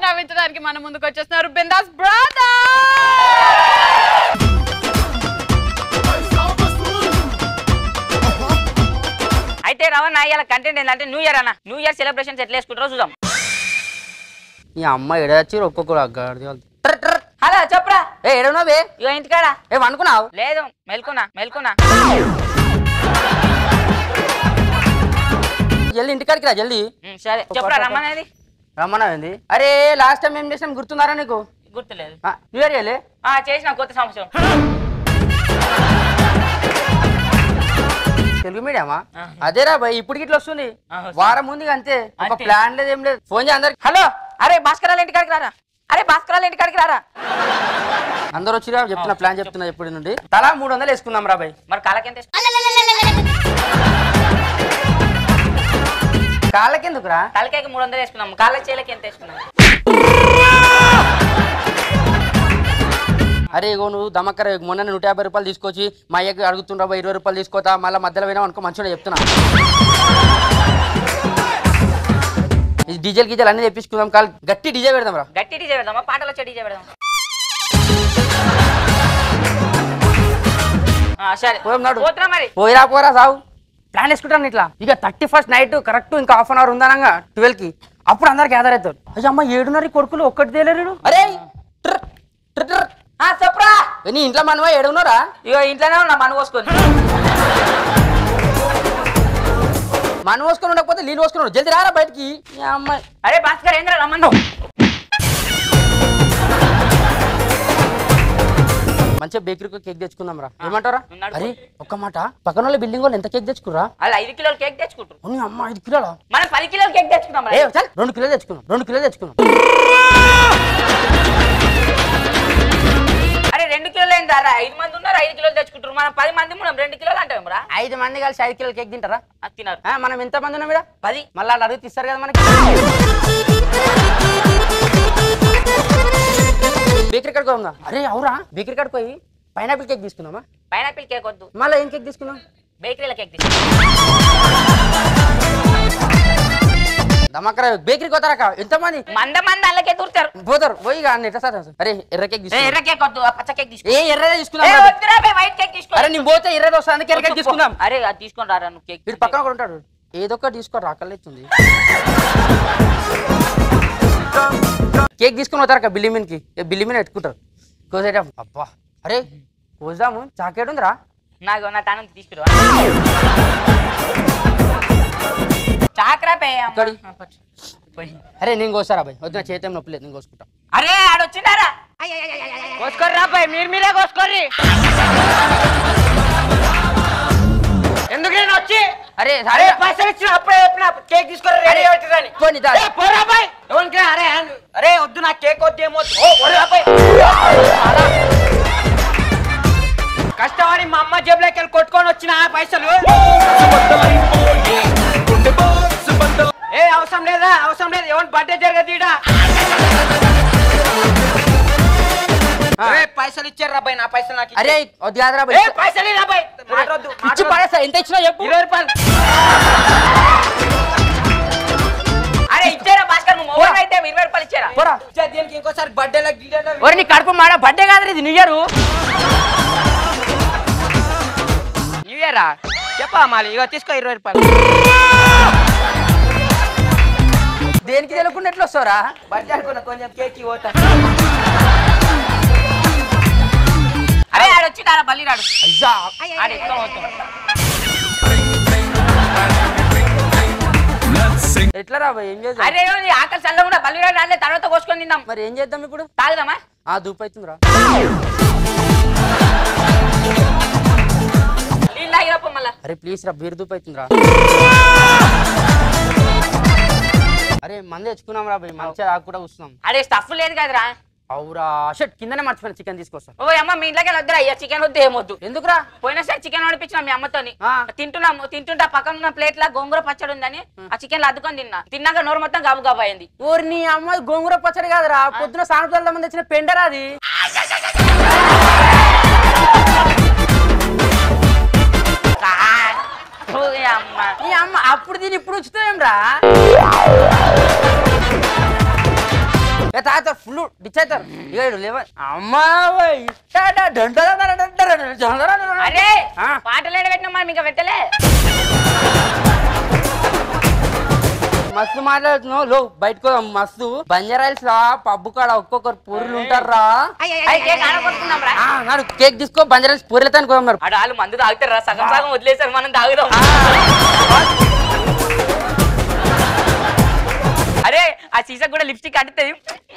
నవ్వించడానికి మన ముందుకు వచ్చేస్తున్నారు బిందాస్ బ్రదర్ అయితే రవణ ఇవాళ కంటెంట్ ఏంటంటే న్యూ ఇయర్ అన్న న్యూ ఇయర్ సెలబ్రేషన్స్ ఎట్లా వేసుకుంటారో చూద్దాం ఈ అమ్మ ఎడచ్చి ఒక్కొక్కరు అగ్గాడి హలో చెప్పురా ఏ ఎడవునావే ఇగో ఇంటికాడా ఏ అనుకున్నావు లేదు మెల్కున్నా మెల్కున్నా జల్దీ ఇంటికాడికి రా జల్దీ ఉమ్, సరే చెప్పురా రమ్మనేది రమ్మన్నావింది అరే లాస్ట్ టైం ఏం చేసినాం గుర్తున్నారా నీకు గుర్తులేదు ఆ, న్యూ ఇయర్ చేయలే ఆ చేసిన కొత్త సంవత్సరం తెలుగు మీడియమా ఆహా. అదేరా భయ్ ఇప్పుడు ఇట్లా వస్తుంది ఆహా, సరే. వారం ముందు ఇక అంతే ఒక అంతే. ప్లాన్ లేదు ఏం లేదు ఫోన్ చేయ అందరికి హలో అరే భాస్కరాల ఇంటికాడికి రారా అరే భాస్కరాల ఇంటికాడికి రారా అందరు వచ్చిరా చెప్తున్నా ప్లాన్ చెప్తున్నా ఎప్పటి నుండి తలా మూడు వందలు వేసుకుందాం రా భయ్ మరి కాలకి ఎంత కాళ్ళకెందుకురా తలకాయకి మూడు వందలు వేసుకున్నాం కాళ్ళ చేలకి ఎంత వేసుకున్నాం అరే ఇగో నువ్వు దమక్కర మొన్న నూట యాభై రూపాయలు తీసుకొచ్చి మా అయ్యకి అడుగుతుండ్రా భయ్ ఇరవై రూపాయలు తీసుకోతా మళ్ళీ మధ్యలో పోయినా అనుకో మంచిగా చెప్తున్నా ఇది డీజిల్ గీజల్ అన్ని తెప్పించుకుందాం కాల్ గట్టి డీజే పెడదాం రా గట్టి డీజే పెడదామా పాటలు వచ్చే డీజే పెడదాం ఆ, సరే పోదాం నాడు. పోతున్నా మరి పోయిరా పోరా సావు ప్లాన్ వేసుకుంటాను ఇట్లా ఇక థర్టీ ఫస్ట్ నైట్ కరెక్ట్ ఇంకా హాఫ్ అన్ అవర్ ఉందనంగా ట్వెల్వ్ కి అప్పుడు అందరు గ్యాదర్ అవుతారు అయ్యా అమ్మ ఏడున్నర ఈ కొడుకులు ఒక్కటి తేలేరు అరే ట్ర్, ట్ర్, ట్ర్. ఆ, చెప్పురా ఏ, నీ ఇంట్లో మనవా ఏడున్నారా ఇగో ఇంట్లోనే ఉన్నా మన పోసుకొని మనం పోసుకొని ఉండకపోతే నీళ్ళు పోసుకొని ఉండు. జల్దీ రారా బయటికి ఈ అమ్మాయి అరే భాస్కర్ ఏంద్రా రమ్మన్నావు మంచిగా బేకరీకి కేక్ తెచ్చుకుందాం రా ఏమంటారా ఉన్నాడు. అరే ఒక్క మాట పక్కన వాళ్ళ బిల్డింగ్ వాళ్ళు ఎంత కేక్ తెచ్చుకురా వాళ్ళు ఐదు కిలోలు కేక్ తెచ్చుకుంటారు అవును అమ్మ ఐదు కిలోలా మనం పది కిలోలు కేక్ తెచ్చుకుందాం ఏ రా. చల్ రెండు కిలోలు తెచ్చుకున్నాం రెండు కిలోలు తెచ్చుకున్నాం అరే రెండు కిలోలు ఏంది రా ఐదు మంది ఉన్నారు ఐదు కిలోలు తెచ్చుకుంటారు మనం పది మంది మనం రెండు కిలోలు అంటాం రా ఐదు మంది కలిసి ఐదు కిలోలు కేక్ తింటారా అది తిన్నారు ఆ, మనం ఎంత మంది ఉన్నాం ఇక్కడ పది మళ్ళీ వాళ్ళు అడిగితే ఇస్తారు కదా మనకి బేకరీ కాడికి పోదాం అరే అవురా బేకరీ కాడికి పోయి పైనాపిల్ కేక్ తీసుకుందామా పైనాపిల్ కేక్ వద్దు మళ్ళీ ఏం కేక్ తీసుకుందాం బేకరీల కేక్ తీసుకుందాం దమక్కర బేకరీకి పోతారా ఎంత మంది మంద మంది అల్లకే దూరుతారు పోతారు పోయి ఇక అన్న ఎట్లా సార్ అరే ఎర్ర కేక్ ఏ, తీసుకుందాం ఎర్ర కేక్ వద్దు ఆ పచ్చ కేక్ తీసుకో ఏ ఎర్రదే ఏ, తీసుకుందాం రా. వద్దురా బే, వైట్ కేక్ తీసుకో అరే నేను పోతే ఎర్రది వస్తుంది అందుకే ఎర్ర కేక్ తీసుకుందాం అరే అది తీసుకొని రారా నువ్వు కేక్ వీడు పక్కన ఒకడు ఉంటాడు ఏదో ఒకటి తీసుకో రాకలేస్తుంది కేక్ తీసుకొని పోతారు బిల్లి మీన్కి బిల్లి మీన్ పెట్టుకుంటారు కోసేట అబ్బా అరే కోసాము చాక్లెట్ ఉందిరా నాకు నా తాను తీసుకురా చాకరా పే అమ్మ. ఎక్కడి? ఆ, పట్టు. పోయి. అరే నేను కోసారా బాయ్ వద్దు నా చేతి నొప్పి లేదు నేను కోసుకుంటా అరే ఆడొచ్చిండారా కోసుకోర్రా పై మీరు మీరే కోసుకోర్రి ఎందుకు నేను వచ్చి అరే అరే సరే పైసలు ఇచ్చిన అప్పుడే చెప్పిన కేక్ తీసుకొని రెడీ అవుతుందని పోనీ దా. పోరా బాయ్ ఎవరికి అరే అరే వద్దు నా కేక్ వద్దు ఏమో ఓ పోరా బాయ్ కష్టపడి మా అమ్మ జేబులోకి వెళ్ళి కొట్టుకొని వచ్చిన ఆ పైసలు ఏ అవసరం లేదా అవసరం లేదు ఎవరి బర్త్డే జరగదు ఈడ ఏ, పైసలు ఇచ్చారు రా బాయ్ నా పైసలు నాకు అరే ఇచ్చేయ్. వద్దు కాదురా ఏ బాయ్ పైసలు ఇరా బాయ్ మాట్లాడొద్దు ఇచ్చి మాట్లాడొద్దు. పడేస్తా ఎంత ఇచ్చినా చెప్పు ఇరవై రూపాయలు అరే ఇచ్చారా భాస్కర్ నువ్వు మొబైల్ అయితే ఇరవై రూపాయలు ఇచ్చారా పోరా ఇచ్చా దీనికి ఇంకోసారి బర్త్డే ఒరే నీ కడుపు మాడ బర్త్డే కాదు ఇది న్యూ ఇయర్ న్యూ ఇయరా చెప్పా మాలి ఇగో తీసుకో ఇరవై రూపాయలు దేనికి తెలియకుండా ఎట్లా వస్తావురా బర్త్డే అనుకున్నా కొంచెం కేక్ పోతా అరే ఆడు వచ్చిండారా బల్లి రాడు అయ్యా ఆడు ఎత్తుకొని పోతాం ఎట్లా రా బాయ్ ఏం చేద్దాం అరే ఈ ఆకలి చల్ల కూడా బల్లి రాడు రాలే తర్వాత కోసుకొని తిందాం మరి ఏం చేద్దాం ఇప్పుడు తాగుదామా ఆ దూపు అవుతుందిరా నీళ్ళు తాగిరప్ప మళ్ళా అరే ప్లీజ్ రా బీర్ దూపు అవుతుందిరా అరే మంది తెచ్చుకున్నాం రా బాయ్ మంచిగా ఆకు కూడా కూర్చున్నాం అరే స్టఫ్ లేదు కదరా అవురా షట్ కిందనే మర్చిపోయిన చికెన్ తీసుకొస్తా ఓ అమ్మ మీ ఇంట్లోకి వద్దురా అయ్యా చికెన్ వద్దు ఏమొద్దు ఎందుకురా పోయినసారి చికెన్ నడిపించిన మీ అమ్మతోని ఆ. తింటున్నాము తింటుంటే ఆ పక్కన ఉన్న ప్లేట్ లా గోంగూర పచ్చడి ఉందని ఆ చికెన్ అద్దుకొని తిన్నా తిన్నాక నోరు మొత్తం గబు గబు అయింది ఊరి నీ అమ్మ గోంగూర పచ్చడి కాదురా పొద్దున సానుపల్ల మంది తెచ్చిన పెండరా అది ఓ ఈ అమ్మ నీ అమ్మ అప్పుడు దీని ఇప్పుడు ఉచితం రా ఏ తాత ఫుల్ డిచ్ అవుతారు ఇక ఈడు లేవ అమ్మా ఓయ్. డా, డా, డం, డా, డా, డా, డా, డా, డా, డా, డా, డా, డా. అరే ఆ. పాటలు పెట్టినా మనం ఇంకా పెట్టలే మస్తు మాట్లాడుతున్నావు లో బయటకు పోదాం మస్తు బంజారాయిల్స్ రా పబ్బు కాడ ఒక్కొక్కరు పూరులు ఉంటారా అయ్యి కేక్ ఆడగొట్టుకుందాం రా నాడు కేక్ తీసుకో బంజారాయిల్స్ పూరిలతో అనుకోదాం మరి ఆడ వాళ్ళు మందు తాగుతారు రా సగం సగం వదిలేసారు మనం తాగుదాం అరే ఆ సీసా కూడా లిప్స్టిక్ అడుతుంది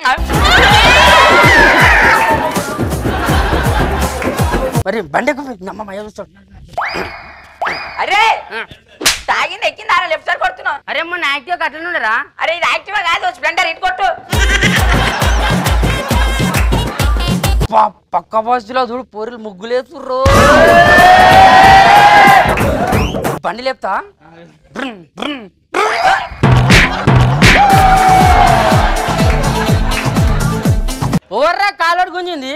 మరి బండి నమ్మ మయ చూస్తాడు అరే తాగింది ఎక్కింది ఆడ లెఫ్ట్ సైడ్ కొడుతున్నావు అరే మొన్న యాక్టివ్ అట్లనే ఉండరా అరే ఇది యాక్టివా కాదు స్ప్లెండర్ ఇటు కొట్టు ప- పక్క బస్సులో చూడు పూరీలు ముగ్గులేస్తుర్రు బండి లేపుతా బ్రుమ్, బ్రుమ్. ఓవర్రా కాలోడు గుంజింది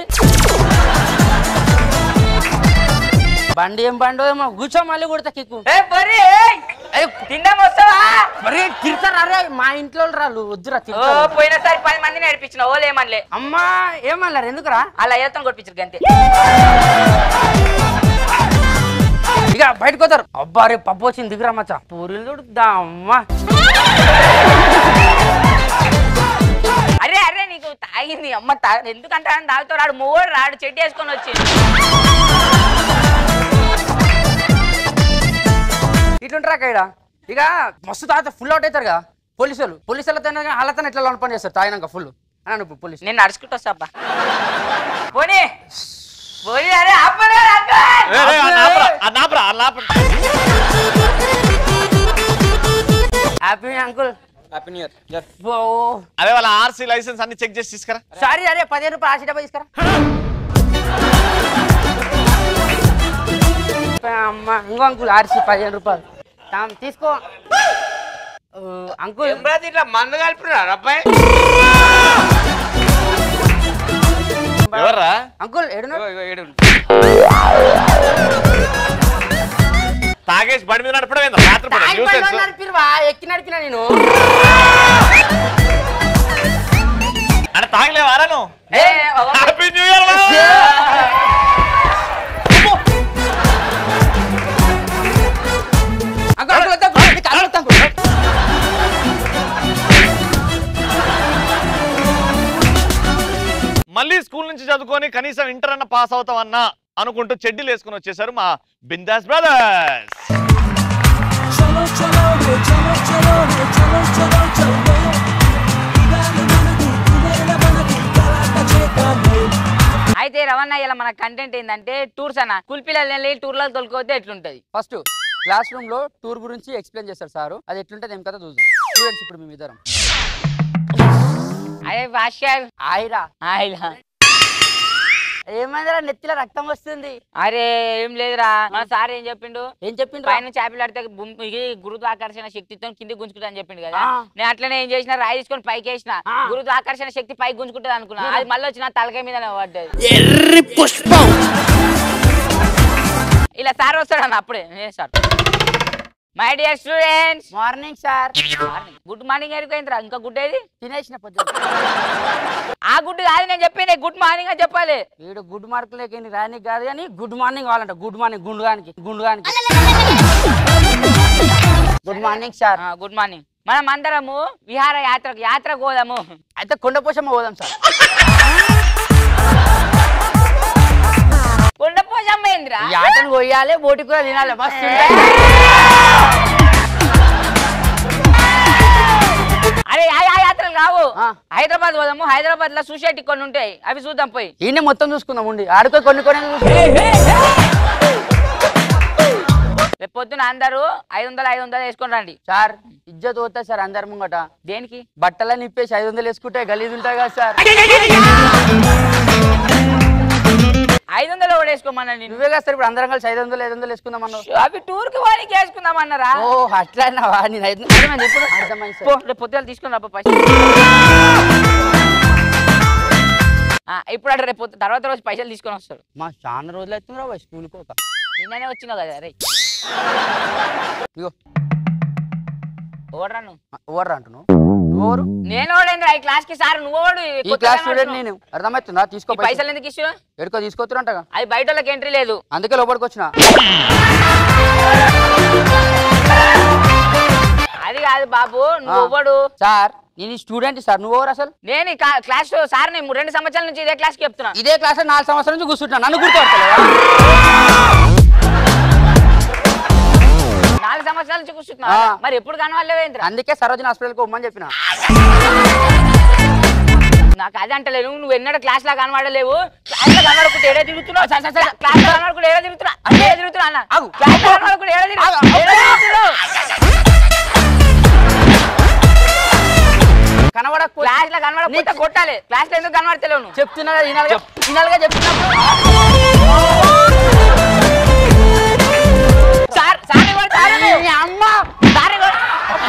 బండి ఏం బండో ఏమో కూర్చో మళ్ళీ కొడతా కిక్కు ఏ బరి తిందాం వస్తావా మరి తిడతారు అరే మా ఇంట్లో రాళ్ళు వద్దురా ఓ తిడతారు పోయినసారి పది మంది నడిపించిన ఓ లేమనిలే అమ్మా ఏమన్నారు ఎందుకురా అలా అయ్యతో కొట్టించారు గంతే ఇక బయటకు పోతారు అబ్బా రే పప్పు వచ్చింది దిగురా మచ్చా పూరీలు చూడుద్దా అమ్మా అరే అరే నీకు తాగింది అమ్మ తా ఎందుకంటే ఆయన తాగుతావు రాడు మూడు రాడు చెట్టు వేసుకొని వచ్చి ఇట్లుంటారా ఇక్కడ ఇక మస్తు తాత ఫుల్ అవుట్ అవుతారు కదా పోలీసు వాళ్ళు పోలీసు వాళ్ళతో వాళ్ళతో ఎట్లా లోన్ పని చేస్తారు తాగినాక ఫుల్ అని ఇప్పుడు పోలీసు నేను నడుచుకుంటూ వస్తా అబ్బా పోనీ పోనీ అరే అప్పనే ఏ, ఏ, ఆ నాపరా, ఆ నాపరా, ఆ నాపరా. Happy uncle happy new year ఓ అదే వాళ్ళ ఆర్సీ లైసెన్స్ అన్ని చెక్ చేసి తీసుకురా సారీ అరే పదిహేను రూపాయలు ఆశ డబ్బా తీసుకురా అమ్మ ఇంకో అంకుల్ ఆర్సీ పదిహేను రూపాయలు తామ్ తీసుకో ఓ, అంకుల్ ఇట్లా మందు కలిపినారు అబ్బాయి ఎవర్రా అంకుల్ ఏడున్నా ఇగో, ఇగో, ఏడు తాగేసి బండి మీద నడపడం ఏందో రాత్రి పూట తాగి న్యూస్ బండి తెలుసు. నడిపిరువా ఎక్కి నడిపినా నేను అంటే తాగలేవారా నువ్వు ఏ, ఒక- happy new year uncle uncle వద్దు, అంకుల్. నీ కాళ్ళు వద్దు, అంకుల్. మళ్ళీ స్కూల్ నుంచి చదువుకొని కనీసం ఇంటర్ అన్న పాస్ అవుతామన్నా అనుకుంటూ చెడ్డీలు వేసుకుని వచ్చేసారు మా బిందాస్ బ్రదర్స్ చలో చలో రే చలో చలో రే చలో చలో చలో ఇవాళ మనది ఇవేళ మనది గలాట చేద్దామే అయితే రవణ ఇలా మన కంటెంట్ ఏంటంటే టూర్స్ అన్న స్కూల్ పిల్లలు వెళ్ళి టూర్లో తొలుకోతే ఎట్లుంటది ఫస్ట్ క్లాస్ రూమ్ లో టూర్ గురించి ఎక్స్ప్లెయిన్ చేస్తారు సార్ అది ఎట్లుంటది ఏం కదా చూద్దాం స్టూడెంట్స్ ఇప్పుడు మేము ఇద్దరం అదే భాష్యాలు ఆయిరా ఆయిలా ఏమైందిరా నెత్తిలో రక్తం వస్తుంది అరే ఏం లేదురా మన సార్ ఏం చెప్పిండు ఏం చెప్పిండ్రు పైన చేపలు ఆడితే భూమి- ఇది గురుత్వాకర్షణ శక్తితో కింద గుంజుకుంటా అని చెప్పిండు కదా ఆ. నేను అట్లనే ఏం చేసిన రాయి తీసుకొని పైకి వేసిన ఆ. గురుత్వాకర్షణ శక్తి పైకి గుంజుకుంటది అనుకున్నా అది మళ్ళీ వచ్చి నా తలకాయ మీద పడ్డది ఇలా సార్ వస్తాడు అప్పుడే ఏ sir my dear students morning sir good morning ఎరిపోయిందిరా ఇంకా గుడ్ ఏది తినేసిన పొద్దున్న ఆ గుడ్ కాదు నేను చెప్పింది గుడ్ మార్నింగ్ అని చెప్పాలి వీడు గుడ్ మార్కులు లేక రానికి కాదు కానీ గుడ్ మార్నింగ్ కావాలంట గుడ్ మార్నింగ్ గుండుగానికి గుండుగానికి good morning sir good morning మనం అందరము విహార యాత్ర యాత్ర పోదాము అయితే కొండపోషమ్మ పోదాం సార్ కొండ పోజమ్మ ఏందిరా ఈ ఆటను కొయ్యాలి బోటి కూడా తినాలి మస్తు ఉంటాయి. అరే ఆ ఆ యాత్రలు కావు ఆ. హైదరాబాద్ పోదాము హైదరాబాద్ లో చూసేటి కొన్ని ఉంటాయి అవి చూద్దాం పోయి ఈయన మొత్తం చూసుకుందాం ఉండి ఆడుకో కొన్ని కొన్ని చూసుకుందాం. రేపు పొద్దున అందరూ ఐదు వందలు ఐదు వందలు వేసుకొని రండి సార్ ఇజ్జత్ పోతా సార్ అందరి ముంగట దేనికి బట్టలని ఇప్పేసి ఐదు వందలు వేసుకుంటే గలీజ్ ఉంటాయి కదా సార్ ఐదు వందలు కూడా వేసుకోమన్నా నేను నువ్వే కదా సార్ ఇప్పుడు అందరం కలిసి ఐదు వందలు ఐదు వందలు వేసుకుందాం అన్నావు అవి టూర్ కి వానికి వేసుకుందామన్నారా ఓ అట్లా అన్నావా నేను ఐదు అర్థమైంది ఇప్పుడు అర్థమైంది పో సార్ రేపు పొద్దున తీసుకుని రా ఫస్ట్ ఇప్పుడు అంటే రేపు పొద్దు- తర్వాత రోజు పైసలు తీసుకొని వస్తాడు మా చాలా రోజులు అవుతుంది స్కూల్కి ఒక నిన్ననే వచ్చినావు కదా రే ఇగో ఓడరా నువ్వు ఓవర్ అంటున్నావు ఎవరు నేను ఓడేంద్రా ఈ క్లాస్ కి సార్ నువ్వు ఓడు ఈ క్లాస్ స్టూడెంట్ నేను అర్థమవుతుందా తీసుకో ఈ పైసలు ఎందుకు ఇచ్చు ఎడుకో తీసుకోతురంటగా అది బయట వాళ్ళకి ఎంట్రీ లేదు అందుకే లోపలికి వచ్చిన అది కాదు బాబు నువ్వు ఆ. ఇవ్వడు సార్ నేను స్టూడెంట్ సార్ నువ్వు ఎవరు అసలు నేను ఈ కా- క్లాస్ సార్ నేను రెండు సంవత్సరాల నుంచి ఇదే క్లాస్ కి చెప్తున్నా ఇదే క్లాస్ లో నాలుగు సంవత్సరాల నుంచి కూర్చుంటున్నా నన్ను గుర్తుపడతలేదా నాలుగు సంవత్సరాల నుంచి కూర్చుంటున్నా ఆ. మరి ఎప్పుడు కనవాలేవేంద్ర అందుకే సరోజన హాస్పిటల్కి పోమని చెప్పిన నాకు అది అంటలేను నువ్వు ఎన్నడూ క్లాస్ లా కనబడలేవు క్లాస్ లో కనబడకుంటే ఏడా తిరుగుతున్నావు సార్, సార్, సార్, క్లాస్ లో కనబడకుండా ఏడా తిరుగుతున్నా ఏడా తిరుగుతున్నా అన్న ఆగు. క్లాస్ లో కనబడకుండా ఏడా తిరుగు- ఆగు. ఏడా తిరుగుతున్నావు కనబడకపోతే క్లాస్ లో కనబడకుండా కొట్టాలి క్లాస్ లో ఎందుకు కనబడతలేవు నువ్వు చెప్తున్నా కదా, ఈనాలుగా ఈనాలుగా చెప్తున్నప్పుడు సార్ సార్ ఇవ్వండి, సార్ ఇవ్వండి. ఈ అమ్మ సార్ ఇవ్వండి.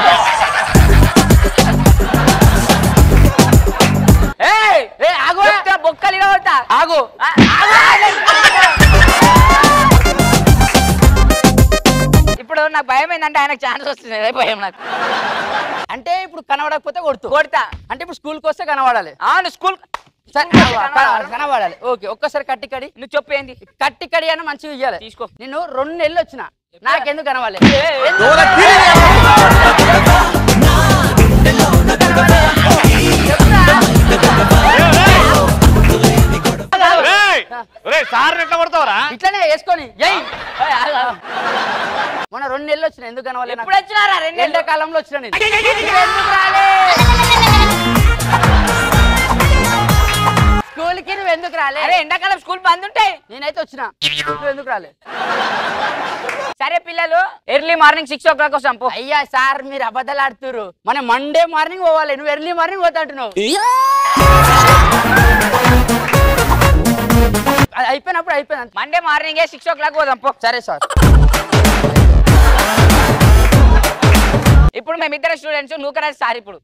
ఏయ్, ఏ ఆగు చెప్తే బొక్కలు ఇవ్వబడతా ఆగు ఇప్పుడు నాకు భయం ఏంటంటే ఆయనకు ఛాన్స్ వస్తుంది అదే భయం నాకు అంటే ఇప్పుడు కనబడకపోతే కొడుతు కొడతా అంటే ఇప్పుడు స్కూల్కి వస్తే కనబడాలి అవును స్కూల్ సరే, స్కూల్కి వస్తే కనబడాలి, కనబడాలి. కనబడాలి ఓకే ఒక్కసారి కట్టి కడి నువ్వు చెప్పు ఏంది కట్టి కడి అని మంచిగా ఇయ్యాలి తీసుకో. నేను రెండు నెలలు వచ్చిన నాకెందుకు కనవాలి రేయ్! రేయ్, సార్ని ఎట్లా కొడతావరా ఇట్లనే వేసుకొని ఏయ్ మొన్న రెండు నెలలు వచ్చిన ఎందుకు కనవాలి నాకు? ఎప్పుడు వచ్చినారా రెండు నెలలు? ఎండాకాలంలో వచ్చిన నేను ఎందుకు రాలే? స్కూల్ కి నువ్వు ఎందుకు రాలే అరే ఎండాకాలం స్కూల్ బంద్ ఉంటాయి నేనైతే వచ్చిన నువ్వు ఎందుకు రాలే సరే పిల్లలు early morning six o'clock వస్తాం పో అయ్యా సార్ మీరు అబద్ధాలు ఆడుతురు మన మండే మార్నింగ్ పోవాలి నువ్వు ఎర్లీ మార్నింగ్ పోతా అంటున్నావు అది అయిపోయినప్పుడు అయిపోయింది Monday morning six o'clock పోదాం పో సరే సార్ ఇప్పుడు మేమిద్దరు స్టూడెంట్స్ నూకరాజ్ సార్ ఇప్పుడు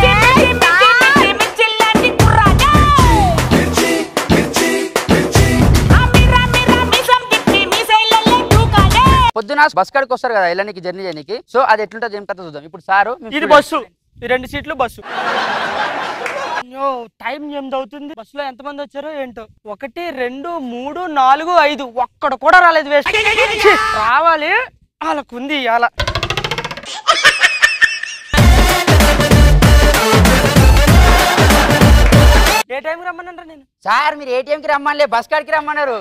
పొద్దున బస్ కాడికి వస్తారు కదా వెళ్ళడానికి జర్నీ చేయడానికి సో అది ఎట్లుంటుంది ఏం కథ చూద్దాం ఇప్పుడు సారు మీ ఇది student. బస్సు ఈ రెండు సీట్లు బస్సు అయ్యో, టైం ఎనిమిది అవుతుంది బస్సులో ఎంతమంది వచ్చారో ఏంటో ఒకటి రెండు మూడు నాలుగు ఐదు ఒక్కడ కూడా రాలేదు వేస్ట్ ఛీ, రావాలి వాళ్ళకు ఉంది ఇవాళ ఏ టైంకి రమ్మన్నారా నేను సార్ మీరు ఏటీఎం కి రమ్మనిలే బస్ కాడికి రమ్మన్నారు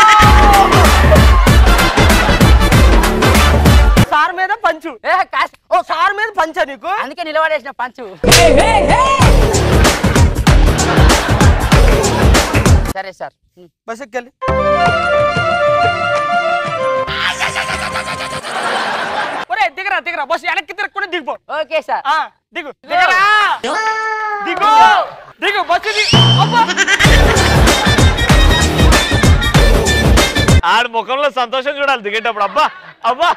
సార్ మీద పంచు ఏ, కాస్- ఓ సార్ మీద పంచా నీకు అందుకే నిలబడేసిన పంచు సరే సార్ బస్ ఎక్కెళ్ళి ఒరే దిగరా దిగరా బస్ వెనక్కి తిరగకుండా దిగిపో ఓకే సార్ ఆ, దిగు దిగరా దిగు దిగు బస్సు దిగు అబ్బా ఆడి ముఖంలో సంతోషం చూడాలి దిగేటప్పుడు అబ్బా అబ్బా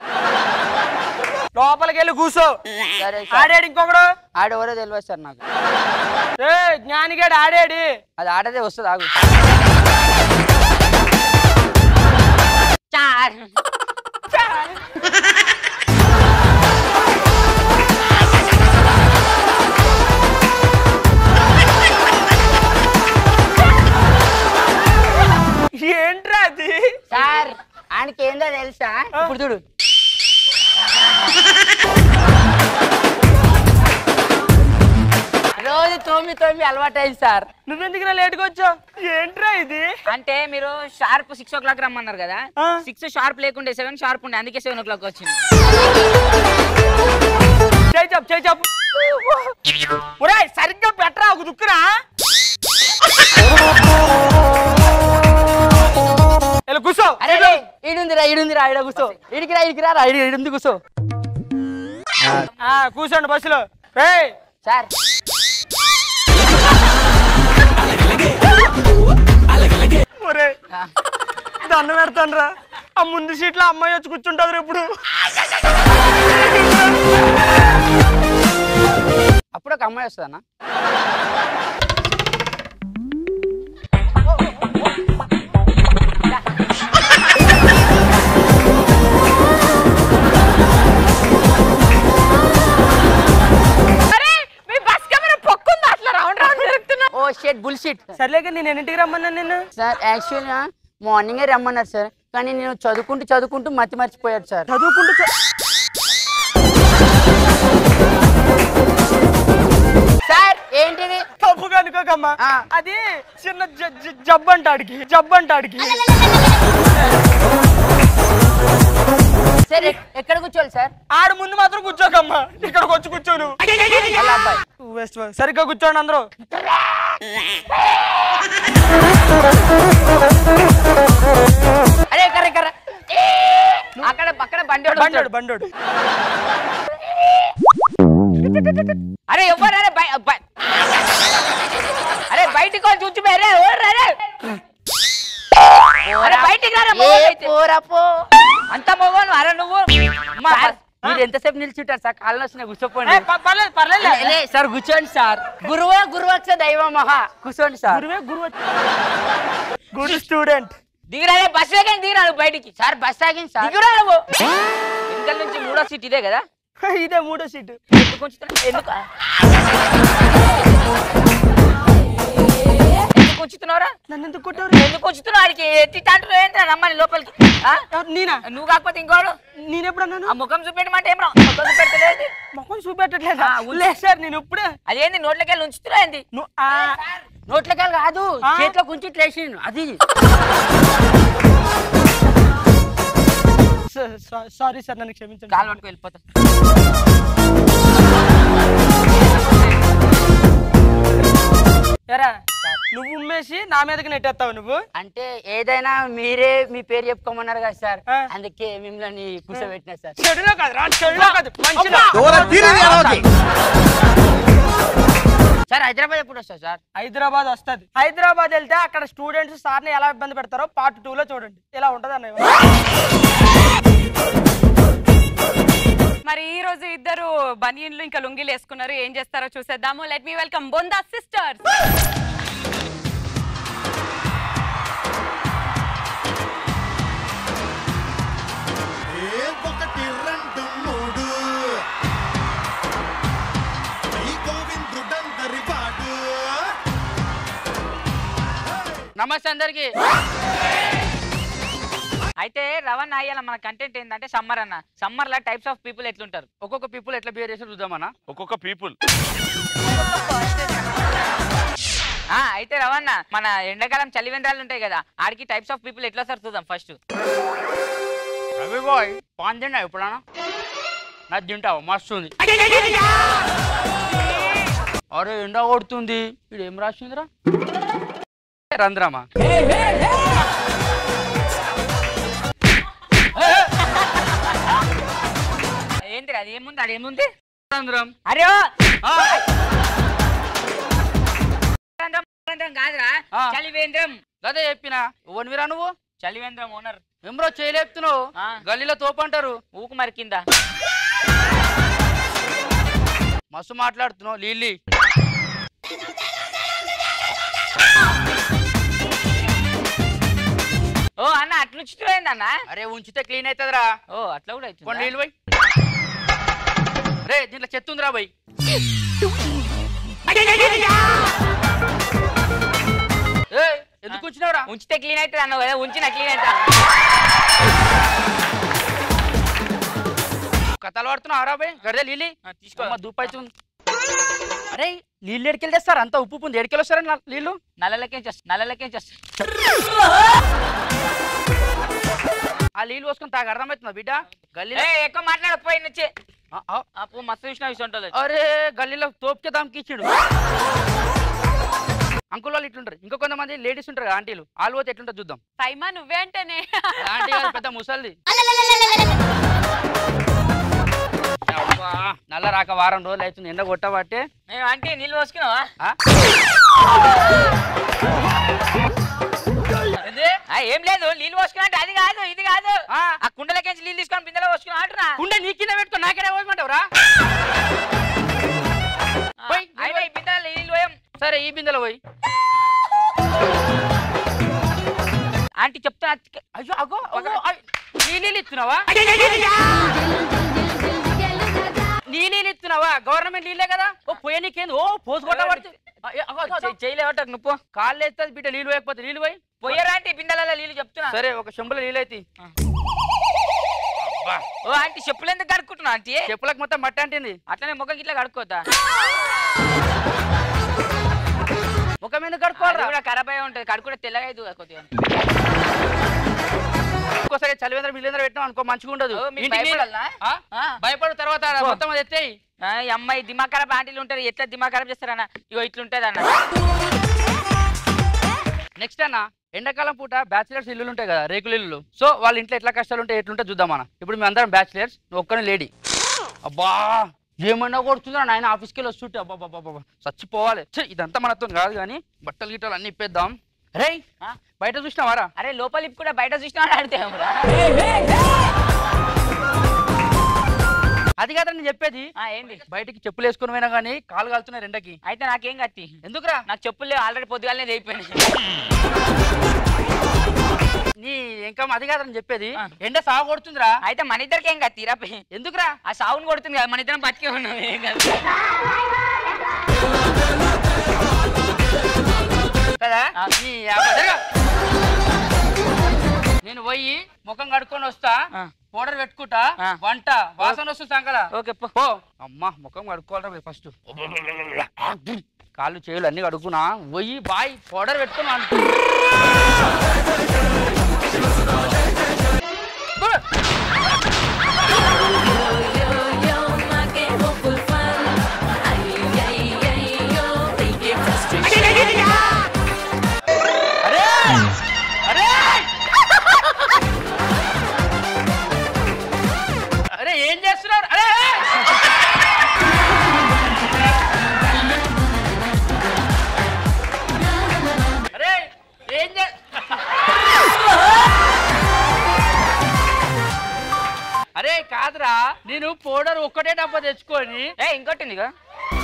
లోపలికి వెళ్ళి కూర్చో సరే సార్ ఆడాడు ఇంకొకడు ఆడెవరో తెలియదు సార్ నాకు ఏ జ్ఞానిగాడు ఆడాడు అది ఆడదే వస్తుంది ఆగు చార్ ఏంట్రా అది సార్ ఆయనకి ఏందో తెలుసా ఇప్పుడు చూడు రోజు తోమి తోమి అలవాటు అయింది సార్ నువ్వెందుకు లేట్గా వచ్చావు ఏంట్రా ఇది అంటే మీరు షార్ప్ సిక్స్ ఓ క్లాక్ రమ్మన్నారు కదా ఆ. సిక్స్ షార్ప్ లేకుండే సెవెన్ షార్ప్ ఉండే అందుకే సెవెన్ ఓ క్లాక్ వచ్చింది చేయి చెప్పు చేయి చెప్పు ఒరే సరిగ్గా పెట్టరా ఒక దుక్కురా ఇలా కూర్చో అరే ఈడుందిరా ఈడుందిరా ఈడ కూర్చో ఇడికి రా ఇడికి రా ఇడి ఇడుంది కూర్చో ఆ, కూర్చోండి బస్సులో రే సార్ ఒరే దండం పెడతాను రా ఆ ముందు సీట్లో అమ్మాయి వచ్చి కూర్చుంటుంది ఇప్పుడు అప్పుడు ఒక అమ్మాయి వస్తుందన్న అరే మీ దట్ బుల్షిట్ సర్లేక నేను ఎన్నింటికి రమ్మన్నాను నిన్ను సార్ యాక్చువల్గా మార్నింగే రమ్మన్నారు సార్ కానీ నేను చదువుకుంటూ చదువుకుంటూ మతి మర్చిపోయాడు సార్ చదువుకుంటూ చ- సార్ ఏంటిది తప్పుగా అనుకోకమ్మా ఆ. అది చిన్న జ- జ- జబ్బు అంటాడికి జబ్బు అంటాడికి సార్ ఎక్- ఎక్కడ కూర్చోవాలి సార్ ఆడు ముందు మాత్రం కూర్చోకమ్మా ఇక్కడికి వచ్చి కూర్చోను వాళ్ళ అబ్బాయి వెస్ట్ సరిగ్గా కూర్చోండి అందరూ అరే కర్ర కర్ర అక్కడ పక్కన బండి వాడు బండోడు ఉంటాడు. బండోడు అరే ఎవ్వరు అరే బయ- బయ- అరే బయటికి వచ్చి చూచిపోయారే అరే అరే బయటికి రారా ఏ మొగోడు అయితే. పోరా పో అంత మొగోను అరే నువ్వు అమ్మా, సార్, మీరు ఎంతసేపు నిల్చుంటారు సార్ కాళ్ళు వస్తున్నాయి ఏ, కూర్చోపోండి ప- పర్లేదు పర్లేదు లే, లే, సార్ కూర్చోండి సార్ గురువే గురువక్ష దైవ మహా కూర్చోండి సార్ గురువే గురువు గుడ్ స్టూడెంట్ దిగిరా రే, బస్ వేగం దిగిరా నువ్వు బయటికి సార్ బస్ ఆగింది సార్ దిగురా నువ్వు వెనకాల నుంచి మూడో సీట్ ఇదే కదా ఇదే మూడో సీటు ఎందుకు ఉంచుతున్నా ఎందుకు ఎందుకు ఉంచుతున్నావురా నన్ను ఎందుకు కొట్టారు ఎందుకు ఉంచుతున్నావు ఆడికి ఎత్తి తాంటున్నావు ఏంట్రా రమ్మని లోపలికి ఆ? ఎవరు? నేనా నువ్వు కాకపోతే ఇంకోడు నేనెప్పుడన్నాను ఆ ముఖం చూపెట్టమంటే ఏం రా ముఖం చూపెట్టలేదు మొహం చూపెట్టట్లేదా ఆ, ఉంచు. లేదు సార్ నేను ఇప్పుడే అదేంది నోట్లకి వెళ్ళి ఉంచుతున్నా ఏంది ను- ఆ, నోట్లకి కాదు ఆ? చేతిలో కొంచెం ట్రేసిండు అది స- స- సారీ సార్ నన్ను క్షమించండి కాలు పట్టుకు వెళ్ళిపోతా ఎరా నువ్వు ఉమ్మేసి నా మీదకి నెట్టేస్తావు నువ్వు అంటే ఏదైనా మీరే మీ పేరు చెప్పుకోమన్నారు కదా సార్ ఆ. అందుకే మిమ్మల్ని కూర్చోబెట్టినా సార్ చెడులో కాదు రా చెడులో కాదు మంచిలో సార్ హైదరాబాద్ ఎప్పుడు వస్తారు సార్ హైదరాబాద్ వస్తది హైదరాబాద్ వెళ్తే అక్కడ స్టూడెంట్స్ సార్ని ఎలా ఇబ్బంది పెడతారో పార్ట్ టూ లో చూడండి ఇలా ఉంటది అన్నయ్య మరి ఈ రోజు ఇద్దరు బనియన్లు ఇంకా లుంగీలు వేసుకున్నారు ఏం చేస్తారో చూసేద్దాము లెట్ మీ వెల్కమ్ బొందా సిస్టర్స్ ఏ ఒకటి రెండు మూడు ఈ గోవిందుడందరి వాడు నమస్తే అందరికి అయితే రవణ అయ్యాల మన కంటెంట్ ఏంటంటే సమ్మర్ అన్న సమ్మర్ లా టైప్స్ ఆఫ్ పీపుల్ ఎట్లుంటారు ఒక్కొక్క పీపుల్ ఎట్లా బిహేవ్ చేసి చూద్దామన్నా ఒక్కొక్క పీపుల్ ఆ అయితే రవణ మన ఎండాకాలం చలివేంద్రాలు ఉంటాయి కదా ఆడికి టైప్స్ ఆఫ్ పీపుల్ ఎట్లా సార్ చూద్దాం ఫస్ట్ రవి బాయ్ పాన్ తిన్నా ఎప్పుడన్నా నాకు తింటావు మస్తు ఉంది అరే ఎండ కొడుతుంది ఇది ఏం రాసిందిరా రంధ్రమా ఏంటి అది ఏముంది అది ఏముంది రంధ్రం అరే ఓ! ఆ, రంధ్రం, రంధ్రం కాదురా ఆ. చలివేంద్రం అదే చెప్పిన ఓన్విరా నువ్వు చలివేంద్రం ఓనర్ ఎంబ్రో చేయలేపుతున్నావు ఆ. గల్లీలో తోపంటారు ఊకు మరి కింద మస్తు మాట్లాడుతున్నావు లీల్లీ ఓ అన్న అట్లుంచుతున్నాయింది అన్న అరే ఉంచితే క్లీన్ అవుతుందిరా ఓ అట్లా కూడా కొన్ని అవుతుంది నీళ్ళు పోయి రే దీంట్లో చెత్త ఉందిరా పోయి ఏయ్, ఎందుకు ఉంచినావురా ఉంచితే క్లీన్ అవుతుంది అన్నావు కదా ఉంచిన క్లీన్ అవుతా కథలు పడుతున్నావు రా పోయి గడే లీలి తీసుకో అమ్మ దూపైతుంది అరే నీళ్ళు ఎడికెళ్ళి తెస్తారు అంత ఉప్పు ఉంది ఎడికెళ్ళి వస్తారా నా- నీళ్ళు నల్లలకేం చేస్తా నల్లలకేం చేస్తా ఆ నీళ్ళు పోసుకొని తాగ అర్థమవుతుందా బిడ్డ గల్లీలో ఏ ఎక్కువ మాట్లాడకపోయి నుంచి ఆ, ఆ, అప్పు మస్తు చూసిన విషయం ఉంటుంది అరే గల్లీలో తోపుకే దానికి ఇచ్చిండు అంకుల్ వాళ్ళు ఇట్లుంటారు ఇంకా కొంతమంది లేడీస్ ఉంటారు కదా ఆంటీలు వాళ్ళు పోతే ఎట్లుంటారు చూద్దాం సైమా నువ్వే అంటేనే ఆంటీ కాదు పెద్ద ముసల్ది అబ్బా, నల్ల రాక వారం రోజులు అవుతుంది ఎండ కొట్టబట్టే మేము అంటే నీళ్ళు పోసుకున్నావా ఆ? ఏంది? ఆ, ఏం లేదు నీళ్ళు పోసుకున్నా అంటే అది కాదు ఇది కాదు ఆ. ఆ కుండలకేంచి నీళ్ళు తీసుకొని బిందెలో పోసుకున్నా అంటున్నా ఉండే నీ కింద పెట్టుకో నాకేడా పోయమంటావురా పోయ్, అయినా ఈ బిందెలో నీళ్ళు పోయాం సరే ఈ బిందెలో పోయి ఆంటీ చెప్తా అయ్యో అగో అగో, అయ్, నీ నీళ్ళు ఇస్తున్నావా నీ నీళ్ళు ఇస్తున్నావా గవర్నమెంట్ నీళ్ళే కదా ఓ పోయే నీకేంది ఓ పోసు కొట్టబడుతుంది ఆ, ఏ, అగో, అగో, అగో. చేయలేవట నువ్వు పో. కాళ్ళు వేస్తుంది బిడ్డ నీళ్ళు వేయకపోతే నీళ్ళు పోయి పోయరా అంటే బిందెలలో నీళ్ళు చెప్తున్నా సరే ఒక చెంబులో నీళ్ళు అయితే ఓ ఆంటీ చెప్పులు ఎందుకు కడుక్కుంటున్నా ఆంటీ చెప్పులకు మొత్తం మట్టి అంటింది అట్లనే ముఖం ఇట్లా కడుక్కోతా ముఖం మీద అది కడుక్కోవాలరా కూడా ఖరాబ్ అయి ఉంటుంది కడుక్కుంటే తెల్లగా అవుతుంది కదా కొద్దిగా ఒక్కోసారి చలివేంద్ర బిల్లేంద్ర పెట్టినాం అనుకో మంచిగా ఉండదు ఓ, మీకు ఇంటికి నీళ్ళు- భయపడాలా? ఆ? ఆ. భయపడు తర్వాత పో. మొత్తం అది ఎత్తేయి ఆ, ఈ అమ్మాయి దిమాగ్ ఖరాబ్ ఆంటీలు ఉంటారు ఎట్లా దిమాగ్ ఖరాబ్ చేస్తారన్న ఇగో ఇట్లుంటది అన్న నెక్స్ట్ అన్న ఎండాకాలం పూట బ్యాచిలర్స్ ఇల్లులు ఉంటాయి కదా రేకుల ఇల్లు సో వాళ్ళ ఇంట్లో ఎట్లా కష్టాలు ఉంటాయి ఎట్లుంటే చూద్దాం మన ఇప్పుడు మేము అందరం బ్యాచిలర్స్ నువ్వు ఒక్కనే లేడీ అబ్బా ఏమన్నా కొడుతుందా నాయన ఆఫీస్కి వెళ్ళి వస్తుంటే అబ్బా అబ్బా అబ్బా చచ్చిపోవాలి ఛీ, ఇదంతా మనతో కాదు కానీ బట్టలు గిట్టలు అన్ని ఇప్పేద్దాం రే బయట చూసినావారా అరే లోపల ఇప్పు కూడా బయట చూసినా ఆడితే అది కాదు నేను చెప్పేది ఏంది బయటికి చెప్పులు వేసుకుని పోయినా కానీ కాలు కాలుతున్నాయి రెండకి అయితే నాకేం కత్తి ఎందుకురా నాకు చెప్పులు లేవు ఆల్రెడీ పొద్దుగాలనే అయిపోయినాయి నీ ఇంకా అది కాదని చెప్పేది ఆ. ఎండ సాగు కొడుతుందిరా అయితే మన ఇద్దరికి ఏం కత్తి రాపే ఎందుకురా ఆ సావును కొడుతుంది కదా మన ఇద్దరం బతికే ఉన్నాం ఏం కాదు కదా ఆ. నీ అబ్బా, జరగ. నేను పోయి ముఖం కడుక్కొని వస్తా ఆ. పౌడర్ పెట్టుకుంటా ఆ. వంట వాసన వస్తుంది సంకల ఓకే పో పో అమ్మా ముఖం కడుక్కోవాలరా ఫస్ట్ కాళ్ళు చేతులు అన్ని కడుక్కున్నా పోయి బాయ్ పౌడర్ పెట్టుకుని వంట అరే అరే అరే ఏం చేస్తున్నారు అరే అరే ఏం చే అరే కాదురా నేను పౌడర్ ఒక్కటే డబ్బా తెచ్చుకొని ఏ ఇంకోటి ఉంది ఇగో.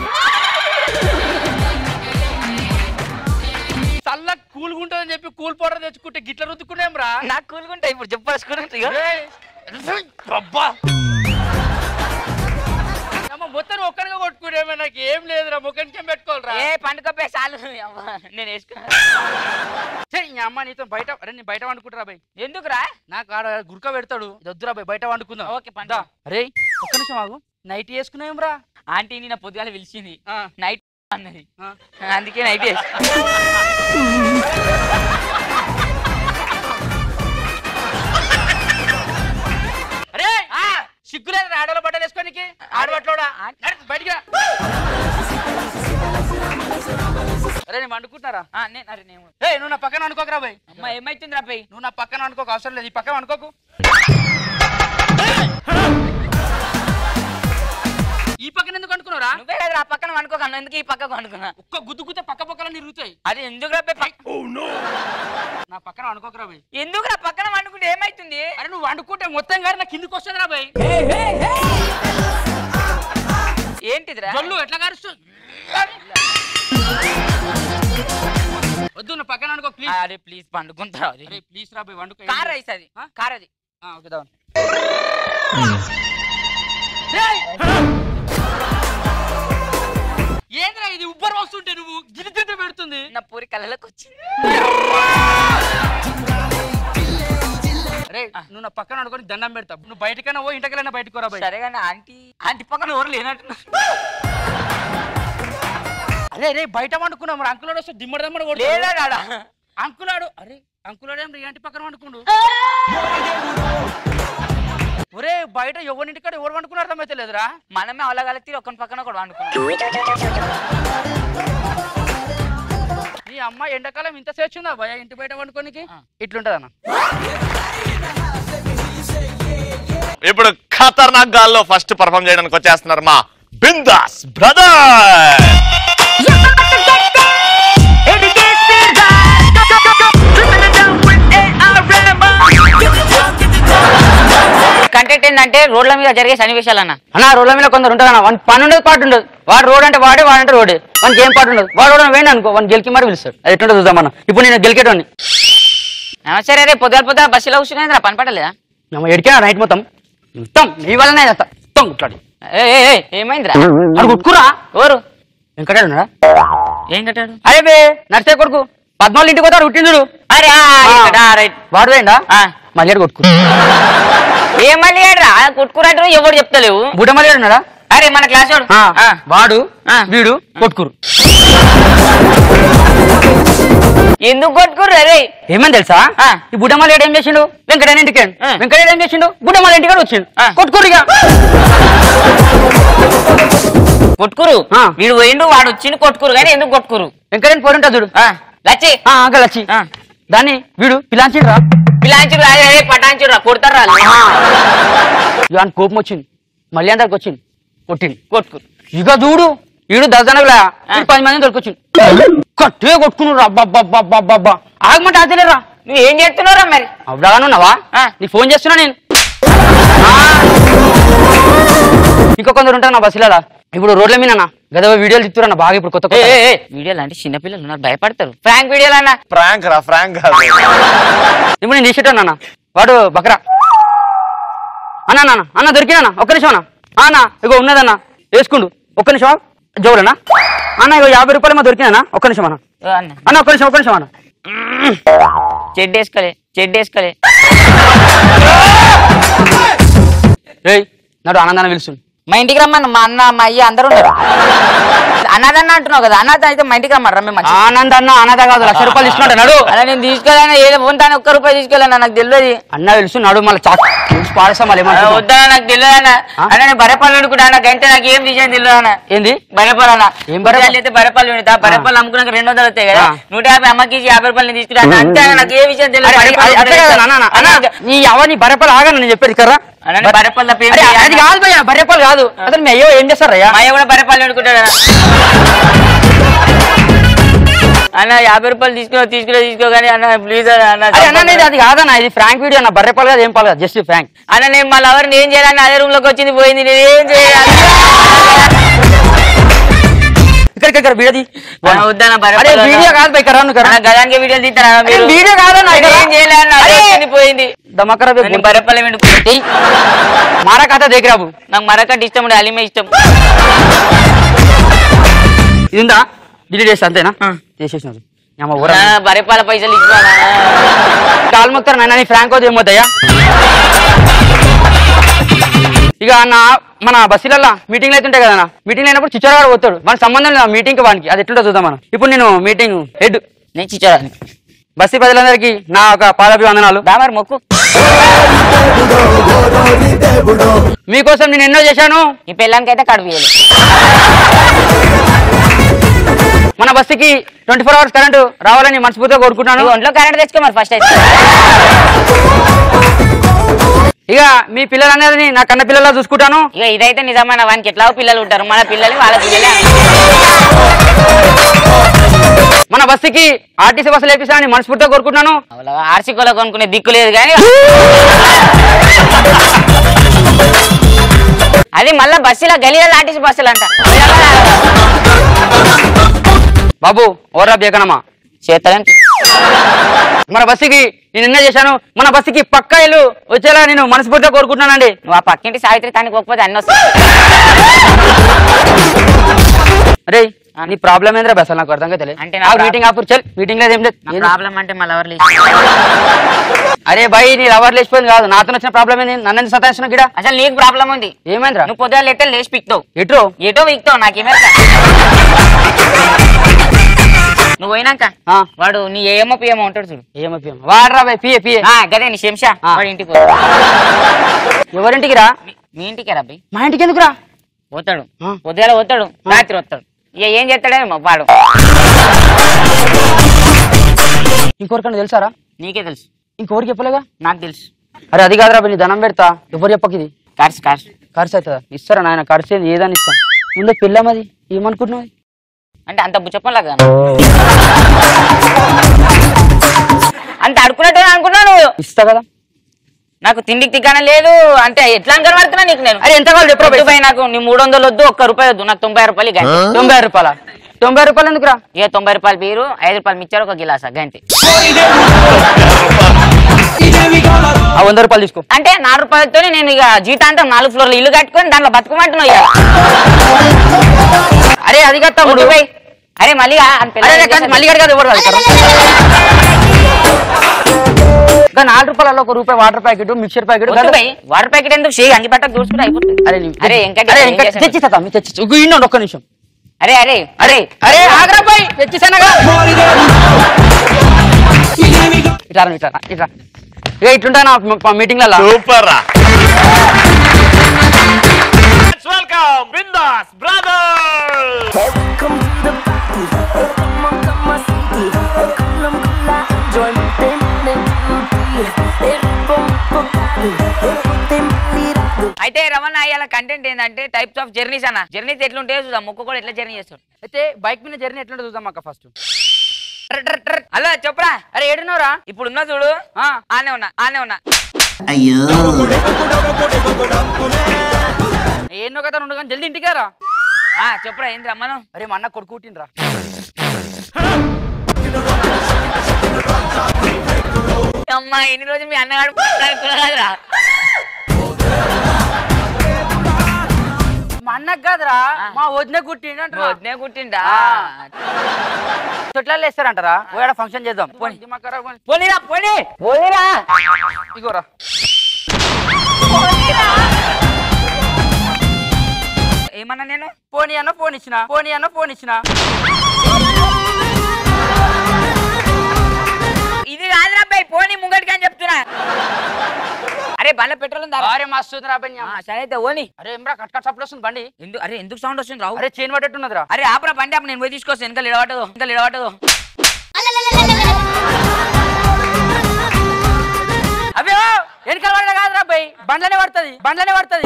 చల్ల కూల్గుంటుందని చెప్పి కూల్ పౌడర్ తెచ్చుకుంటే గిట్ల రుద్దుకునేం రా నాకు కూలుకుంటా ఇప్పుడు చెప్పాల్సుకుంటా ఇగో. అబ్బా అమ్మ, మొత్తం ఒక్కడిగా కొట్టుకునేమో నాకు ఏం లేదురా ముఖానికి ఏం పెట్టుకోవాలరా ఏ పండుగ చాలు అవ్వ, నేను వేసుకున్నా సరే ఈ అమ్మ నీతో బయట అరే నీ బయట వండుకుంటారా బాయ్ ఎందుకురా నాకు ఆడ గురక పెడతాడు ఇది వద్దురా బాయ్ బయట వండుకుందాం ఓకే, పండు. దా. అరే ఒక్క నిమిషం ఆగు నైట్ వేసుకున్నాం రా ఆంటీ నిన్న పొద్దుగాల పిలిచింది ఆ. నైట్ అన్నది ఆ. అందుకే నైట్ వేసి అరే సిగ్గులేదు ఆడలో బట్టలు వేసుకోనికి ఆడబట్టలోడా నడు, బయటికి రా అరే నేను వండుకుంటున్నారా ఆ, నేను అరే నేను ఏ నువ్వు నా పక్కన అనుకోకరా బాయ్ అమ్మ ఏమైతుంది రా పోయి నువ్వు నా పక్కన అనుకోక అవసరం లేదు ఈ పక్కన అనుకోకు ఈ పక్కన ఎందుకు అనుకున్నారా నువ్వే కదా ఆ పక్కన అనుకోకన్నా ఎందుకు ఈ పక్కకు అనుకున్నా ఒక్క గుద్దు గుద్ద పక్క పక్కన నిరుగుతాయి అది ఎందుకు రా పోయి నా పక్కన అనుకోకరా బాయ్ ఎందుకు రా పక్కన వండుకుంటే ఏమైతుంది అరే నువ్వు వండుకుంటే మొత్తం గారి నా కిందికి వస్తుంది రా బాయ్ ఏంటిదిరా జొల్లు ఎట్లా గారుస్తుంది వద్దు నా పక్కన అనుకో ప్లీజ్ అరే ప్లీజ్ పండుకుంటారా అది అరే ప్లీజ్ రా బాయ్ వండుకో కార్ రైస్ అది ఆ? కార్ అది ఆ, ఓకే దావన్ ఏంద్రా ఇది ఉబ్బర్ వస్తుంటే నువ్వు గిరి తింటే పెడుతుంది నా పూరి కళ్ళలోకి వచ్చింది అరే నువ్వు నా పక్కన అనుకొని దండం పెడతా నువ్వు బయటకైనా ఓ ఇంటికైనా బయటకు రా బాయ్ సరే కానీ ఆంటీ ఆంటీ పక్కన ఎవరు లేనట్టు అరే రే బయట వండుకున్నాం మరి అంకులాడు వస్తే దిమ్మడి దమ్మడి కొడుతాడు. లేదా కాడా అంకులాడు అరే అంకులాడు ఏం ఇంటి పక్కన వండుకుండు ఒరే బయట ఎవరింటి కాడ ఎవరు వండుకున్నారు అర్థమైతే లేదురా మనమే అవలగలితే ఒకరి పక్కన ఒకటి వండుకున్నాం నీ అమ్మ ఎండాకాలం ఇంత చేర్చుందా భయ ఇంటి బయట వండుకోనికి ఇట్లుంటది అన్న ఇప్పుడు ఖతర్నాక్ గాల్లో ఫస్ట్ పర్ఫామ్ చేయడానికి వచ్చేస్తున్నారు మా బిందాస్ బ్రదర్ కంటెంట్ ఏంటంటే రోడ్ల మీద జరిగే సన్నివేశాలు అన్న అన్న రోడ్ల మీద కొందరు ఉంటుంది అన్న వన్ పని ఉండదు పాటు ఉండదు వాడు రోడ్ అంటే వాడే వాడంటే రోడ్ వానికి ఏం పాటు ఉండదు వాడు రోడ్ వేయండి అనుకో వాడిని గెలికి మరి పిలుస్తాడు అది ఎట్లుంటుంది చూద్దాం మనం ఇప్పుడు నేను గెలికేటోని ఆ, సరే రే పొద్దున పొద్దున బస్సులో కూర్చునేది పని పడలేదా ఎడికా నైట్ మొత్తం మొత్తం నీ వల్లనే చేస్తా మొత్తం కుట్లాడి ఏ, ఏ, ఏ, ఏమైందిరా అది కుట్టుకురా ఎవరు వెంకటాడు ఉన్నాడా ఏం కట్టాడు అరే బే నర్సే కొడుకు పద్మాలు ఇంటికి పోతాడు పుట్టిండు అరే ఆ, ఇక్కడ, ఆ, రైట్. వాడు వేయండా ఆ. మళ్ళీ కొట్టుకు ఏం మళ్ళీ రా కొట్టుకురంటారు ఎవడు చెప్తలేవు బుడ్డ మళ్ళీ ఉన్నాడా అరే మన క్లాస్ వాడు ఆ, ఆ. వాడు ఆ. వీడు కొట్టుకురు ఎందుకు కొట్టుకుర్రు అరే ఏమని తెలుసా ఆ. ఈ బుడ్డమల్లి ఏం చేసిండు వెంకటయ్య ఇంటికి ఆ. వెంకటయ్య ఏం చేసిండు బుడ్డమల్లి ఇంటికి వచ్చిండు ఆ. కొట్టుకురు ఇక కొట్టుకురు ఆ. వీడు పోయిండు వాడు వచ్చిండు కొట్టుకురు కానీ ఎందుకు కొట్టుకురు వెంకటయ్య పోరుంటా చూడు ఆ, లచ్చి ఆ, అంకల్ వచ్చి ఆ. దాన్ని వీడు పిలాంచిండు రా పిలాంచుడు అదే అదే పటాంచుడు కొడతారు వాళ్ళు ఇక కోపం వచ్చింది మళ్ళీ అందరికి వచ్చింది కొట్టింది కొట్టుకురు ఇక చూడు వీడు దర్జనకులా పది మంది దొరికొచ్చింది కట్టే కొట్టుకున్నారు అబ్బబ్బబ్బబ్బబ్బా ఆగమంటే ఆచలేరా నువ్వు ఏం చేస్తున్నారా మరి అవుడానున్నావా ఆ. నీ ఫోన్ చేస్తున్నా నేను ఆ. ఇంకా కొందరు ఉంటారు నా బస్సులలో ఇప్పుడు రోడ్ల మీద గద వీడియోలు తిత్తురన్న బాగా ఇప్పుడు కొత్త కొత్త. వీడియోలు అంటే చిన్నపిల్లలు ఉన్నారు భయపడతారు ఫ్రాంక్ వీడియోలు అన్న ఫ్రాంక్ రా ఫ్రాంక్ కాదు ఇప్పుడు నేను తీసేటాను అన్న వాడు బక్రా అన్న నాన్న అన్న దొరికినా ఒక్క నిమిషం అన్న ఆ, అన్న ఇగో ఉన్నదన్న వేసుకుండు ఒక్క నిమిషం జోలనా అన్న ఇగో యాభై రూపాయలు మా దొరికినా ఒక్క నిమిషం అన్న ఓ అన్న అన్న ఒక్క నిమిషం ఒక్క నిమిషం అన్న చెడ్డ వేసుకోలే చెడ్డ వేసుకోలే రేయ్ నాడు ఆనందాన్ని పిలుస్తుంది మా ఇంటికి రమ్మన్న మా అన్న మా అయ్య అందరూ ఉన్నారు అన్నదన్న అంటున్నావు కదా అన్నద అయితే మా ఇంటికి రమ్మరా మేము మంచిగా. ఆనంద్ అన్న అనాథ కాదు లక్ష రూపాయలు ఇస్తున్నట్టు నడు అలా నేను తీసుకోలేనా ఏదో ఉంటాను ఒక్క రూపాయి తీసుకోలేనా నాకు తెలియదు అన్న పిలుస్తు నడు మళ్ళీ చాక్ పిలిచి పాడేస్తా మళ్ళీ అలా ఏమంటావు? వద్దనా నాకు తెలియదు అన్న ఆ? అన్న నేను బరపాలు అనుకుంటా అన్న గంట నాకు ఏం విషయం తెలియదు అన్న ఏంది బరపాలు అన్న ఏం బరపాలు? బరపాలు అయితే బరపాలు విడతా బరపాలు అమ్ముకున్నాక రెండు వందలు వస్తాయి కదా ఆ. నూట యాభై అమ్మకి ఇచ్చి యాభై రూపాయలు నేను తీసుకుంటా అన్న అంతే అన్న, నాకు ఏ విషయం తెలియదు అరే, అది- అది- అట్లే కదా అన్న, అన్న, అన్న, నీ అవన్నీ బర్రెపాలు ఆగను నేను చెప్పేది కర్రా అన్న, నేను బర్రెపాలు తప్ప ఏం అరే, చేయను. అది కాదు భయ్యా బర్రెపాలు కాదు అసలు మీ అయ్యో ఏం చేస్తారయ్యా మా అయ్య కూడా బరపాలు అనుకుంటాడు అన్న యాభై రూపాయలు తీసుకో తీసుకో తీసుకో కానీ అన్న ప్లీజ్ అన్న అరే అన్న ఇది అది కాదన్న ఇది ఫ్రాంక్ వీడియో అన్న బర్రెపాలు కాదు ఏం పాలు కాదు జస్ట్ ఫ్రాంక్ అన్న నేను మళ్ళీ ఎవరిని ఏం చేయాలని అదే రూమ్ లోకి వచ్చింది పోయింది నేను ఏం చేయాలి ఇక్కడ ఇక్కడ వీడియోది అన్న, వద్దన్న అరే బరపాలు వీడియో కాదు బై కరా నువ్వు అన్న కరా గదానికి వీడియోలు తీస్తారా అరే, వీడియో కాదన్న నేను ఇక్కడ. ఏం చేయలే అన్న అదే అరే. వచ్చింది పోయింది దమకరా బే నేను బరపాలు వెండుకుంటే మారా కథ దగ్గరాబు నాకు మరొకటి ఇష్టం ఉండే అలిమే ఇష్టం ఇది ఉందా డిలీట్ చేస్తా అంతేనా చేసేసినారు ఏమో ఊర అన్న, బరపాల పైసలు ఇచ్చినా కాలు మొక్తారు నాయన నీ ఫ్రాంక్ అవుతుంది ఏమవుతాయా ఇక అన్న మన బస్సులల్లో మీటింగ్లు అయితే ఉంటాయి కదా మీటింగ్ అయినప్పుడు చిచ్చరగాడు పోతాడు మనకు సంబంధం లేదు మీటింగ్ వానికి అది ఎట్లుంటో చూద్దాం మనం ఇప్పుడు నేను మీటింగ్ హెడ్ నేను చిచ్చాను బస్సు ప్రజలందరికీ నా ఒక పాదాభివందనాలు దామర్ మొక్కు మీకోసం నేను ఎన్నో చేశాను ఈ పిల్లానికి అయితే కడుపు ఇయ్యలే. మన బస్సుకి ట్వంటీ ఫోర్ అవర్స్ కరెంటు రావాలని మనస్ఫూర్తిగా కోరుకుంటున్నాను నువ్వు ఒంట్లో కరెంట్ తెచ్చుకో మరి ఫస్ట్ అయితే ఇక మీ పిల్లలందరినీ నా కన్న పిల్లలా చూసుకుంటాను ఇక ఇదైతే నిజమైన వానికి ఎట్లా పిల్లలు ఉంటారు మన పిల్లలు వాళ్ళ పిల్లలే మన బస్సుకి ఆర్టీసీ బస్సులు వేపిస్తానని మనస్ఫూర్తిగా కోరుకుంటున్నాను ఆర్సికోలో కొనుక్కునే దిక్కు లేదు కానీ అది మళ్ళా బస్సులో గలీల ఆర్టీసీ బస్సులు అంట బాబు ఓరా బేకనమ్మా చేస్తారంటే మన బస్సుకి నేను ఎన్నో చేశాను మన బస్సుకి పక్క ఇల్లు వచ్చేలా నేను మనస్ఫూర్తిగా కోరుకుంటున్నానండి నువ్వు ఆ పక్కింటి సావిత్రి తానికి పోకపోతే అన్ని వస్తాయి అరే నీ ప్రాబ్లం ఏంద్రా బస్ నాకు అర్థం కాదు అంటే నా మీటింగ్ ఆపూర్ చల్ మీటింగ్ లేదు ఏం లేదు ఏంది? ప్రాబ్లం అంటే మళ్ళీ ఎవరు అరే బై నీ లవర్ లేచిపోయింది కాదు నాతో వచ్చిన ప్రాబ్లం ఏంది నన్ను ఎందుకు సతాయిస్తున్నావు గిడ అసలు నీకు ప్రాబ్లం ఉంది ఏమైందిరా నువ్వు పొద్దున లెట్ట లేచి పిక్తావు ఎట్రో ఎటో విక్తావు నాకేమే నువ్వు పోయినాక ఆ. వాడు నీ ఏమో పిఎమో ఉంటాడు చూడు ఏమైపోయాం వాడరా బై పిఏ పిఏ ఆ, గదే నీ శంషా ఆ. వాడి ఇంటికి పోతాడు. ఎవరింటికి రా మీ- మీ ఇంటికే రబ్బి మా ఇంటికి ఎందుకు రా పోతాడు ఆ. పొద్దుగాల పోతాడు రాత్రి వస్తాడు ఇక ఏం చేస్తాడేమో వాడు ఇంకొకరికన్నా తెలుసారా నీకే తెలుసు ఇంకొకరికి చెప్పలేగా నాకు తెలుసు అరే అది కాదురా బై, నీ ధనం పెడతా ఎవరు చెప్పకి ఇది కార్స్ కార్స్ ఖర్చు అవుతుందా ఇస్తారా నాయన ఖర్చు ఏంది ఏదని ఇస్తాం ముందు పిల్లమది ఏమనుకుంటున్నావు అంటే అంత బుచ్చప్పలాగా అంత అడుకున్నట్టు అనుకున్నావు నువ్వు ఇస్తా కదా నాకు తిండికి తిగ్గానే లేదు అంటే ఎట్లా కనబడుతున్నా నీకు నేను అరే ఎంత కావాలి చెప్పరా బై? వద్దు భయ్ నాకు నీ మూడు వందలు వద్దు ఒక్క రూపాయి వద్దు నాకు తొంభై రూపాయలు గంట తొంభై రూపాయల తొంభై రూపాయలు ఎందుకురా ఇక తొంభై రూపాయలు బీరు ఐదు రూపాయలు మిచ్చారు ఒక గిలాస గంతి ఆ వంద రూపాయలు తీసుకో అంటే నాలుగు రూపాయలతో నేను ఇక జీతాంతం నాలుగు ఫ్లోర్లు ఇల్లు కట్టుకొని దాంట్లో బతుకమంటున్నావు ఇక అరే అది కాదు తమ్ముడు వద్దు భయ్. అరే మళ్ళీ ఆ- అని పిల్ల అరే ఏం కానీ చేస్తుంది? మళ్ళీ కాదు ఎవరు కాదు ఇక్కడ. ఇంకా నాలుగు రూపాయలలో ఒక రూపాయి వాటర్ ప్యాకెట్ మిక్చర్ ప్యాకెట్ వద్దు భయ్, వాటర్ ప్యాకెట్ ఎందుకు షే అంగి పట్టకు దూసుకుని అయిపోతుంది అరే నీ- అరే వెంకట అరే ఏం ఇంకా చేశాడు? తెచ్చిస్తా తమ్మి తెచ్చి ఇన్నండి ఒక్క నిమిషం అరే అరే అరే అరే ఆగ్రా పోయి తెచ్చిసానగా ఇట్లా రా, ఇట్లా రా, ఇట్లా ఇక ఇట్లుంటా నా మీటింగ్ లలో సూపర్ రా వెల్కమ్ బిందాస్ బ్రదర్ అయితే రమణ ఇవాళ కంటెంట్ ఏంటంటే టైప్స్ ఆఫ్ జర్నీస్ అన్న జర్నీస్ ఎట్లుంటాయో చూద్దాం ముక్కు కూడా ఎట్లా జర్నీ చేస్తాడు అయితే బైక్ మీద జర్నీ ఎట్లుంటే చూద్దాం అక్క ఫస్ట్ హలో చెప్పరా అరే ఏడున్నారా ఇప్పుడు ఉన్నా చూడు ఆ. ఆనే ఉన్నా ఆనే ఉన్నా ఎన్నో కదా రెండు కానీ జల్దీ ఇంటికి రా ఆ చెప్పురా ఏంది రమ్మను అరే మా అన్న కొడుకు పుట్టినరా అమ్మా ఎన్ని రోజులు మీ అన్నగాడు కదరా మా అన్నకు కాదురా మా వదిన కుట్టిండు వద్దే కుట్టిండా ఆ. తొట్లలో వేస్తారంటారా పోయాడ ఫంక్షన్ చేద్దాం పోనీ పోనీరా పోనీ పోనీరా ఇగోరా ఏమన్నా నేను పోనీ అన్న ఫోన్ ఇచ్చిన పోనీ అన్న ఫోన్ ఇచ్చిన ఇది కాదురా అబ్బాయి పోనీ ముంగటికి అని చెప్తున్నా అరే బండ్ల పెట్రోల్ ఉందా అరే మస్తు ఉందిరా అబ్బాయి నీ ఆ, అమ్మ. సరే అయితే ఓని అరే ఏమ్రా కట్ కట్ సప్లు వస్తుంది బండి ఎందుకు అరే ఎందుకు సౌండ్ వస్తుంది రావు అరే చైన్ పట్టేట్టున్నదిరా అరే ఆపరా బండి అప్పుడు నేను పోయి తీసుకొస్తాను ఇంకా నిలబడదు ఇంకా నిలబడదు అవి వెనకాల పడలే కాదురా అబ్బాయి బండ్లనే పడుతుంది బండ్లనే పడుతుంది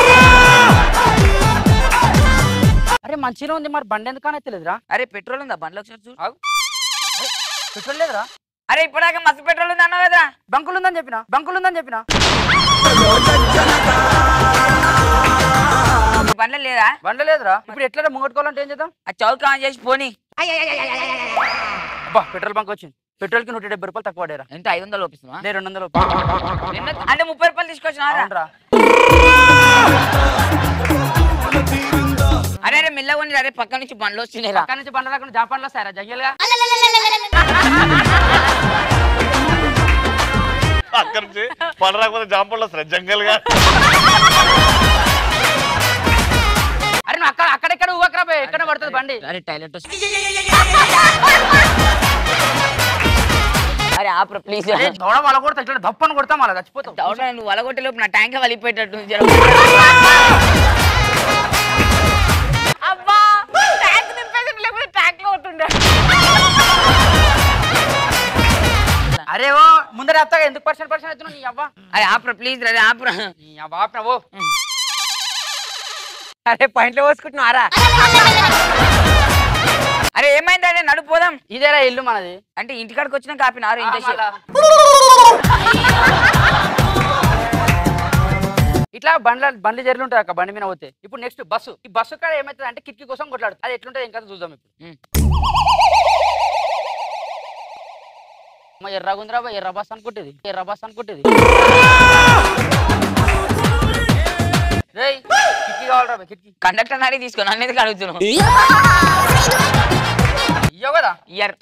అరే మంచిగా ఉంది మరి బండి ఎందుకు అనెత్తలేదురా అరే పెట్రోల్ ఉందా బండ్లో ఒకసారి చూడు ఆగు. అరే, పెట్రోల్ లేదురా అరే ఇప్పటిదాకా మస్తు పెట్రోల్ ఉంది అన్నావు కదా బంకులు ఉందని చెప్పిన బంకులు ఉందని చెప్పిన బండ్ల లేదా బండ్ల లేదురా ఇప్పుడు ఎట్లా ముంగట్టుకోవాలంటే ఏం చేద్దాం ఆ చౌక్ ఆన్ చేసి పోనీ అబ్బా పెట్రోల్ బంక్ వచ్చింది పెట్రోల్ కి నూట డెబ్బై రూపాయలు తక్కువ పడేరా ఎంత ఐదు వందలు ఒప్పిస్తున్నా లే రెండు వందలు అంటే ముప్పై రూపాయలు తీసుకొచ్చినా అవునరా అరే అరే మెల్లగా ఉంది అరే పక్క నుంచి బండ్లు వస్తున్నాయి రా పక్క నుంచి బండ్ల రాకుండా జాపాన్లో సారా జంగల్గా అక్కడి నుంచి పని రాకపోతే జాంపల్లో జంగల్ గా అరే నువ్వు అక్కడ అక్కడెక్కడ ఊవకరా పోయి ఎక్కడ పడుతుంది బండి అరే టాయిలెట్ అరే ఆపరా ప్లీజ్ అరే దౌడ వాళ్ళ కొడతా ఇట్లా దప్పని కొడతాం అలా చచ్చిపోతాం డౌట్ నువ్వు వలగొట్టే లోపు నా ట్యాంక్ వలిపోయేటట్టు ఉంది, జర. అబ్బా ట్యాంక్ నింపేసి లేకపోతే ట్యాంక్ లో ఉంటుండే అరే ఓ ముందర చెప్తాగా ఎందుకు పర్సెంట్ పర్సెంట్ అవుతున్నావు నీ అవ్వ అరే ఆపరా ప్లీజ్ అరే ఆపరా నీ అవ్వ ఆపినా ఓ అరే పాయింట్లో పోసుకుంటున్నారా అరే ఏమైంది అరే నడుపు పోదాం ఇదేరా ఇల్లు మనది అంటే ఇంటికాడికి వచ్చినాక ఆపినారు ఇంత ఆ, మళ్ళా. ఇట్లా బండ్ల బండ్లు జర్లు ఉంటాయి అక్క బండి మీద పోతే ఇప్పుడు నెక్స్ట్ బస్సు ఈ బస్సు కాడ ఏమవుతుంది అంటే కిటికీ కోసం కొట్లాడు అది ఎట్లుంటుంది ఇంకా చూద్దాం ఇప్పుడు ఉమ్. మా ఎర్రగుందిరా బా, ఎర్ర బస్ అనుకుంటుంది ఎర్ర బస్ అనుకుంటుంది రేయ్ కిటికీ కావాలరా బా, కిటికీ కండక్టర్ నాడి తీసుకో నన్ను ఎందుకు అడుగుతున్నావు ఇయ్యవు కదా ఇయర్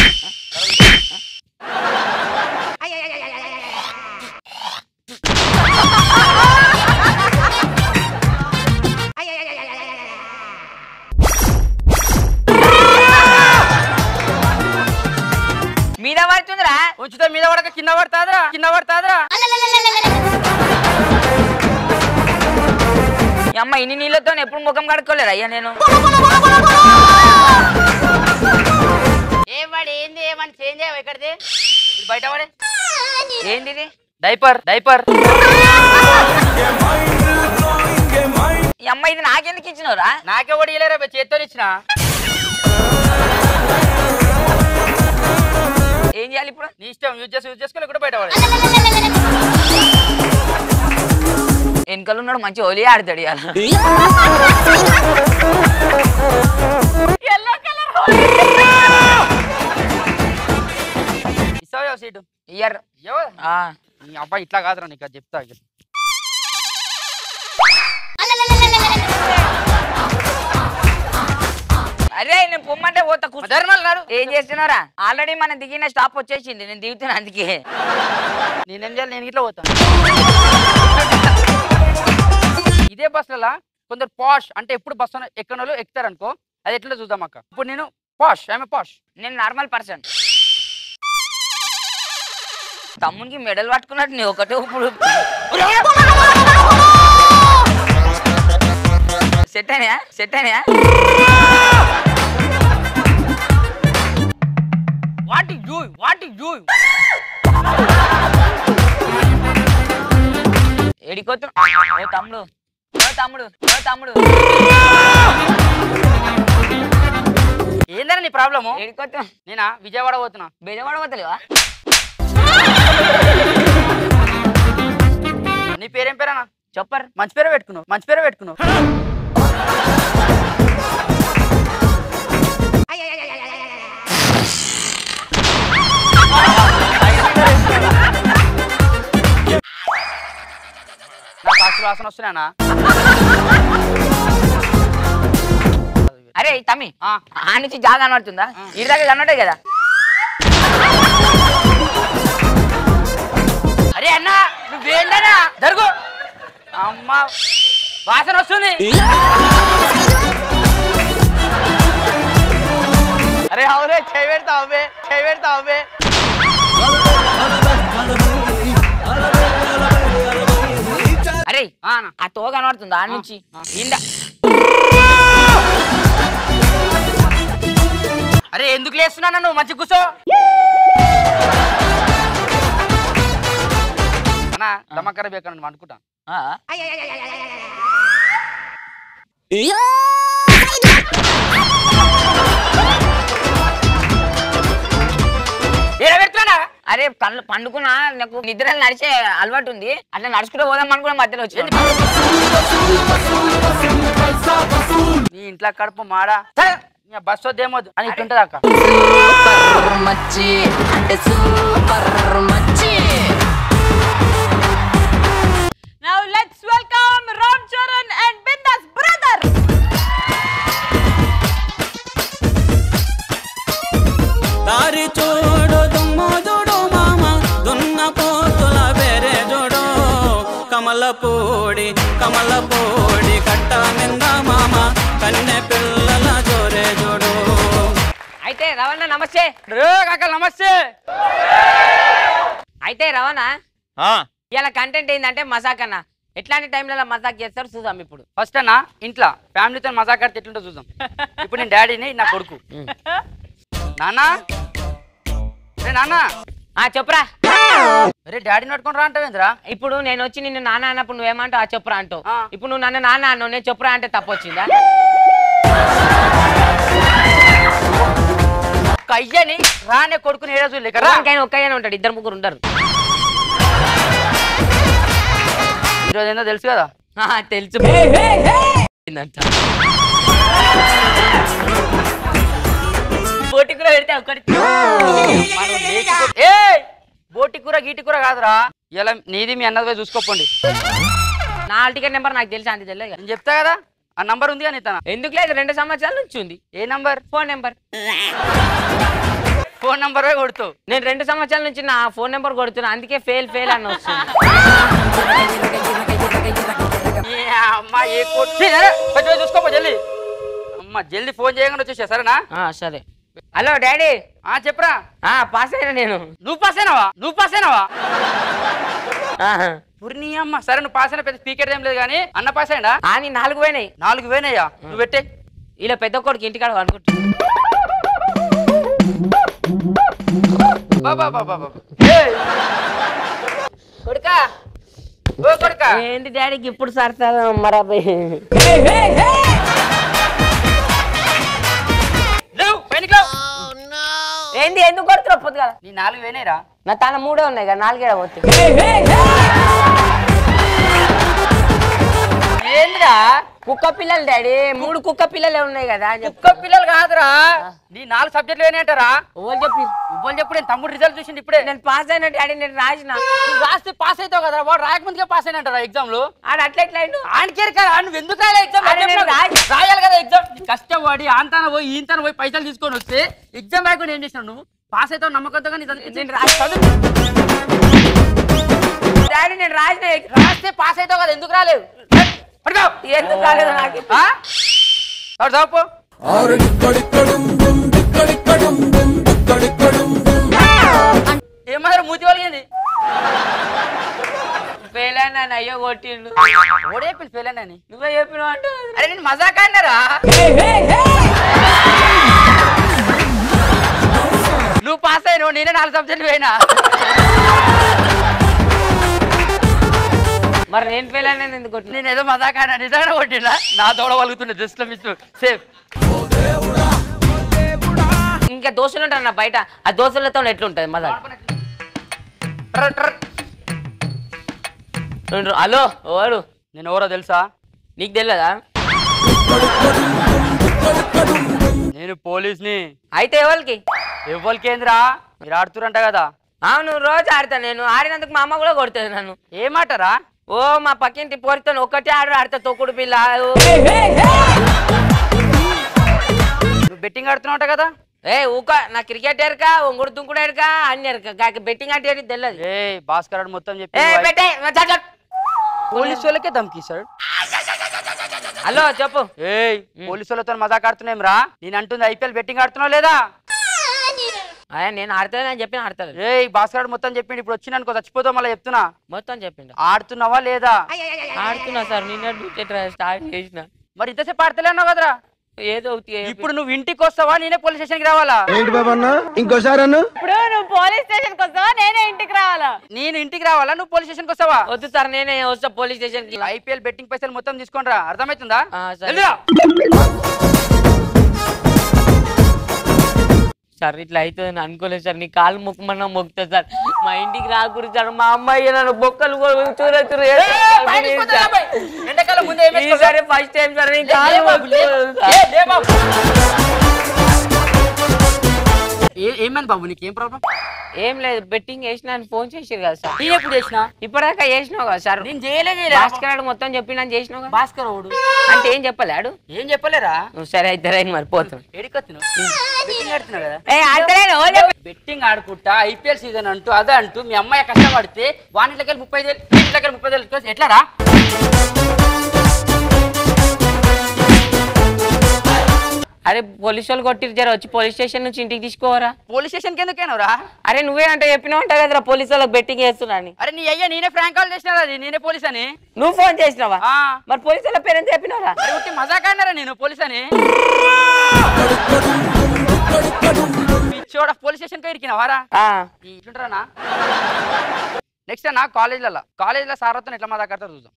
మీద పడుతుందిరా ఉంచితే మీద పడక కింద పడతాదిరా కింద పడతాదిరా ఈ అమ్మ ఇన్ని నీళ్ళతో ఎప్పుడు ముఖం కడుక్కోలేరు అయ్యా నేను ఏం వాడు ఏంది ఏమని చేంజ్ చేయవు ఎక్కడిది ఇది బయట పడే ఏంది ఇది? డైపర్ డైపర్ ఈ అమ్మ ఇది నాకెందుకు ఇచ్చినవరా నాకే కూడా ఇయ్యలేరా బా, చేత్తో ఇచ్చిన ఏం చేయాలి ఇప్పుడు నీ ఇష్టం యూజ్ చేసి యూజ్ చేసుకోవాలి కూడా బయట పడే వెనకాల ఉన్నాడు మంచి హోలీ ఆడతాడు ఇవాళ ఇస్తావా సీటు ఇయర్ ఇయ్యవా నీ అబ్బాయి ఇట్లా కాదురా నీకు అది చెప్తా ఆగు. అరే నేను పొమ్మంటే పోతా కూర్చో ధర్మాలు నాడు ఏం చేస్తున్నారా ఆల్రెడీ మనం దిగిన స్టాప్ వచ్చేసింది నేను దిగుతున్నా అందుకే నేనేం చేయాలి నేను ఇట్లా పోతాను ఇదే బస్సులలో కొందరు పాష్ అంటే ఎప్పుడు బస్సు ఎక్కడో వాళ్ళు ఎక్కుతారనుకో అది ఎట్లా చూద్దాం అక్క ఇప్పుడు నేను పాష్ ఐఎమ్ పాష్ నేను నార్మల్ పర్సన్ తమ్మునికి మెడల్ పట్టుకున్నట్టు నీ ఒకటే ఇప్పుడు సెట్ అయినా సెట్ అయినా వాట్ యూ వాట్ యూ ఎడికొత్తు ఓ తమ్ముడు ఓ తమ్ముడు ఓ తమ్ముడు ఏందన్నా నీ ప్రాబ్లము ఎడికొత్తు నేనా విజయవాడ పోతున్నా బెజవాడ పోతలేవా నీ పేరేం పేరేనా చెప్పర్ మంచి పేరే పెట్టుకున్నావు మంచి పేరే పెట్టుకున్నావు నా కాసులు వాసన వస్తున్నానా అరే తమ్మి ఆ, ఆ నుంచి జాగా కనబడుతుందా ఈ దాకా కనబడే కదా అరే అన్న నువ్వేందన్నా జరుగు అమ్మా వాసన వస్తుంది అరే అవునే చేయి పెడతా అవే చేయి పెడతా అవే అరే ఆ అన్న. ఆ తో కనబడుతుందా ఆ నుంచి ఇందా అరే ఎందుకు లేస్తున్నా నువ్వు మంచి కూర్చో అన్నా దమ్మకర బేకనండి అనుకుంటా ఆ? ఏడ పెడుతున్నా అరే కళ్ళు పండుకున్నా నాకు నిద్ర నడిచే అలవాటు ఉంది అట్లా నడుచుకుంటూ పోదాం అనుకున్న మధ్యలో వచ్చింది నీ ఇంట్లో కడుపు మాడా సరే, నీ బస్సు వద్దేమొద్దు అని ఇట్టుంటది అక్క Now let's welcome Ram Charan and Bindas brother. దారి చూడు దుమ్ము చూడు మామ దున్న పోతుల బెరే చూడు కమల పూడి కమల పూడి కట్ట నింద మామ కన్నె పిల్లల జోరే చూడు అయితే రవణ నమస్తే రే కాక నమస్తే అయితే రవణ ఆ, ఇలా కంటెంట్ ఏంటంటే మజాక్ అన్న ఎట్లాంటి టైంలో మజాక్ చేస్తారు చూద్దాం ఇప్పుడు ఫస్ట్ అన్న ఇంట్లో ఫ్యామిలీతో మజాక్ ఆడితే ఎట్లుంటో చూద్దాం ఇప్పుడు నేను డాడీని నా కొడుకు నానా రే నాన్న ఆ చెప్పురా రే డాడీని పట్టుకొని రా అంటావేంద్రా ఇప్పుడు నేను వచ్చి నిన్ను నాన్న అన్నప్పుడు నువ్వేమంటావు ఆ చెప్పురా అంటావు ఆ. ఇప్పుడు నువ్వు నన్ను నాన్న అన్నావు నేను చెప్పురా అంటే తప్పు వచ్చిందా ఒక అయ్యని రానే కొడుకుని ఏడా చూడలేక రా ఒక్కడికైనా ఒక్కడైనా ఉంటాడు ఇద్దరు ముగ్గురు ఉంటారు ఈరోజు ఏందో తెలుసు కదా ఆ, తెలుసు ఏందంట? పోటీ కూడా పెడితే ఒక్కడి మనం లేకపోతే- ఏయ్! బోటి కూర గీటి కూర కాదురా ఇలా నీది మీ అన్నది పోయి చూసుకోపోండి నా టికెట్ నెంబర్ నాకు తెలుసు అంతే తెలియదు నేను చెప్తా కదా ఆ నంబర్ ఉంది అని తన ఎందుకు లేదు రెండు సంవత్సరాల నుంచి ఉంది ఏ number phone number phone number కొడుతావు నేను రెండు సంవత్సరాల నుంచి నా ఫోన్ నెంబర్ కొడుతున్నా అందుకే ఫెయిల్ ఫెయిల్ అని వస్తుంది ఏ అమ్మ ఏ కొట్- ఛీ, అరే, కొంచెం పోయి చూసుకోపో జల్దీ అమ్మ జల్దీ ఫోన్ చేయకుండా వచ్చేసా సరేనా ఆ, సరే హలో డాడీ ఆ చెప్పరా ఆ పాస్ అయినా నేను నువ్వు పాస్ అయినావా నువ్వు పాస్ అయినావా ఆహా. పురిని అమ్మ సరే నువ్వు పాస్ అయినా పెద్ద స్పీకర్ ఏం లేదు కానీ అన్న పాస్ అయ్యా ఆ నీ నాలుగు పోయినాయి నాలుగు వేనయ్యా నువ్వు పెట్టే ఇలా పెద్ద కొడుకు ఇంటికాడ అనుకుంటా బాబా బాబా బాబా ఏయ్! కొడుకా ఓ కొడుకా ఏంటి డాడీకి ఇప్పుడు సరదా మరాబాయ్ లేవు పైనకి లేవు ఏంది ఎందుకు కొడుతున్నావు పొద్దుగా నీ నాలుగు వేనేరా నా తన మూడే ఉన్నాయి కదా నాలుగేడ పోతే ఏంద్రా కుక్క పిల్లలు డాడీ మూడు కుక్క పిల్లలే ఉన్నాయి కదా అని చెప్పి కుక్క పిల్లలు కాదురా నీ నాలుగు సబ్జెక్టులు ఏనంటారా ఎవరు చెప్పి ఇవ్వని చెప్పు నేను తమ్ముడు రిజల్ట్ చూసింది ఇప్పుడే నేను పాస్ అయిన డాడీ నేను రాసిన నువ్వు రాస్తే పాస్ అవుతావు కదరా వాడు రాయకముందుగా పాస్ అయినంటారా ఎగ్జామ్ లో ఆడ అట్లా ఎట్లా అయిండు? ఆయనకేరు కదా నువ్వు ఎందుకు రాయాలి ఎగ్జామ్ అరే నేను రాయ- రాయాలి కదా ఎగ్జామ్ కష్టపడి ఆంతాన పోయి ఈంతాన పోయి పైసలు తీసుకొని వస్తే ఎగ్జామ్ రాయకుండా ఏం చేసినావు నువ్వు పాస్ అవుతావు నమ్మకంతో నీ చదివి- నేను రాయ- డాడీ నేను రాసిన రాస్తే పాస్ అవుతావు కదా ఎందుకు రాలేవు పడుకో ఎందుకు రాలేదు నాకు ఆ? వాడు చదువుకో ఏమన్నారు మూతి వలిగింది ఫెయిల్ అయినా అయ్యో కొట్టిండు ఓడే చెప్పింది ఫెయిల్ అని నువ్వే చెప్పినావు అంటే అరే నేను మజాక్ అన్నారా నువ్వు పాస్ అయినావు నేనే నాలుగు సబ్జెక్టులు పోయినా మరి నేను ఫెయిల్ అయినా ఎందుకు కొట్టిన నేను ఏదో మజాక్ అన్నా నిజంగా కొట్టినా నా తోడ వలుగుతుండే జస్ట్ లో మిస్ సేఫ్ ఇంకా దోశలు ఉంటారు నా బయట ఆ దోశలతో ఎట్లుంటది మజా హలో ఎవరు నేను ఎవరో తెలుసా నీకు తెలియదా నేను పోలీస్ని అయితే ఎవరికి ఎవరికేంద్రా మీరు ఆడుతురంట కదా అవును రోజు ఆడతా నేను ఆడినందుకు మా అమ్మ కూడా కొడుతుంది నన్ను ఏమాటరా ఓ మా పక్కింటి పోరితో ఒక్కటే ఆడు ఆడతా తొక్కుడు పిల్ల ఓ. నువ్వు బెట్టింగ్ ఆడుతున్నావుట కదా ఏ ఊక నా క్రికెట్ ఎరక ఒంగుడు తుంకుడు ఎరక అన్ని ఎరక బెట్టింగ్ అంటే ఏంటి తెలియదు ఏ భాస్కర్ ఆడు మొత్తం ఏ చెప్పి పెట్టే చట్ చట్. పోలీసు వాళ్ళకే ధమ్కిస్తాడు హలో చెప్పు ఏయ్ పోలీసు వాళ్ళతో మజాక్ ఆడుతున్నాం రా నేను అంటుంది ఐపీఎల్ బెట్టింగ్ ఆడుతున్నావు లేదా అయ్యా నేను ఆడతానని చెప్పిన ఆడతాను ఏయ్ భాస్కర్ ఆడు మొత్తం చెప్పిండు ఇప్పుడు వచ్చి అనుకో చచ్చిపోతావు మళ్ళీ చెప్తున్నా మొత్తం చెప్పిండు ఆడుతున్నావా లేదా ఆడుతున్నా సార్ నిన్న డ్యూటీ స్టార్ట్ చేసిన మరి ఇంతసేపు ఆడతలే అన్నావు కదరా ఏదో ఒకటి ఏ- ఇప్పుడు నువ్వు ఇంటికి వస్తావా నేనే పోలీస్ స్టేషన్కి రావాలా ఏంటి బాబన్న ఇంకోసారి అన్న ఇప్పుడు నువ్వు పోలీస్ స్టేషన్ కి వస్తావా నేనే ఇంటికి రావాలా నేను ఇంటికి రావాలా నువ్వు పోలీస్ స్టేషన్కి వస్తావా వద్దు సార్ నేనే వస్తా పోలీస్ స్టేషన్ కి ఐపీఎల్ బెట్టింగ్ పైసలు మొత్తం తీసుకోండి రా అర్థమవుతుందా ఆ, సరే. వెళ్దురా. సార్ ఇట్లా అవుతుంది అనుకోలేదు సార్ నీ కాలు మొక్కమన్నా మొక్కుతా సార్ మా ఇంటికి రాకూడదు సార్ మా అమ్మాయి నన్ను బొక్కలు చూర చూర బయటికి పోతా రా బాయ్. ఎండాకాలం ముందే ఏం వేసుకో? ఈసారి ఫస్ట్ టైం సార్ నీ లే, కాలు లే బాబు, లే. మొక్కుతా ఏ, లే బాబు. ఏ- ఏమైంది బాబు నీకు ఏం ప్రాబ్లం ఏం లేదు బెట్టింగ్ వేసినా అని ఫోన్ చేసిరు కదా సార్ నేను ఎప్పుడు చేసిన ఇప్పటిదాకా చేసినావు కదా సార్ నేను చేయలే చేయలే భాస్కర్ గారు మొత్తం చెప్పినా చేసినావు కదా భాస్కర్ ఓడు అంటే ఏం చెప్పలేడు ఏం చెప్పలేరా నువ్వు సరే అయితే రైన్ మరి పోతున్నావు ఎడికొచ్చినావు బెట్టింగ్ ఆడుతున్నావు కదా ఏ ఆడతలేను ఓ చెప్పు. బెట్టింగ్ ఆడుకుంటా ఐపీఎల్ సీజన్ అంటూ అదే అంటూ మీ అమ్మాయి కష్టపడితే వానిట్లకి ముప్పై వేలు వీటికి ముప్పై వేలు తీసుకొచ్చి ఎట్లారా అరే పోలీసు వాళ్ళు కొట్టిరు జర వచ్చి పోలీస్ స్టేషన్ నుంచి ఇంటికి తీసుకోవరా పోలీస్ స్టేషన్ కి ఎందుకేనవరా అరే నువ్వే అంటే చెప్పినావు అంట కదరా పోలీసు వాళ్ళకి బెట్టింగ్ చేస్తున్నా అని అరే నీ అయ్యా నేనే ఫ్రాంక్ కాల్ చేసిన అది నేనే పోలీస్ అని నువ్వు ఫోన్ చేసినావా ఆ. మరి పోలీసు వాళ్ళ పేరెంట్ చెప్పినారా అరే ఉట్టి మజాక్ అన్నారా నేను పోలీస్ అని చూడ పోలీస్ స్టేషన్ కి ఇరికినవారా ఆ, ఇట్లుంటారా నెక్స్ట్ అన్న కాలేజ్లలో కాలేజ్లో సార్లతో ఎట్లా మజాక్ ఆడతారు చూద్దాం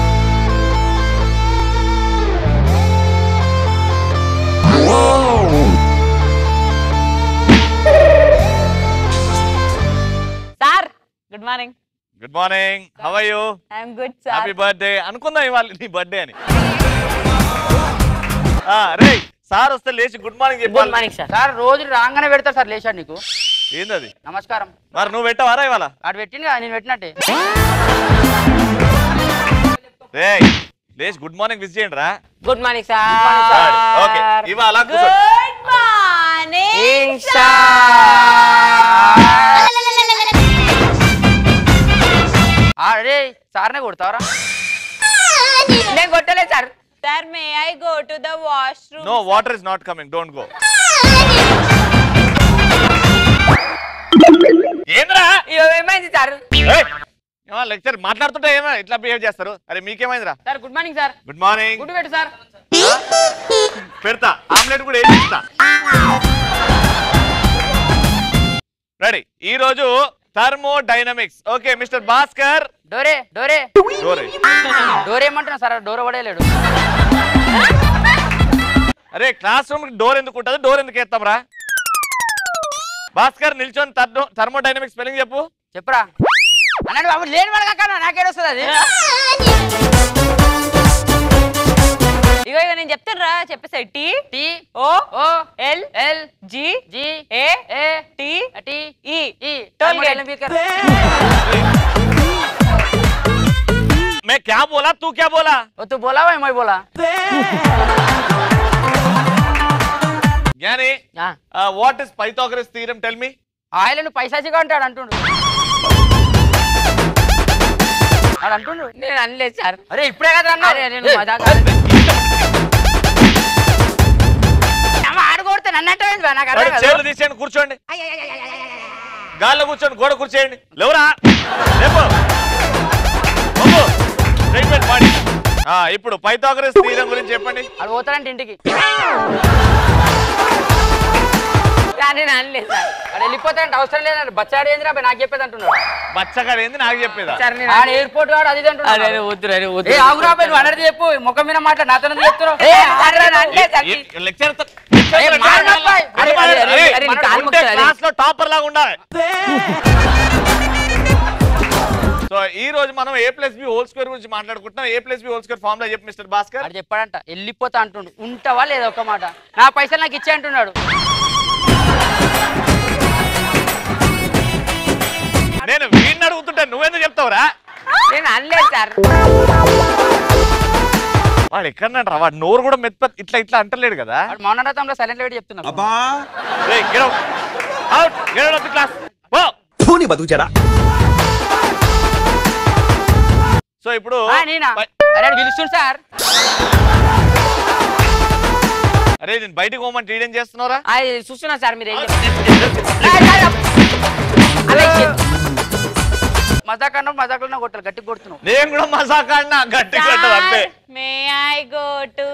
sir good morning good morning how are you I'm good sir happy birthday అనుకుందాం ఇవాళ నీ బర్త్డే అని ఆ రే సార్ వస్తే లేచి గుడ్ మార్నింగ్ గుడ్ చెప్పాలి మార్నింగ్ సార్ సార్ రోజు రాగానే పెడతారు సార్ లేచాడు నీకు ఏందది నమస్కారం మరి నువ్వు పెట్టావారా ఇవాళ ఆడు పెట్టింది కదా నేను పెట్టినట్టే రే లేచి గుడ్ మార్నింగ్ విజ్ చేయండి రా గుడ్ మార్నింగ్ ఓకే సార్ ఇవాళ కూర్చో గుడ్ మార్నింగ్ అరే సార్నే కొడతావరా నేను కొట్టలేదు sir sir may I go to the washroom no water is not coming don't go ఏంద్రా ఇయ్యో, ఏమైంది సార్ లెక్చర్ మాట్లాడుతుంటే ఏమో ఇట్లా బిహేవ్ చేస్తారు అరే మీకేమైందిరా sir good morning sir good morning good పెట్టు సార్ పెడతా ఆమ్లెట్ కూడా వేసి ఇస్తా రెడీ ఈ రోజు thermodynamics okay mister Bhaskar డోరే డోరే డోరే డోర్ ఏమంటున్నా సార్ డోర్ పడేయలేడు అరే క్లాస్ రూమ్ డోర్ ఎందుకు ఉంటుంది డోర్ ఎందుకు వేస్తాం రా భాస్కర్ నిల్చొని థర్మో డైనమిక్స్ స్పెల్లింగ్ చెప్పు చెప్పురా అన్నాడు బాబు లేని వాడు కాక నాకేడొస్తుంది అది say T T O O L L G G A A T T E E Toll gate. मैं क्या बोला तू क्या बोला ఓ తూ బోలా భాయ్ మై బోలా ज्ञानी what is Pythagoras theorem tell me ఆయన పైసాచిగా అంటాడు అంటుండు ఆడు అంటుండు నేను అనలేదు సార్ అరే ఇప్పుడే కదా అన్నావు. అరే నేను ఏయ్, మజాక్ అమ్మ, ఆడు కొడితే నన్ను అంటావేంది బా? నాకు అర్థం వాడి కాదు. చేతులు తీసేయండి కూర్చోండి గాల్లో కూర్చోండి గోడ కూర్చోండి లేవురా లేపు బాబు, ట్రీట్మెంట్ వాడి. ఆ, ఇప్పుడు పైథాగరస్ థీరం గురించి చెప్పండి ఆడు పోతాడంటే ఇంటికి సార్ నేను అనలేదు సార్ ఆడు వెళ్ళిపోతాడంటే అవసరం లేదండి బచ్చాడు ఏందిరా బా, నాకు చెప్పేది అంటున్నాడు బచ్చగాడు ఏంది నాకు చెప్పేదా సార్ నేను ఆడ ఎయిర్పోర్ట్ వాడు అది ఇది అరే అరే అంటున్నాడు వద్దు అరే ఏ వద్దు ఆగురా బా, నువ్వు అన్నది చెప్పు ముఖం మీద మాట్లాడు నాతో చెప్తున్నావు ఏ, ఆగురా, నేను అనలేదు సార్. లెక్చర్ ఏ, మారనా అబ్బాయి? అరే, అరే, అరే, అరే, నీ కాలు మొక్కుతా, అరే. క్లాస్ లో టాపర్ లాగా ఉండాలి సో ఈ రోజు మనం A plus B whole square గురించి మాట్లాడుకుంటున్నాం A plus B whole square formula చెప్పు మిస్టర్ భాస్కర్ ఆడు చెప్పాడంట వెళ్ళిపోతా అంటుండు ఉంటావా లేదా ఒక మాట నా పైసలు నాకు ఇచ్చే అంటున్నాడు నేను వీడిని అడుగుతుంటే నువ్వెందుకు చెప్తావురా నేను అనలేదు సార్ వాడు ఎక్కడన్నాడు వాడు నోరు కూడా మెత్త ఇట్లా ఇట్లా అంటలేడు కదా వాడు మౌనరథంలో సైలెంట్ లేడు చెప్తున్నాడు అబ్బా ఏయ్, get out. Out. Get out of the class. పో. ధూని బతుకుచారా సో ఇప్పుడు ఆ, నేనా బై- అరే ఆడు పిలుస్తుంది సార్ అరే నేను బయటికి పోమంటే ఈడేం చేస్తున్నారా అది చూస్తున్నా సార్ మీరు ఏం చెప్తున్నారు మజాక్ అన్నావు మజాకులో కొట్టాలి గట్టి కొడుతున్నావు నేను కూడా మజాక్ ఆడినా గట్టి కట్టదు అంతే మే ఐ గో టు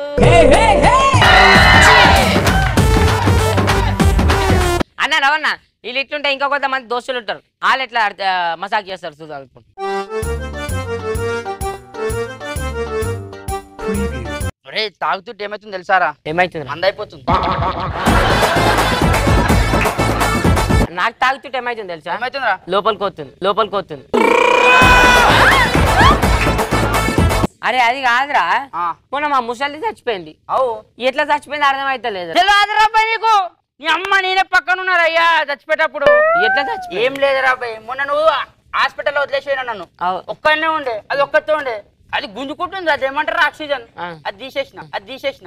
అన్న రవన్న వీళ్ళు ఇట్లుంటే ఇంకా కొంతమంది దోస్తులు ఉంటారు వాళ్ళు ఎట్లా ఆడితే, ఆ, మసాజ్ చేస్తారు చూద్దాం ఇప్పుడు అరే తాగుతుంటే ఏమైతుంది తెలుసారా ఏమైతుంది మంద అయిపోతుంది నాకు తాగుతుంటే ఏమైతుంది తెలుసా ఏమైతుందిరా లోపలికి వస్తుంది లోపలికి వస్తుంది అరే అది కాదురా ఆ. మొన్న మా ముసలి చచ్చిపోయింది అవు ఎట్లా చచ్చిపోయింది అర్థమైతలేదు తెలియదురా అబ్బాయి నీకు నీ అమ్మ నేనే పక్కన ఉన్నారు అయ్యా చచ్చిపోయేటప్పుడు ఎట్లా చచ్చిపోయింది ఏం లేదురా అబ్బాయి మొన్న నువ్వు హాస్పిటల్లో వదిలేసిపోయినా నన్ను అవు. ఒక్కడనే ఉండే అది ఒక్కతో ఉండే అది గుంజుకుంటుంది అది ఏమంటారు ఆక్సిజన్ ఆ. అది తీసేసిన అది తీసేసిన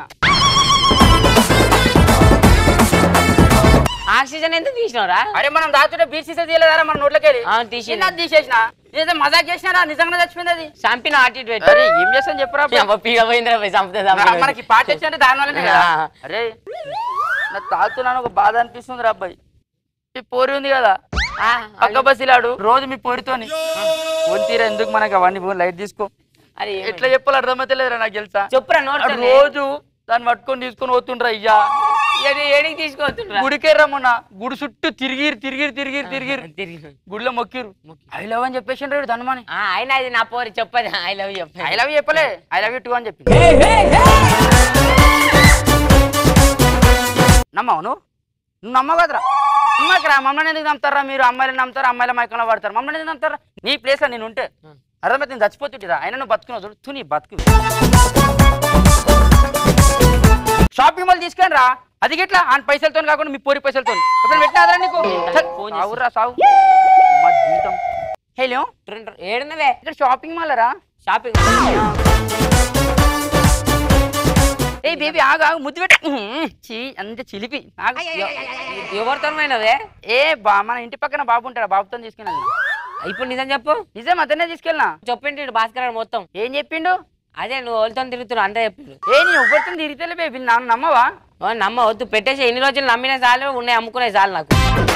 ఆక్సిజన్ ఎంత తీసినవరా అరే మనం దాచుంటే బీర్ సీసా తీయలేదారా మన నోట్లకెళ్ళి ఆ, తీసేయ్. నిన్న అది తీసేసిన నేనైతే మజాక్ చేసినారా నిజంగా చచ్చిపోయింది అది చంపిన అటు ఇటు పెట్టి అరే ఏం చేస్తాను చెప్పురా అబ్బాయి? అబ్బా, పీడ పోయిందిరా పోయి చంపితే చంపితే. మనకి పాట వచ్చిందంటే దాని వల్లనే కదా ఆ. అరే నాకు తాగుతున్నాను ఒక బాధ అనిపిస్తుంది రా అబ్బాయి ఈ పోరి ఉంది కదా ఆ, పక్క బస్సులాడు రోజు మీ పోరితోని వంతీరా ఎందుకు మనకి అవన్నీ పో, లైట్ తీసుకో అరే ఏమైంది? ఎట్లా చెప్పాలో అర్థమైతే లేదురా నాకు తెలుసా చెప్పురా ఆడు నోట్ రోజు దాన్ని పట్టుకొని తీసుకొని పోతుండ్రా అయ్యా ఏడికి తీసుకోవచ్చురా గుడికే రమ్మన్నా గుడి చుట్టూ తిరిగిరు తిరిగిరు తిరిగిరు తిరిగిరు తిరిగి గుడిలో మొక్కిరు ఐ లవ్ అని చెప్పేసి రేడు ధనమని ఆ, అయినా ఇది నా పోరి చెప్పదు ఐ లవ్ చెప్పదు ఐ లవ్ చెప్పలే ఐ లవ్ యూ టూ అని చెప్పి నమ్మవు నువ్వు నువ్వు నమ్మవు కదరా నమ్మకరా మమ్మల్ని ఎందుకు నమ్ముతారా మీరు అమ్మాయిలు నమ్ముతారు అమ్మాయిల మైకంలో పడతారు మమ్మల్ని ఎందుకు నమ్ముతారా నీ ప్లేస్ లో నేను ఉంటే అర్థమైతే నేను చచ్చిపోతుంటిరా అయినా నువ్వు బతుకున్నావు చూడు తు నీ బతుకు షాపింగ్ మాల్ తీసుకొని రా అది గిట్లా ఆ పైసలతో కాకుండా మీ పోరి పైసలతో ఎప్పుడు పెట్టినారా నీకు చల్, ఫోన్ చేసి. సావురా సావు మా జీవితం హలో ఏడున్నవే ఇక్కడ షాపింగ్ మాల్ రా షాపింగ్ ఏ బేబీ ఆగు ఆగు ముద్దు పెట్ట చీ అంత చిలిపి ఆగు. ఎవరితో పోయినవే ఏ బా మన ఇంటి పక్కన బాబు ఉంటాడు బాబుతో తీసుకెళ్ళాను ఇప్పుడు నిజం చెప్పు నిజం అతనే తీసుకెళ్ళినా చెప్పిండు భాస్కర్ గారు మొత్తం ఏం చెప్పిండు అదే నువ్వు వాళ్ళతో తిరుగుతున్నావు అంతే చెప్పిండు ఏ నేను ఎవరితో తిరిగితే బేబీ నన్ను నమ్మవా ఓ, నమ్మ వద్దు పెట్టేసి ఎన్ని రోజులు నమ్మిన చాలు ఉన్నాయి అమ్ముకునే చాలు నాకు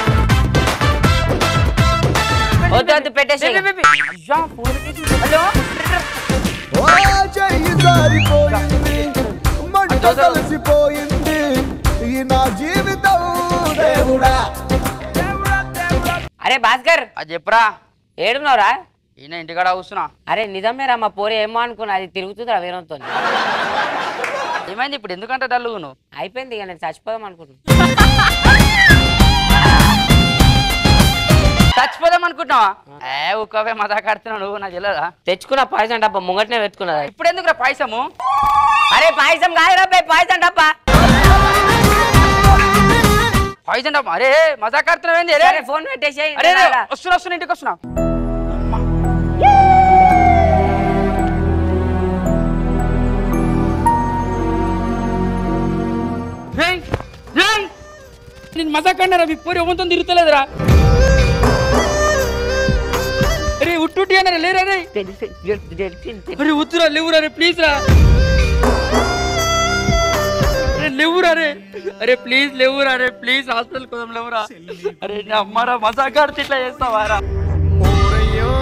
వద్దు వద్దు పెట్టేసి బేబీ, బేబీ. అయ్యా, ఫోన్ పెట్టేసి. హలో ఓ చెయ్యి జారిపోయింది మంట కలిసిపోయింది ఈ నా జీవితం దేవుడా అరే భాస్కర్ అది చెప్పురా ఏడున్నావురా ఈయన ఇంటికాడ కూర్చున్నా అరే నిజమేరా మా పోరే ఏమో అనుకున్నా అది తిరుగుతుందిరా వేరంతో ఏమైంది ఇప్పుడు ఎందుకంటే డల్లుగు నువ్వు అయిపోయింది ఇక నేను చచ్చిపోదాం అనుకుంటున్నా చచ్చిపోదాం అనుకుంటున్నావా ఏ ఊకవే మజా కడుతున్నావు నువ్వు నాకు తెలియదా తెచ్చుకున్న పాయసం డబ్బా ముంగటనే పెట్టుకున్నది ఇప్పుడు ఎందుకురా పాయసము అరే పాయసం కాదురా బే పాయసం డబ్బా పాయిజన్ డబ్బా అరే మజా కడుతున్నావేంది అరే సరే ఫోన్ పెట్టేసేయ్ అరే నేను రాడా. వస్తున్నా వస్తున్నా ఇంటికి వస్తున్నా రేయ్, రేయ్, నేను మజా కన్నారా మీ పోరి ఒమ్మంతో తిరుగుతలేదురా అరే ఉట్టుటి అన్నారా లేరా రే తెలుసు, తెలుసు, తెలుసు. అరే ఉత్తురా లేవురా రే ప్లీజ్ రా అరే లేవురా రే అరే ప్లీజ్ లేవురా రే ప్లీజ్ హాస్పిటల్ కోసం లేవురా అరే నా అమ్మారా మజా కడితే ఇట్లా చేస్తావారా ఓరయ్యో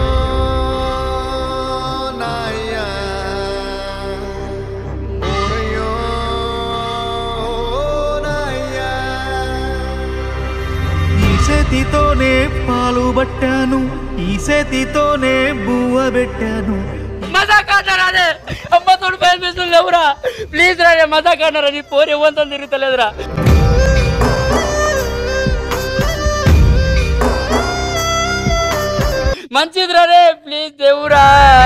నాయ్యా ఓరయ్యో నాయ్యా ఈ చేతితోనే పాలు పట్టాను ఈ చేతితోనే బువ్వ పెట్టాను మజా కాదరా రే అమ్మ తోడు భయం వేస్తుంది లేవురా ప్లీజ్ రా రే మజా కాదరా నీ పోరు ఇవ్వంతో తిరుగుతలేదురా మంచిదిరా రే ప్లీజ్ దేవురా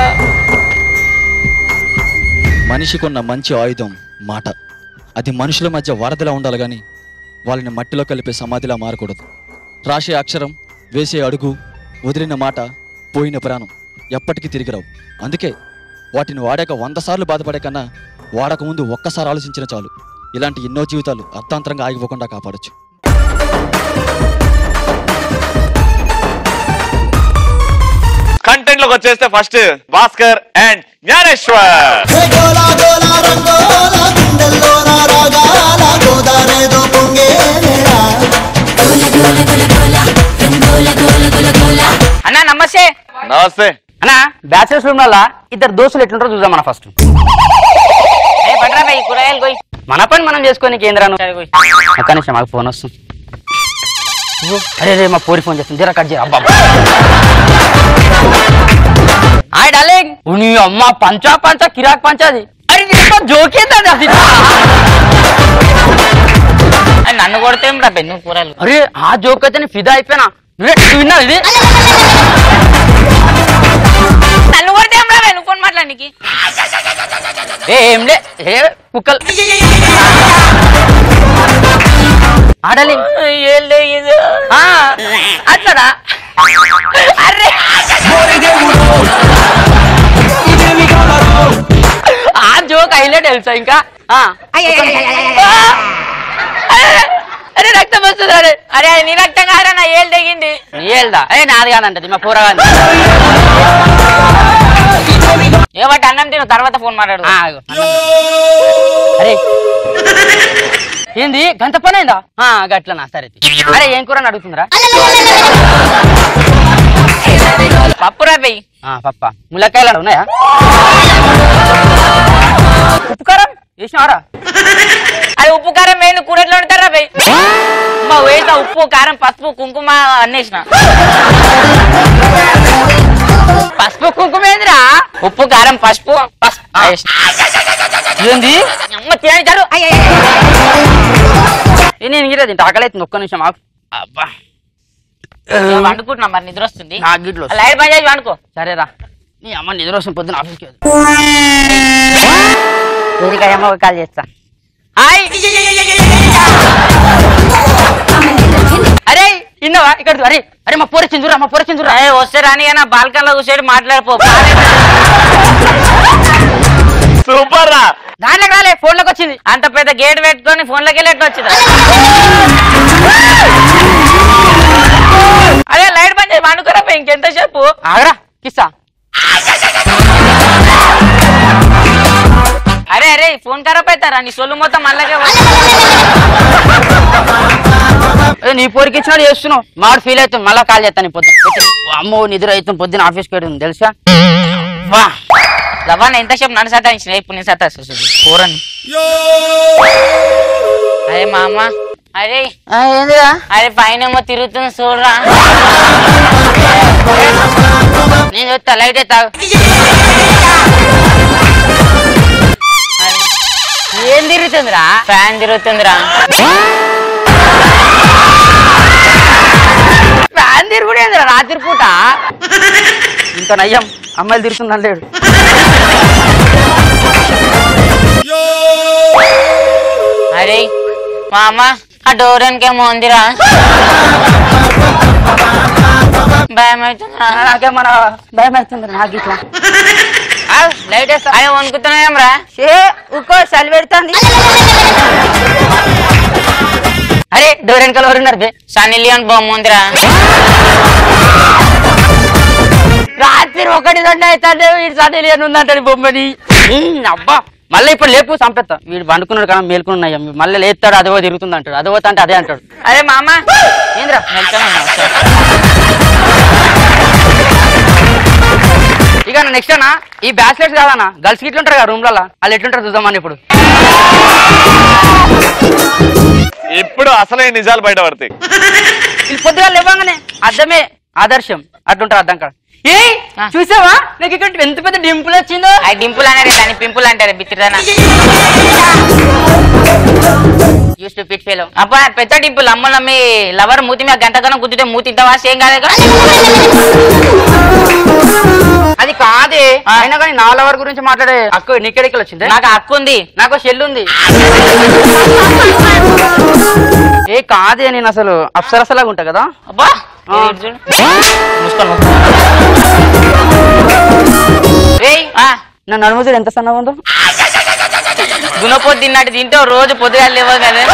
మనిషికున్న మంచి ఆయుధం మాట అది మనుషుల మధ్య వరదలా ఉండాలి కానీ వాళ్ళని మట్టిలో కలిపే సమాధిలా మారకూడదు రాసే అక్షరం వేసే అడుగు వదిలిన మాట పోయిన ప్రాణం ఎప్పటికీ తిరిగి రావు అందుకే వాటిని వాడాక వంద సార్లు బాధపడే కన్నా వాడక ముందు ఒక్కసారి ఆలోచించిన చాలు ఇలాంటి ఎన్నో జీవితాలు అర్థాంతరంగా ఆగిపోకుండా కాపాడొచ్చు కంటెంట్ లోకి వచ్చేస్తే ఫస్ట్ భాస్కర్ అండ్ జ్ఞానేశ్వర్ హే గోలా గోలా రంగోలా గుండెల్లోన రాగాల గోదారేదో పొంగేలేరా అన్నా నమస్తే నమస్తే అన్నా బ్యాచిలర్స్ రూమ్ వల్ల ఇద్దరు దోస్తులు ఎట్లుంటారో చూద్దాం మన ఫస్ట్ ఏ పడరా బే, ఈ కూరగాయలు పోయి మన పని మనం చేసుకొని కేంద్రాను ఒక్క నిమిషం మాకు ఫోన్ వస్తుంది ఓ, అరే రే మా పోరి ఫోన్ చేస్తుంది జరా కట్ చేయరా అబ్బా హాయ్ డార్లింగ్ నీ అమ్మ పంచా పంచా కిరాక్ పంచాది అరే జోకేందండి అది అది నన్ను కొడితే రా బెన్ను కూరలు అరే ఆ జోక్ అయితే నేను ఫిదా అయిపోయినా నువ్వే నువ్వు విన్నావు ఇది నన్ను కొడితే రా బెన్ను ఫోన్ మాట్లాడానికి ఏ ఏంలే ఏ కుక్కలు ఆడాలి అట్లడా అరే ఆ జోక్ హైలైట్ తెలుసా ఇంకా ఆ. అరే రక్తం వస్తుంది అరే అరే అది నీ రక్తం కాదురా నా ఏళ్ళు తెగింది నీ ఏల్దా అరే నాది కాదంటది మా పూరగాని ఏమంటే అన్నం తిను తర్వాత ఫోన్ మాట్లాడు ఆ, ఆగు. అరే ఏంది గంత పని అయిందా ఆ, గట్లనా సరే తీ. అరే ఏం కూర అని అడుగుతుందిరా పప్పు రా బెయ్యి ఆ, పప్ప ములక్కాయలు ఆడ ఉన్నాయా ఉప్పు కారం వేసినావరా అది ఉప్పు కారం వేయండి కూర ఎట్లా వండుతారా బెయ్యి మా వేసా ఉప్పు కారం పసుపు కుంకుమ అన్నేసిన పసుపు కుంకుమ ఏందిరా ఉప్పు కారం పసుపు పసుపు ఆ. ఏంది అమ్మ తినని చాలు ఏ, నేను ఇంగిరే తింటా ఆకలి అవుతుంది ఒక్క నిమిషం ఆకు అబ్బా నేను వండుకుంటున్నా మరి నిద్ర వస్తుంది నా గిట్లో లైట్ బంద్ చేసి వండుకో సరేరా నీ అమ్మ నిద్ర వస్తుంది పొద్దున ఆఫీస్కి వెళ్తా. ఊరికాయ అమ్మ కాల్ చేస్తా హాయ్ అరే ఇన్నవా ఇక్కడ చూ. అరే అరే మా పోర చిందురా మా పోర చిందురా అరే వస్తే రాని నా బాల్కన్ లో కూర్చొని మాట్లాడిపో సూపర్ రా దాంట్లోకి రాలే ఫోన్లోకి వచ్చింది అంత పెద్ద గేట్ పెట్టుకొని ఫోన్ లోకి వెళ్ళి వచ్చింది అరే లైట్ బంద్ చేసి వండుకోరా బెయ్యి, ఇంకెంతసేపు ఆగరా కిస్సా అరే అరే ఫోన్ ఖరాబ్ అవుతారా నీ సొల్లు మొత్తం మళ్ళాగే ఏ, నీ పోరికి ఇచ్చినాడు చేస్తున్నావు మాడు ఫీల్ అవుతుంది మళ్ళీ కాల్ చేస్తాను నీ పొద్దున వచ్చి, అమ్మో నిద్ర అవుతుంది పొద్దున ఆఫీస్కి వెళ్ళింది తెలుసా వా లవన్ ఎంతసేపు నన్ను సతాయించిన ఇప్పుడు నేను సతాయిస్తుంది కూరని అరే మామ అరే ఏందిరా అరే పైన ఏమో తిరుగుతుంది చూడరా నేను చూస్తా లైట్ తాగు ఏం తిరుగుతుందిరా ఫ్యాన్ తిరుగుతుందిరా ఫ్యాన్ తిరుగుడు ఏందిరా రాత్రి పూట ఇంకా నయ్యం అమ్మాయిలు తిరుగుతుందని లేడు మామ ఆ డోర్ వెనకేమో ఉందిరా భయం అవుతుందిరా నాకేమన్నా భయం అవుతుంది నాకు ఇట్లా లైట్ వేస్తా అయ్యో వణుకుతున్నాయేం రా ఏ ఉక్కో చలి పెడుతుంది అరే డోర్ వెనకాల ఎవరు ఉన్నారు బే సన్నీ లియోన్ బొమ్మ ఉందిరా రాత్రి ఒకటి రెండు అవుతాడు వీడు సడీ లేని ఉందంటాడు బొమ్మని ఉమ్, అబ్బా మళ్ళీ ఇప్పుడు లేపు సంపెత్తా వీడు పండుకున్నాడు కానీ మేల్కొని ఉన్నాయి మళ్ళీ లేస్తాడు అదవో తిరుగుతుంది అంటాడు అదవో అంటే అదే అంటాడు అరే మామ ఏంద్రా వెళ్తాను ఇక నెక్స్ట్ అన్న ఈ బ్యాచిలర్స్ కాదన్న గర్ల్స్ ఇట్లా ఉంటారు కదా రూమ్లలో వాళ్ళు ఎట్లుంటారు చూద్దామని ఇప్పుడు ఇప్పుడు అసలైన నిజాలు బయటపడతాయి వీళ్ళు పొద్దుగా లేవగానే అర్థమే ఆదర్శం అట్లుంటారు అర్థం కాదు ఏ చూసావా నాకు ఇక్కడ ఎంత పెద్ద డింపుల్ వచ్చిందో ఆ డింపుల్ అనేది దాని పింపుల్ అంటారు బిత్తిదానా యూస్ టు పిట్ ఫెలో అబ్బా పెద్ద డింపుల్ అమ్మల మీ లవర్ మూతి మీద గంట కన్నా గుద్దితే మూతి ఇంత వాసి ఏం కాదు కదా? అది కాదే అయినా కానీ నా లవర్ గురించి మాట్లాడే అక్క నీకెడికి వచ్చింది నాకు హక్కు ఉంది నాకు షెల్ ఉంది ఏ కాదే నేను అసలు అప్సరసలాగా ఉంటా కదా అబ్బా ఆ. ఇది చూడు. మూసుకోను. ఏయ్, ఆ, నా నడుము చూడు ఎంత సన్నగా ఉందో దున్నపోతు తిన్నట్టు తింటావు రోజు పొద్దుగా లేవు కదా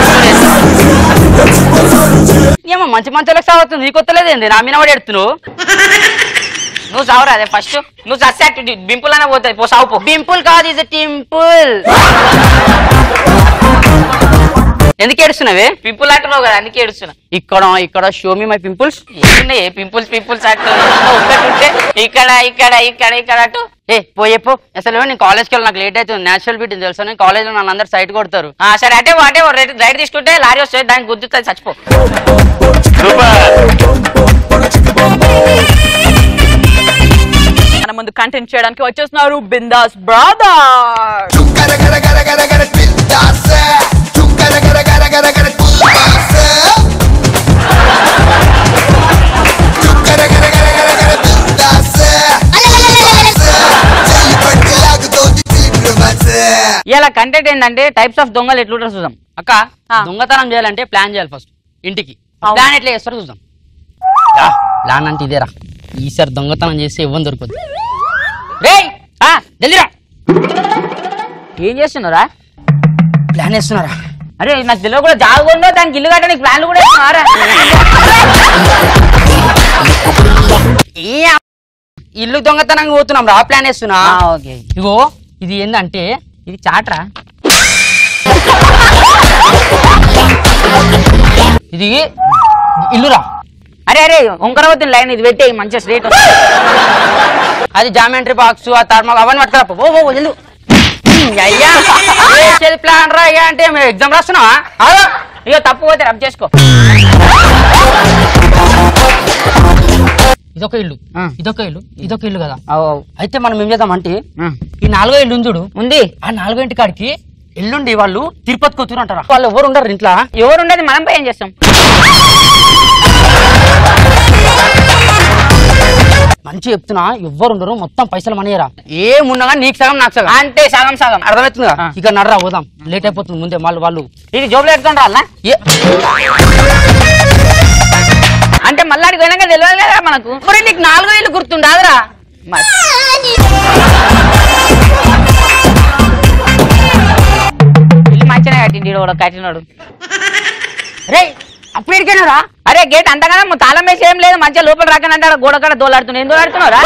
ఏమో మంచి మంచి సాగుతుంది నీకు వస్తలేదేంది నా మీద పడి ఎడుతున్నావు నువ్వు సావురా అదే ఫస్ట్ నువ్వు సస్సాట్ బింపుల్ అనే పోతాయి పో సావు పో పింపుల్ కాదు ఇది టింపుల్ ఎందుకు ఏడుస్తున్నావే పింపుల్ అంటున్నావు కదా అందుకే ఏడుస్తున్నా ఇక్కడ ఇక్కడ షో మీ మై పింపుల్స్ ఏమున్నాయి పింపుల్స్ పింపుల్స్ అట్టు ఒక్కటి ఉంటే ఇక్కడ ఇక్కడ ఇక్కడ ఇక్కడ అటు ఏ పోయే పో అసలు నేను కాలేజ్కి వెళ్ళి నాకు లేట్ అవుతుంది నేచురల్ బ్యూటీ తెలుసా నేను కాలేజ్లో నన్ను అందరు సైట్ కొడతారు ఆ, సరే అంటే అంటే రైట్ తీసుకుంటే లారీ వస్తుంది దానికి గుద్దుతుంది చచ్చిపో మన ముందు కంటెంట్ చేయడానికి వచ్చేస్తున్నారు బిందాస్ బ్రదర్ ఇలా కంటెంట్ ఏంటంటే టైప్స్ ఆఫ్ దొంగలు ఎట్లుంటారు చూద్దాం అక్క దొంగతనం చేయాలంటే ప్లాన్ చేయాలి ఫస్ట్ ఇంటికి ప్లాన్ ఎట్లా చేస్తారో చూద్దాం రా, ప్లాన్ అంటే ఇదేరా ఈసారి దొంగతనం చేస్తే ఇవ్వని దొరకదు రే జల్దిరా ఏం చేస్తున్నారా ప్లాన్ వేస్తున్నారా అరే నాకు తెలియదు కూడా జాగుందో దానికి ఇల్లు కట్టడానికి ప్లాన్లు కూడా వేస్తున్నారా? ఏ ఇల్లు దొంగతనంగా పోతున్నాం రా ప్లాన్ వేస్తున్నా ఆ, ఓకే ఇగో ఇది ఏంటంటే ఇది చాట్రా ఇది ఇల్లురా అరే అరే ఉంకరవద్దు లైన్ ఇది పెట్టే మంచిగా స్ట్రేట్ అది జామెంట్రీ బాక్స్ ఆ థర్మల్ అవన్నీ పట్టుకురా పో. ఓ ఓ వెళ్ళు అయ్యా వేసేది ప్లాన్ రా అయ్యా అంటే మేము ఎగ్జామ్ రాస్తున్నావా ఆగు. ఇక తప్పు పోతే రబ్ చేసుకో ఇదొక ఇల్లు ఇదొక ఇల్లు ఇదొక ఇల్లు కదా అయితే మనం ఏం చేద్దాం అంటే ఈ నాలుగో ఇల్లు ఉంది చూడు ఉంది ఆ నాలుగో ఇంటి కాడికి ఎల్లుండి వాళ్ళు తిరుపతికి వస్తున్నారు అంటారా వాళ్ళు ఎవరు ఉండరు ఇంట్లో ఎవరు ఉండదు మనం పోయి ఏం చేస్తాం మంచి చెప్తున్నా ఎవ్వరు ఉండరు మొత్తం పైసలు మనీయరా ఏమున్నా నీకు సగం నాకు సగం అంతే సగం సగం అర్థమవుతుందా ఇక నడరా పోదాం లేట్ అయిపోతుంది ముందే వాళ్ళు వాళ్ళు ఇది జోబులో పెట్టుకొని రాలా ఏ- అంటే మళ్ళీ అడిగి పోయినాక తెలియదు కదా మనకు మరి నీకు నాలుగో ఇల్లు గుర్తుండదురా ఇల్లు మంచిగా కట్టిండి ఈడు కూడా కట్టినాడు రే అప్పుడు ఎడికైనారా అరే గేట్ అంతగా తాళం వేసి ఏం లేదు మంచిగా లోపల రాకనంటే గోడ కాడ దోలాడుతున్నా ఏం దోలాడుతున్నారా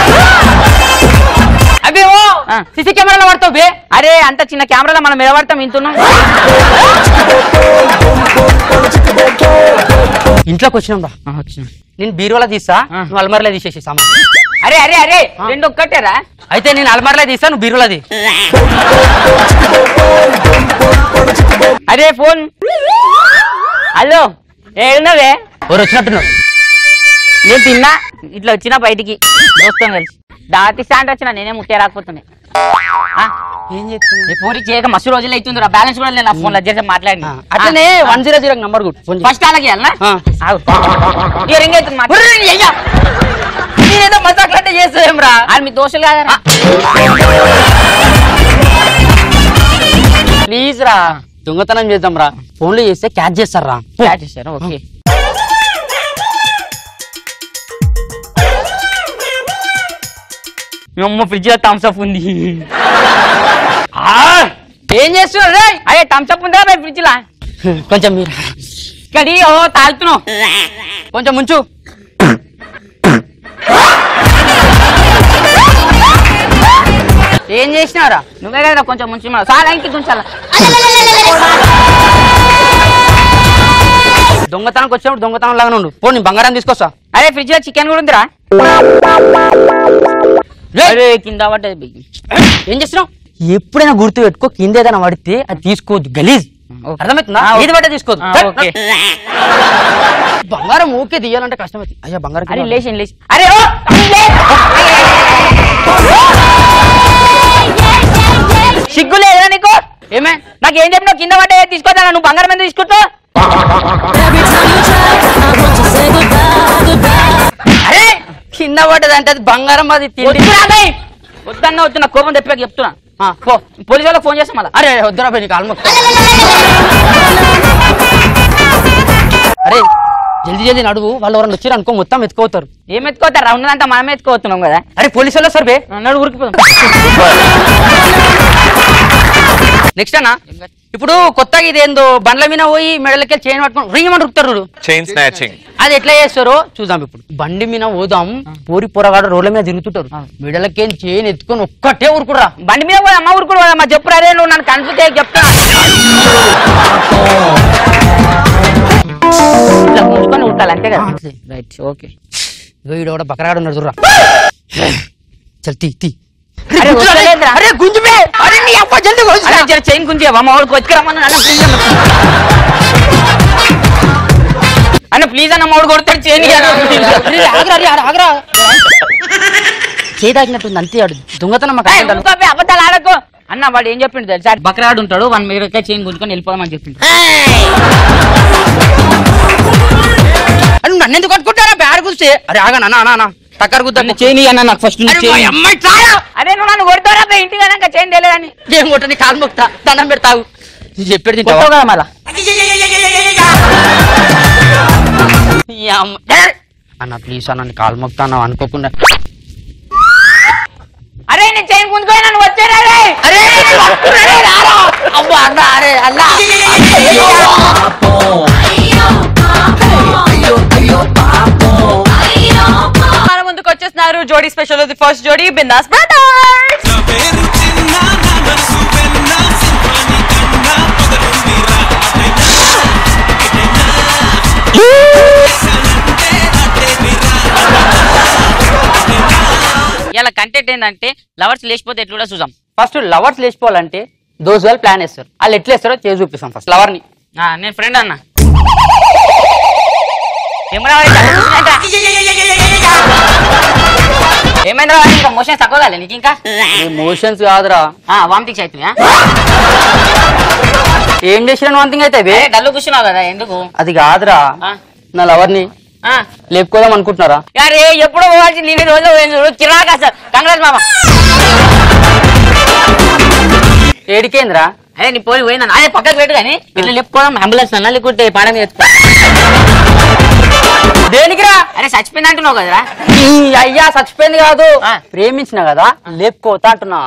అవి ఓ సిసి కెమెరాలో పడతావు బే అరే అంత చిన్న కెమెరాలో మనం నిలబడతాం ఇంతున్నాం ఇంట్లోకి వచ్చినాం రా వచ్చిన నేను బీరువాలో తీసా నువ్వు అల్మార్లో తీసేసి సామాన్ అరే అరే అరే రెండు ఒక్కటేరా అయితే నేను అల్మార్లో తీసా నువ్వు బీరువాలో అరే ఫోన్ హలో ఏడున్నవే ఎవరు వచ్చినట్టున్నారు నేను తిన్నా ఇట్లా వచ్చిన బయటికి దోస్తాం కలిసి దాటి స్టాండ్ వచ్చిన నేనే ముట్టే రాకపోతున్నాయి ఏం చెప్తున్నా పూరి చేయక మస్తు రోజులు అవుతుంది రా బ్యాలెన్స్ కూడా లేదు నా ఫోన్ లో చేసి మాట్లాడి అట్లనే one zero zero number good phone first అలాగే వెళ్ళనా ఆగు. ఇక రింగ్ అవుతుంది మాట్లాడు. ఏదో మజాక్లంటే చేస్తావేం రా అది మీ దోశలు కాదరా ప్లీజ్ రా దొంగతనం చేద్దాం రా ఫోన్లో చేస్తే క్యాచ్ చేస్తారా క్యాచ్ చేశారు ఓకే మీ అమ్మ ఫ్రిడ్జ్ లో థమ్స్ అప్ ఉంది ఆ! ఏం చేస్తున్నావు రే అరే థమ్స్ అప్ ఉందా ఫ్రిడ్జ్ లా కొంచెం మీరు కడి ఓ తాగుతున్నావు కొంచెం ముంచు ఏం చేసినారా నువ్వే కదా కొంచెం ముంచి చాలా ఇంటికి ఉంచాలా దొంగతనానికి వచ్చినప్పుడు దొంగతనం లాగా ఉండు పో నీ బంగారం తీసుకొస్తా అరే ఫ్రిడ్జ్ లో చికెన్ కూడా ఉందిరా అరే కింద పడ్డది ఏం చేస్తున్నావు ఎప్పుడైనా గుర్తు పెట్టుకో కింద ఏదైనా పడితే అది తీసుకోవద్దు గలీజ్ అర్థమవుతుందా ఆ, ఓకే. ఏది పట్టే తీసుకోవద్దు ఆ, చల్, ఓకే. బంగారం ఓకే తీయాలంటే కష్టమైంది అయ్యా బంగారం అరే కింద లేచి లేచి అరే ఓ లే. సిగ్గు లేదా నీకు ఏమే నాకు ఏం చెప్పినావు కింద పడ్డే తీసుకోదా నువ్వు బంగారం మీద తీసుకుంటావు అరే కింద పడ్డది అంటే అది బంగారం అది తిండి వద్దురా బై. వద్దన్నా వద్దు నా కోపం తెప్పాక చెప్తున్నా ఆ, పో పోలీసు వాళ్ళకి ఫోన్ చేస్తాం మళ్ళా అరే వద్దురా పోయి నీకు ఆల్మోస్ట్ అరే జల్దీ జల్దీ నడువు వాళ్ళు ఎవరైనా వచ్చారు అనుకో మొత్తం ఎత్తుకోతారు ఏం ఎత్తుకోతారా ఉన్నదంతా మనం ఎత్తుకోతున్నాం కదా అరే పోలీసు వాళ్ళు వస్తారు బే నడు ఉరికిపోదాం నెక్స్ట్ అన్న ఇప్పుడు కొత్తగా ఇదేందో బండ్ల మీద పోయి మెడలకి చైన్ పట్టుకొని రింగమని రుకుతారు చూడు. చైన్ స్నాచింగ్ అది ఎట్లా చేస్తారో చూద్దాం ఇప్పుడు బండి మీద పోదాం పూరి పొరగాడు రోడ్ల మీద తిరుగుతుంటారు మెడలకి చైన్ ఎత్తుకొని ఒక్కటే ఊరుకురా బండి మీద పోయి అమ్మ ఊరుకుడు పోదమ్మా చెప్పురా అరే నువ్వు నన్ను కన్ఫ్యూజ్ చెప్తా ఇట్లా ముంచుకొని ఉంటాలి అంతే కదా రైట్ ఓకే వీడు కూడా బకరాడు ఉన్నాడు చూడరా చల్ తీ తీ అరే వస్తలేదురా. అరే గుంజుమే అరే నీ అప్ప జల్దీ అరే జర చైన్ గుంజి అమ్మ వాడికి వచ్చుకురమ్మని అన్న ప్లీజ్ అన్న అన్న ప్లీజ్ అన్న మామిడి కొడతాడు చైన్ ఆగరా అరే ఆగరా చేదాకినట్టుంది అంతే ఆడు దొంగతనం మాకు అర్థం కాదు. అబద్ధాలు ఆడకు అన్న వాడు ఏం చెప్పిండు తెలుసా బక్రాడు ఉంటాడు వన్ మీద చైన్ గుంజుకొని వెళ్ళిపోదామని చెప్పిండు అరే నన్ను ఎందుకు కొట్టుకుంటారా బ్యాడ్ కూస్తే అరే ఆగా నాన్న నాన్న టక్కర్ గుద్దా చైన్ అన్న నాకు ఫస్ట్ అరే నువ్వు నన్ను కొడతారా బే, ఇంటికి వెళ్ళాక చైన్ తెలియదని ఏం కొట్టని కాలు మొక్తా దండం పెడతావు నీ చెప్పేది తింటావా? కొట్టావు కదా మళ్ళా ఈ అమ్మ. అన్న ప్లీజ్ అన్న నీ కాలు మొక్తా అన్న అనుకోకుండా అరే నేను చైన్ గుంజుకొని నన్ను వచ్చారా రే అరే అబ్బా అన్న అరే అన్న మన ముందుకు వచ్చేస్తున్నారు జోడీ స్పెషల్ ది ఫస్ట్ జోడీ బిందాస్ బ్రదర్స్ ఇలా కంటెంట్ ఏంటంటే లవర్స్ లేచిపోతే ఎట్లా చూసాం ఫస్ట్ లవర్స్ లేచిపోవాలంటే దోస్ వాళ్ళు ప్లాన్ వేస్తారు వాళ్ళు ఎట్లా వేస్తారో చేసి చూపిస్తాం ఫస్ట్ లవర్ ని నేను ఫ్రెండ్ అన్న ఏమైందా ఇంకా మోషన్ తక్కువ కాలే నీకు ఇంకా ఎమోషన్స్ కాదురా వామిటింగ్స్ అవుతున్నాయా ఏం చేసిన వన్ థింగ్ అయితే బే డల్లు కూర్చున్నావు కదా ఎందుకు అది కాదురా ఆ. నా లవర్ ని ఆ. లేపుకోదాం అనుకుంటున్నారా అరే ఎప్పుడో పోవాల్సి నేను రోజు పోయింది చూడు చిరాకు అసలు కంగ్రాస్ మామ ఏడికేంద్రా అరే నీ పోయి పోయిందన్న అదే పక్కకు పెట్టు కానీ ఇట్లా లేపుకోవడం అంబులెన్స్ అన్న లేకుంటే పాడం ఎత్తుకో దేనికిరా అరే చచ్చిపోయింది అంటున్నావు కదరా ఈ అయ్యా చచ్చిపోయింది కాదు ఆ. ప్రేమించిన కదా లేపుకోతా అంటున్నా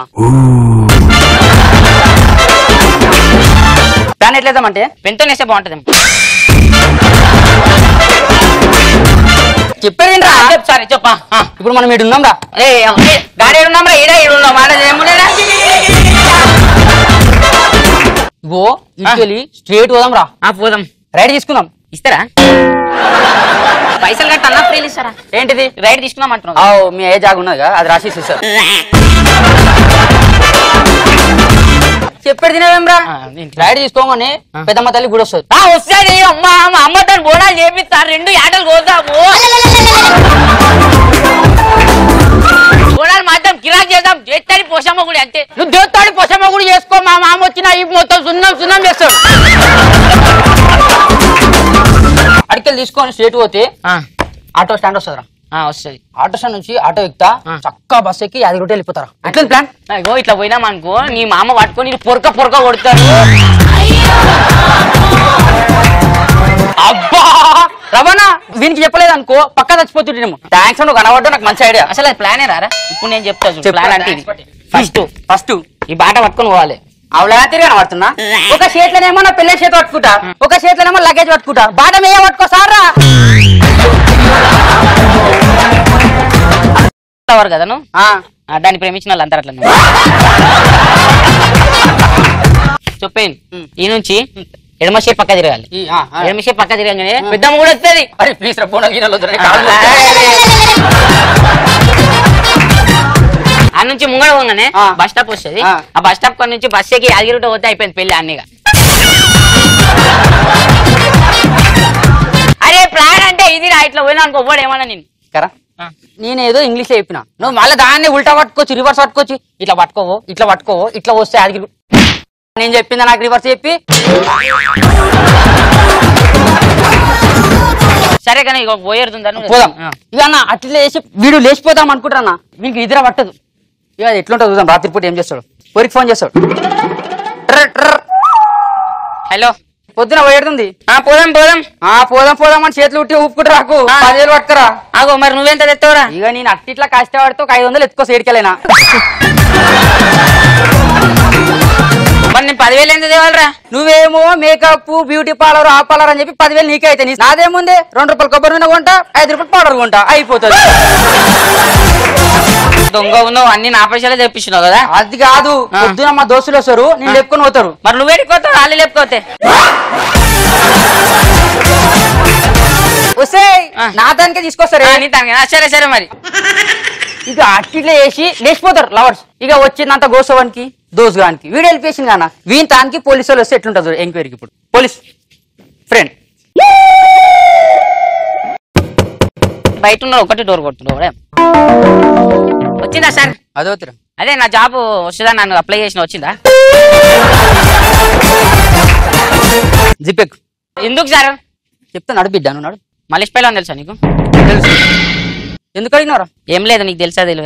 ప్లాన్ ఎట్లేదామంటే పెంతో వేస్తే బాగుంటది చెప్పేది ఏంట్రా? చెప్పు సారీ చెప్పా ఇప్పుడు మనం ఇటు ఉన్నాం రా అరే ఓకే, గాడి ఏడు ఉన్నాం రా ఈడ ఈడు ఉన్నాం మాట ఏముండేరా ఇగో ఇటుకెళ్ళి స్ట్రేట్ పోదాం రా ఆ పోదాం రైడ్ తీసుకుందాం ఇస్తారా పైసలు కట్ట అన్న ఫ్రీలు ఇస్తారా ఏంటిది రైడ్ తీసుకుందాం అంటున్నావు ఆ మీ ఏ జాగ్ ఉన్నది కదా అది రాసి ఇస్తారు చెప్పేది తినవేమ్రా ఆ, ఏంటి? రైడ్ తీసుకోగానే పెద్దమ్మ తల్లి గుడి వస్తుంది ఆ వస్తాయి అమ్మ మా అమ్మ తను బోనాలు చేపిస్తారు రెండు ఆటలు కోద్దాము బోనాలు మాత్రం కిరాక్ చేద్దాం చేస్తాడు పోషమ్మ కూడా అంతే నువ్వు దేవతాడి పొసమ్మ కూడా చేసుకో మా మామ వచ్చిన ఈ మొత్తం సున్నం సున్నం చేస్తాడు అడికెళ్ళి తీసుకొని స్ట్రేట్ పోతే ఆ, ఆటో స్టాండ్ వస్తుందిరా ఆ, వస్తది ఆటో స్టాండ్ నుంచి ఆటో ఎక్కుతా ఆ. చక్కా బస్ ఎక్కి యాదగిరి వెళ్ళిపోతారా ఎట్లా ప్లాన్ ఇగో ఇట్లా పోయినాం అనుకో నీ మామ పట్టుకొని నీ పొరక పొరక కొడతారు అబ్బా రమణ వీనికి చెప్పలేదు అనుకో పక్క చచ్చిపోతుంటేనేమో థ్యాంక్స్ నువ్వు కనబడ్డా నాకు మంచి ఐడియా అసలు అది ప్లానే రారా ఇప్పుడు నేను చెప్తా చూడు ప్లాన్ అంటే ఇది ఫస్ట్ ఫస్ట్ ఈ బాట పట్టుకొని పోవాలి ఆవిడ తిరిగి కనబడుతున్నా ఒక చేతిలోనేమో నా పిల్లల చేతి పట్టుకుంటా ఒక చేతిలోనేమో లగేజ్ పట్టుకుంటా బాట మీద పట్టుకో సారా ఎవరు కదా నువ్వు ఆ, దాన్ని ప్రేమించిన వాళ్ళు అందరు అట్లా చెప్పేను ఈ నుంచి ఎడమ షేప్ పక్క తిరగాలి ఎడమ షేప్ పక్క తిరగగానే పెద్దమ్మ కూడా వస్తుంది అరే ప్లీజ్ రా పోనా గిన్నెలు వద్దురా, కాళ్ళు ఆ నుంచి ముంగడ పోగానే బస్ స్టాప్ వస్తుంది ఆ బస్ స్టాప్ కొన్ని నుంచి బస్ ఎక్కి యాదగిరిట పోతే అయిపోయింది పెళ్లి అన్నీగా అరే ప్లాన్ అంటే ఇది రా ఇట్లా పోయినా అనుకో పోడు ఏమన్నా నేను కరా నేను ఏదో ఇంగ్లీష్ లో చెప్పిన నువ్వు మళ్ళీ దాన్ని ఉల్టా పట్టుకోవచ్చు రివర్స్ పట్టుకోవచ్చు ఇట్లా పట్టుకోవు ఇట్లా పట్టుకోవు ఇట్లా వస్తే యాదగిరి నేను చెప్పిందా నాకు రివర్స్ చెప్పి సరే కానీ ఇక పోయేరుతుందా పోదాం ఇక అన్న అట్లా వేసి వీడు లేచిపోదాం అనుకుంటారన్న వీనికి నిద్ర పట్టదు ఇక అది ఎట్లుంటుంది చూద్దాం రాత్రిపూట ఏం చేస్తాడు ఊరికి ఫోన్ చేస్తాడు ట్రర్, ట్రర్. హలో పొద్దున పోయేడుతుంది పోదాం పోదాం ఆ పోదాం పోదాం అని చేతులు ఉట్టి ఊపుకుంటూ రాకు పదివేలు పట్టుకురా ఆగో మరి నువ్వెంత తెస్తావురా ఇక నేను అట్టిట్లా కష్టపడితే ఒక ఐదు వందలు ఎత్తుకో సేడికెళ్ళైనా మరి నేను పదివేలు ఎంత తేవాలరా నువ్వేమో మేకప్ బ్యూటీ పార్లర్ ఆ పార్లర్ అని చెప్పి పదివేలు నీకే అయితే నీ- నాదేముంది రెండు రూపాయలు కొబ్బరి నూనె కొంటా ఐదు రూపాయలు పౌడర్ కొంటా అయిపోతుంది దొంగ ఉన్నావు అన్ని నా పైసలే తెప్పించినావు కదా అది కాదు పొద్దున మా దోస్తులు వస్తారు నేను లేపుకొని పోతారు మరి నువ్వు ఎడుకోతావు వాళ్ళు లేపుకోతే వస్తే నా దానికే తీసుకొస్తారు నీ దానికి సరే సరే మరి ఇక అట్టిట్లా వేసి లేచిపోతారు లవర్స్ ఇక వచ్చిందంత గోసవానికి దోసుగానికి వీడు వెళ్ళిపోయింది కానా వీని తానికి పోలీసు వాళ్ళు వస్తే ఎట్లుంటుంది చూడు ఎంక్వైరీకి ఇప్పుడు పోలీస్ ఫ్రెండ్ బయట ఉన్న ఒకటి డోర్ కొడుతున్నావు వాడే. వచ్చిందా సార్ అదే వద్దురా అదే నా జాబ్ వస్తుందా నన్ను అప్లై చేసిన వచ్చిందా జిపెక్ ఎందుకు సార్ చెప్తా నడు బిడ్డ నువ్వు నడు మలేష్ పైలా తెలుసా నీకు తెలుసు ఎందుకు అడిగినారా ఏం లేదు నీకు తెలుసా తెలియదు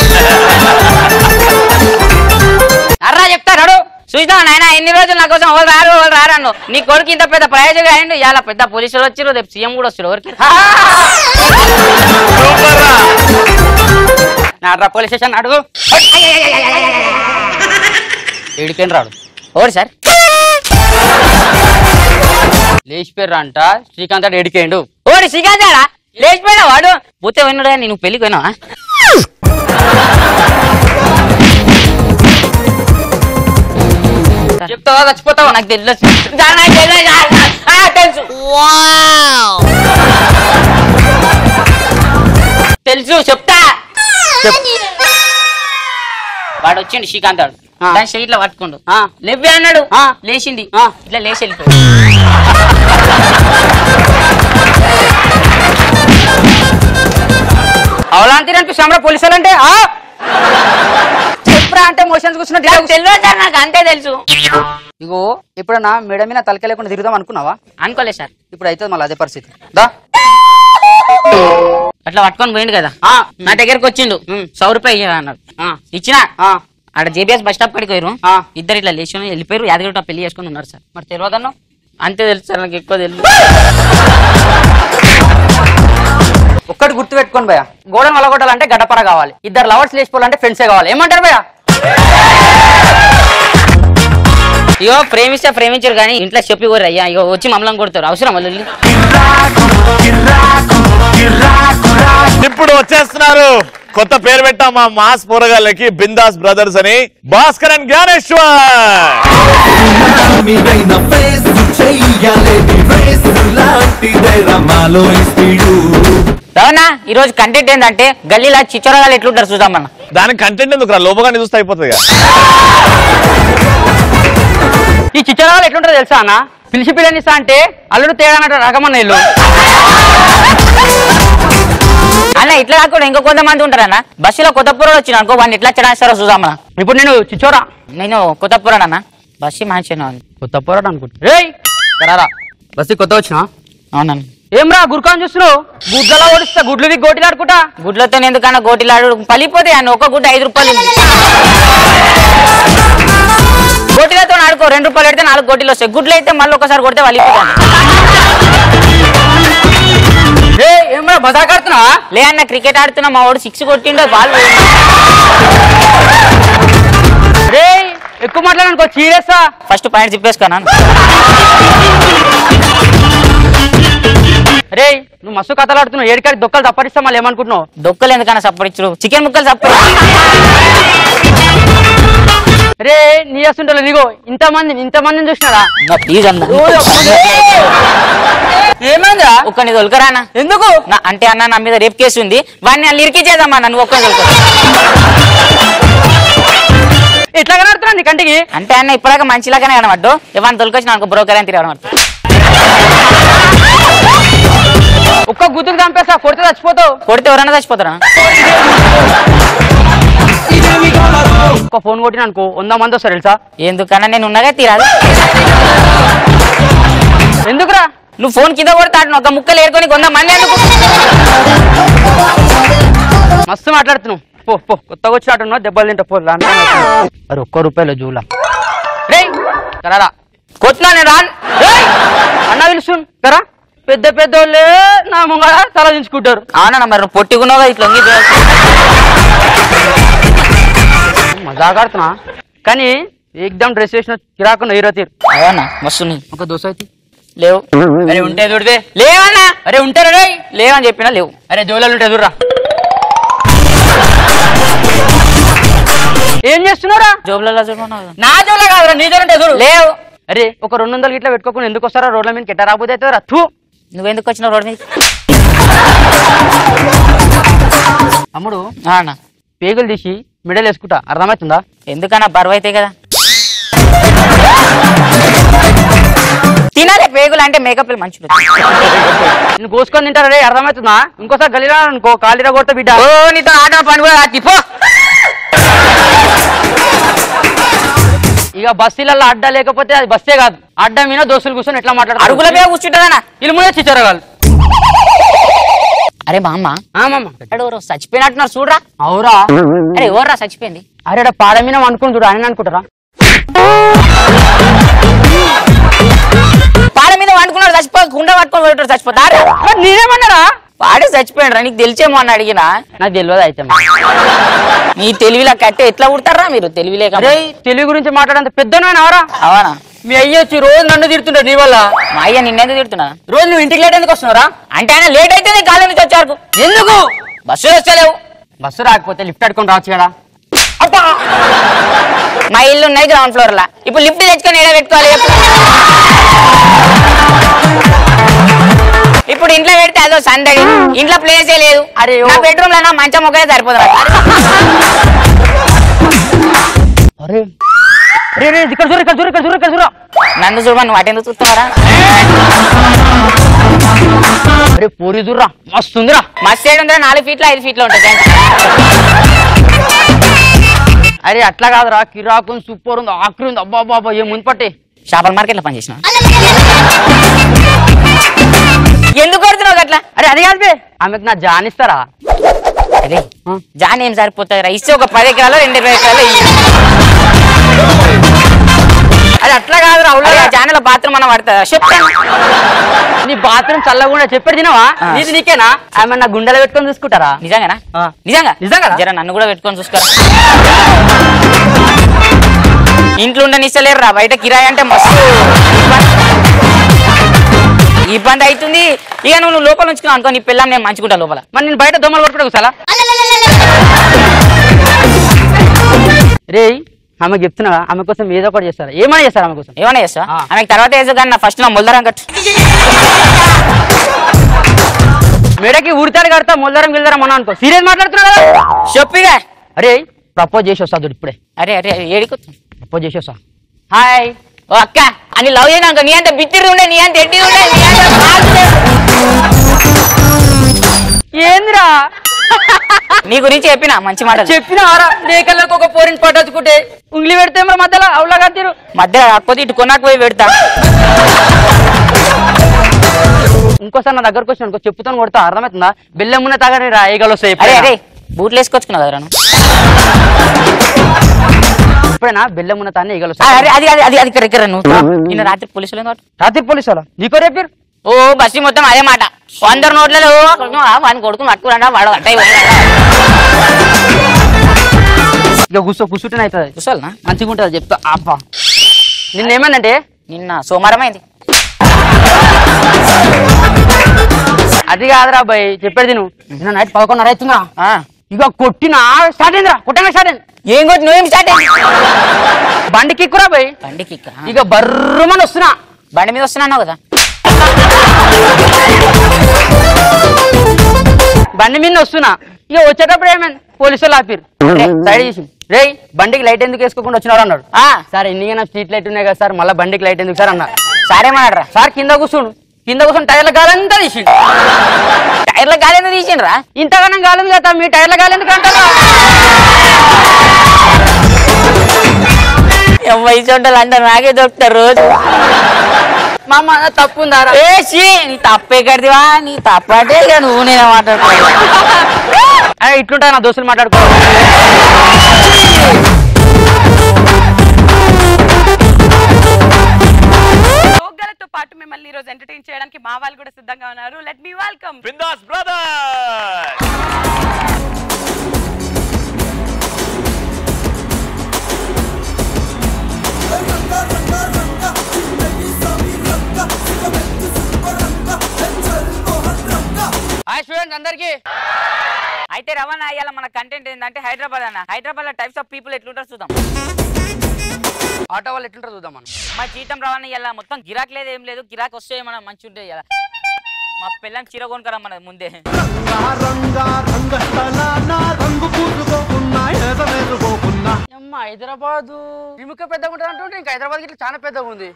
అర్రా చెప్తా నడు చూసినా నాయన ఎన్ని రోజులు నా కోసం వాళ్ళు రారు వాళ్ళు రారన్ను నీ కొడుకు ఇంత పెద్ద ప్రయోజనం అయ్యిండు ఇలా పెద్ద పోలీసులు వచ్చిరు రేపు సీఎం కూడా వచ్చాడు ఎవరికి నాడ్రా పోలీస్ స్టేషన్ అడుగు ఏడికేం రాడు ఎవరు సార్ లేచిపోయారు అంట శ్రీకాంత్ ఆడు ఎడికేయండు ఓడి శ్రీకాంత్ ఆడా లేచిపోయినా వాడు పోతే విన్నాడు కానీ నువ్వు పెళ్ళికి పోయినావా చెప్తావా చచ్చిపోతావా నాకు తెలుసు దా, నాకు తెలుసు. ఆ, ఆ, తెలుసు తెలుసు చెప్తా వాడు వచ్చిండు శ్రీకాంత్ వాడు దాని షెయిట్లో పట్టుకుండు లేపి అన్నాడు లేచింది ఇట్లా లేచి వెళ్ళిపోయాడు అవలాంటి అనిపిస్తాం పోలీసులు అంటే ఆ? చెప్పురా అంటే మోషన్స్ కూర్చున్నట్టు తెలియదు సార్ నాకు అంతే తెలుసు ఇగో ఎప్పుడన్నా మేడ మీద తలక లేకుండా తిరుగుదాం అనుకున్నావా అనుకోలేదు సార్ ఇప్పుడు అయితే మళ్ళీ అదే పరిస్థితి దా అట్లా పట్టుకొని పోయిండు కదా నా దగ్గరకు వచ్చిండు సౌ రూపాయి ఇయ్య అన్నాడు ఇచ్చిన ఆడ జేబీఎస్ బస్ స్టాప్ కడికి పోయారు ఇద్దరు ఇట్లా లేచి వెళ్ళిపోయారు యాదగిరి పెళ్లి చేసుకుని ఉన్నారు సార్ మరి తెలియదన్నా అంతే తెలుసు సార్ నాకు ఎక్కువ తెలుసు ఒక్కటి గుర్తు పెట్టుకోండి భయ గోడను వలగొట్టాలంటే గడపర కావాలి ఇద్దరు లవర్స్ లేచిపోవాలంటే ఫ్రెండ్సే కావాలి ఏమంటారు భయ అయ్యో ప్రేమిస్తే ప్రేమించరు కానీ ఇంట్లో చెప్పి కూడా అయ్యా ఇగో వచ్చి మమ్మల్ని కొడతారు అవసరం వాళ్ళు ఇప్పుడు వచ్చేస్తున్నారు కొత్త పేరు పెట్టాం మా మాస్ పోరగాళ్ళకి బిందాస్ బ్రదర్స్ అని భాస్కర్ అండ్ జ్ఞానేశ్వర్ మీదైన ఫేస్ చెయ్యాలి రేస్ లాంటిదే రమాలో స్పీడు అవునా ఈ రోజు కంటెంట్ ఏంటంటే గల్లీలా చిచ్చోరగాలు ఎట్లుంటారు చూద్దాం మనం దానికి కంటెంట్ ఎందుకు రా లోపగానే చూస్తే అయిపోతుంది కదా ఈ చిచ్చోరగాలు ఎట్లుంటారో తెలుసా అన్న పిలిచి పిల్లనిస్తా అంటే అల్లుడు తేడా రకమన్న ఇల్లు అన్న ఇట్లా కాకుండా ఇంకో కొంతమంది ఉంటారు అన్న బస్సులో కొత్తపురం వచ్చిన అనుకో వాడిని ఎట్లా చెడాస్తారో చూద్దాం మనం ఇప్పుడు నేను చిచ్చోరా నేను కొత్తపురం అన్న బస్సు మంచిగా కొత్తపురం అనుకుంటా రేయ్ రారా బస్సు కొత్త వచ్చినా అవునన్న ఏం రా గురుకాన్ చూస్తున్నావు గుడ్లలో ఓడిస్తా గుడ్లు గోటిలు ఆడుకుంటా గుడ్లతో ఎందుకన్నా గోటిలు ఆడు పలిపోతే అన్న ఒక గుడ్డ ఐదు రూపాయలు ఉంది. గోటిలతో ఆడుకో అనుకో రెండు రూపాయలు పెడితే నాలుగు గోటీలు వస్తాయి గుడ్లు అయితే మళ్ళీ ఒకసారి కొడితే వాళ్ళు ఏమన్నా మజాక్ ఆడుతున్నావా లే అన్న క్రికెట్ ఆడుతున్నా మా వాడు సిక్స్ కొట్టిండో బాల్ రే ఎక్కువ మాట్లాడనుకో చీరేస్తా ఫస్ట్ పాయింట్ చెప్పేసుకున్నాను రే నువ్వు మస్తు కథలు ఆడుతున్నావు ఏడికాడికి దొక్కలు తప్పరిస్తా మళ్ళీ ఏమనుకుంటున్నావు డొక్కలు ఎందుకన్నా సప్పరించు చికెన్ ముక్కలు సప్పరి రే నీ వస్తుంటా నీగో ఇంతమంది ఇంతమందిని చూసినారా ప్లీజ్ అన్న ఏమైందా ఒక్కని దొలకరానా ఎందుకు నా అంటే అన్న నా మీద రేప్ కేసు ఉంది వాడిని అల్లు ఇరికిచ్చేదమ్మా నన్ను ఒక్కని దొలక ఎట్లా కనడుతున్నా నీ కంటికి అంటే అన్న ఇప్పటిదాకా మంచిలాగానే కనబడ్డు ఇవన్నీ తొలకొచ్చి నాకు బ్రోకర్ అని తిరగడం ఒక్క గుర్తుకు చంపేస్తా కొడితే చచ్చిపోతావు కొడితే ఎవరైనా చచ్చిపోతారా ఒక్క ఫోన్ కొట్టిన అనుకో వంద మంది వస్తారు తెలుసా ఎందుకన్నా నేను ఉన్నగా తీరాదు ఎందుకురా నువ్వు ఫోన్ కింద కొడతాడు ఒక ముక్కలు ఏరుకొని కొంత మంది ఎందుకు మస్తు మాట్లాడుతున్నావు పో పో కొత్తగా వచ్చినట్టున్నావు దెబ్బలు తింటా పో లాంటి మరి ఒక్క రూపాయలు జూలా రే కరారా కొట్టినా నేను రాను రేయ్! అన్న పిలుస్తుంది కరా పెద్ద పెద్ద వాళ్ళే నా ముంగడ తల దించుకుంటారు అవునా మరి నువ్వు పొట్టిగున్నావుగా ఇట్లా వంగి మజాగాడుతున్నా కానీ ఏకదం డ్రెస్ వేసిన కిరాకున్న హీరో తీరు అవునా మస్తు ఒక దోశ అయితే లేవు అరే ఉంటే చూడితే లేవన్నా అరే ఉంటారా రే లేవని చెప్పినా లేవు అరే జోలాలు ఉంటే చూడరా ఏం చేస్తున్నారా జోబులలో చూడమన్నావు నా జోల కాదురా నీ జోలు ఉంటే చూడు లేవు అరే ఒక రెండు వందలు గిట్ల పెట్టుకోకుండా ఎందుకు వస్తారా రోడ్ల మీద గిట్ట రాబోతే అవుతుందిరా తూ నువ్వెందుకు వచ్చినావు రోడ్ మీద అమ్ముడు అన్న పేగులు తీసి మిడల్ వేసుకుంటా అర్థమవుతుందా ఎందుకన్నా బరువు అయితే కదా తినాలి పేగులు అంటే మేకప్ మంచిది నేను కోసుకొని తింటారా రే అర్థమవుతుందా ఇంకోసారి గలీరా అనుకో కాలిరా కొడతా బిడ్డ ఓ నీతో ఆట పని కూడా రాత్రి, పో ఇక బస్సీలలో అడ్డా లేకపోతే అది బస్సే కాదు అడ్డా మీద దోస్తులు కూర్చొని ఎట్లా మాట్లాడతారు అరుగుల మీద కూర్చుంటుందన్నా ఇల్లు ముందే చిచ్చరగాలు అరే మా అమ్మ ఆమమ్మ ఎక్కడ ఎవరో చచ్చిపోయినట్టున్నారు చూడరా అవురా అరే ఎవర్రా చచ్చిపోయింది అరే ఈడ పాడ మీద అనుకుని చూడు అని అనుకుంటారా పాడ మీద వండుకున్నాడు చచ్చిపో కుండ పట్టుకొని పోయేటాడు చచ్చిపోతారు మరి నేనేమన్నారా పాడే చచ్చిపోయాడు నీకు తెలిసేమో అని అడిగినా నాకు తెలియదు అయితే నీ తెలివిలా కట్టే ఎట్లా పుడతారా మీరు తెలివి లేక అరే తెలుగు గురించి మాట్లాడంత పెద్దనా అవరా అవునా మీ అయ్య వచ్చి రోజు నన్ను తిడుతుంటాడు నీ వల్ల మా అయ్య నిన్నెందుకు తిడుతున్నా రోజు నువ్వు ఇంటికి లేట్ ఎందుకు వస్తున్నారా అంటే ఆయన లేట్ అయితే నీ కాలేజ్ నుంచి వచ్చారు ఎందుకు బస్సులు వస్తలేవు బస్సు రాకపోతే లిఫ్ట్ అడుకొని రావచ్చు కదా మా ఇల్లు ఉన్నాయి గ్రౌండ్ ఫ్లోర్ లా ఇప్పుడు లిఫ్ట్ తెచ్చుకొని ఏడ పెట్టుకోవాలి చెప్పు? ఇప్పుడు ఇంట్లో పెడితే అదో సందడి ఇంట్లో ప్లేసే లేదు అరే ఓ. నా బెడ్రూమ్ లో మంచం ఒకటే సరిపోదు అరే అరే రే ఇక్కడ చూడు ఇక్కడ చూడు ఇక్కడ చూడు ఇక్కడ చూడు నన్ను చూడమని నువ్వు అటెందుకు చూస్తున్నారా అరే పూరి చూడరా మస్తు ఉందిరా మస్తు ఏడు ఉందా నాలుగు ఫీట్లు ఐదు ఫీట్లు ఉంటుంది అరే అట్లా కాదురా కిరాకు సూపర్ ఉంది ఆఖరి ఉంది అబ్బా అబ్బా ఏం ముందు పట్టే చేపల మార్కెట్ లో పనిచేసిన ఎందుకు కొడుతున్నావు అట్లా అరే అది కాదు బే ఆమెకు నా జాన్ ఇస్తారా అరే జాన్ ఏం సరిపోతుంది ఇస్తే ఒక పది ఎకరాలు రెండు ఇరవై ఎకరాలు ఇయ్యి. అరే అట్లా కాదురా అరే, అవునా ఆ జానల బాత్రూమ్ మనం పడతా చెప్తాను నీ బాత్రూమ్ చల్లకుండా చెప్పాడు తినవా ఆ. నీది నీకేనా ఆమె నా గుండెలో పెట్టుకొని చూసుకుంటారా నిజంగానా ఆ. నిజంగా నిజంగా? జర నన్ను కూడా పెట్టుకొని చూసుకోరా ఇంట్లో ఉండనిస్తలేరు రా బయట కిరాయి అంటే మస్తు ఇబ్బంది అవుతుంది ఇక నువ్వు నువ్వు లోపల ఉంచుకున్నావు అనుకో నీ పిల్లని నేను మంచుకుంటా లోపల మరి నేను బయట దొమ్మలు కొట్టుకుంటా కూర్చోాలా రే ఆమె చెప్తున్నా ఆమె కోసం ఏదో ఒకటి చేస్తారా ఏమైనా చేస్తారా ఆమె కోసం ఏమన్నా చేస్తా ఆ. ఆమెకు తర్వాత వేసు కానీ నా ఫస్ట్ నా ముల్దరం కట్టు మెడకి ఉడతాడు కడతా మొల్లరం గిల్దరం అన్నా అనుకో సీరియస్ మాట్లాడుతున్నా కదా చెప్పిగా అరే ప్రపోజ్ చేసి వస్తా చూడు ఇప్పుడే అరే అరే ఏడికి ప్రపోజ్ చేసి వస్తా హాయ్ ఓ అక్క అని లవ్ చేయడానికి నీ అంత బిత్తిరి ఉండే నీ అంత ఎట్టి ఉండే నీ అంత ఫాల్తు లేదు. ఏందిరా నీ గురించి చెప్పిన మంచి మాట చెప్పిన ఆరా లేకల్లోకి ఒక పోరిని పట్టొచ్చుకుంటే ఉంగ్లీ పెడితే మరి మధ్యలో అవులా కట్టిరు మధ్య కాకపోతే ఇటు కొన్నాక పోయి పెడతా ఇంకోసారి నా దగ్గరకు వచ్చి అనుకో చెప్పుతాను కొడతా అర్థమవుతుందా బెల్లెం మున్న తాగని రా ఏగలు వస్తాయి అరే అరే బూట్లు వేసుకొచ్చుకున్నావు కదరా నువ్వు ఇప్పుడైనా బెల్లం ఉన్న తానే ఈగలు ఆ, అరే, అది అది అది అది ఇక్కడ ఇక్కడ నువ్వు నిన్న రాత్రి పోలీసులు ఎందుకు పట్టు? రాత్రి పోలీసు వాళ్ళ నీకో రేపారు ఓ బస్సు మొత్తం అదే మాట అందరు నోట్లలో వాని కొడుకుని పట్టుకురా వాడు అట్టయి ఇక కూర్చో కూర్చుంటేనే అవుతుంది చూసాలనా మంచిగా ఉంటుంది చెప్తా అబ్బా నిన్న ఏమన్నంటే నిన్న సోమవారం అయింది అది కాదురా అబ్బాయి చెప్పేది నువ్వు నిన్న నైట్ పదకొండున్నర అవుతుందిరా ఆ. ఇక కొట్టినా స్టార్ట్ అయిందిరా కొట్టంగా స్టార్ట్ అయింది ఏం కొట్టి నువ్వేం స్టార్ట్ బండి కిక్కురా బాయ్ బండికి ఇక్కడ. ఇక బర్రమని వస్తున్నా బండి మీద వస్తున్నావు కదా బండి మీద వస్తున్నా ఇక వచ్చేటప్పుడు ఏమైంది పోలీసు వాళ్ళు ఆపిరు సైడ్ చేసి రే బండికి లైట్ ఎందుకు వేసుకోకుండా వచ్చినారు అన్నాడు ఆ, సార్ ఎన్నికైనా స్ట్రీట్ లైట్ ఉన్నాయి కదా సార్ మళ్ళీ బండికి లైట్ ఎందుకు సార్ అన్నారు సారేమన్నాడు రా సార్ కింద కూర్చుండు కింద కూర్చొని టైర్ల గాలంతా తీసిండు టైర్ల గాలి ఎందుకు తీసిండ్రా ఇంతగానం గాలింది కదా మీ టైర్ల గాలి ఎందుకు అంటారా వయసు ఉంటారు అందరు నాకే దొరుకుతారు రోజు మా అమ్మ తప్పు ఉందా రా? ఏ ఛీ, నీ తప్పే కడిదివా నీ తప్పటే ఇక నువ్వు నేను మాట్లాడుకో అరే ఇట్లుంటా నా దోస్తులు మాట్లాడుకో జోగ్గాలతో పాటు మిమ్మల్ని ఈ రోజు ఎంటర్టైన్ చేయడానికి మా వాళ్ళు కూడా సిద్ధంగా ఉన్నారు let me welcome Bindaas brother hi students అందరికి అయితే రవాణా అయ్యాల మన కంటెంట్ ఏంటంటే హైదరాబాద్ అన్న హైదరాబాద్ లో టైప్స్ ఆఫ్ పీపుల్ ఎట్లుంటారు చూద్దాం ఆటో వాళ్ళు ఎట్లుంటారు చూద్దాం మనం మా జీతం రవాణా ఇయ్యాల మొత్తం గిరాక్ లేదు ఏం లేదు గిరాక్ వస్తే మనం మంచి ఉంటాయి ఇలా మా పిల్లని చీర కొనుక్కరా మన ముందే అమ్మ హైదరాబాద్ విముఖ పెద్దగా ఉంటుంది అంటుంటే ఇంకా హైదరాబాద్ ఇట్లా చాలా పెద్దగా ఉంది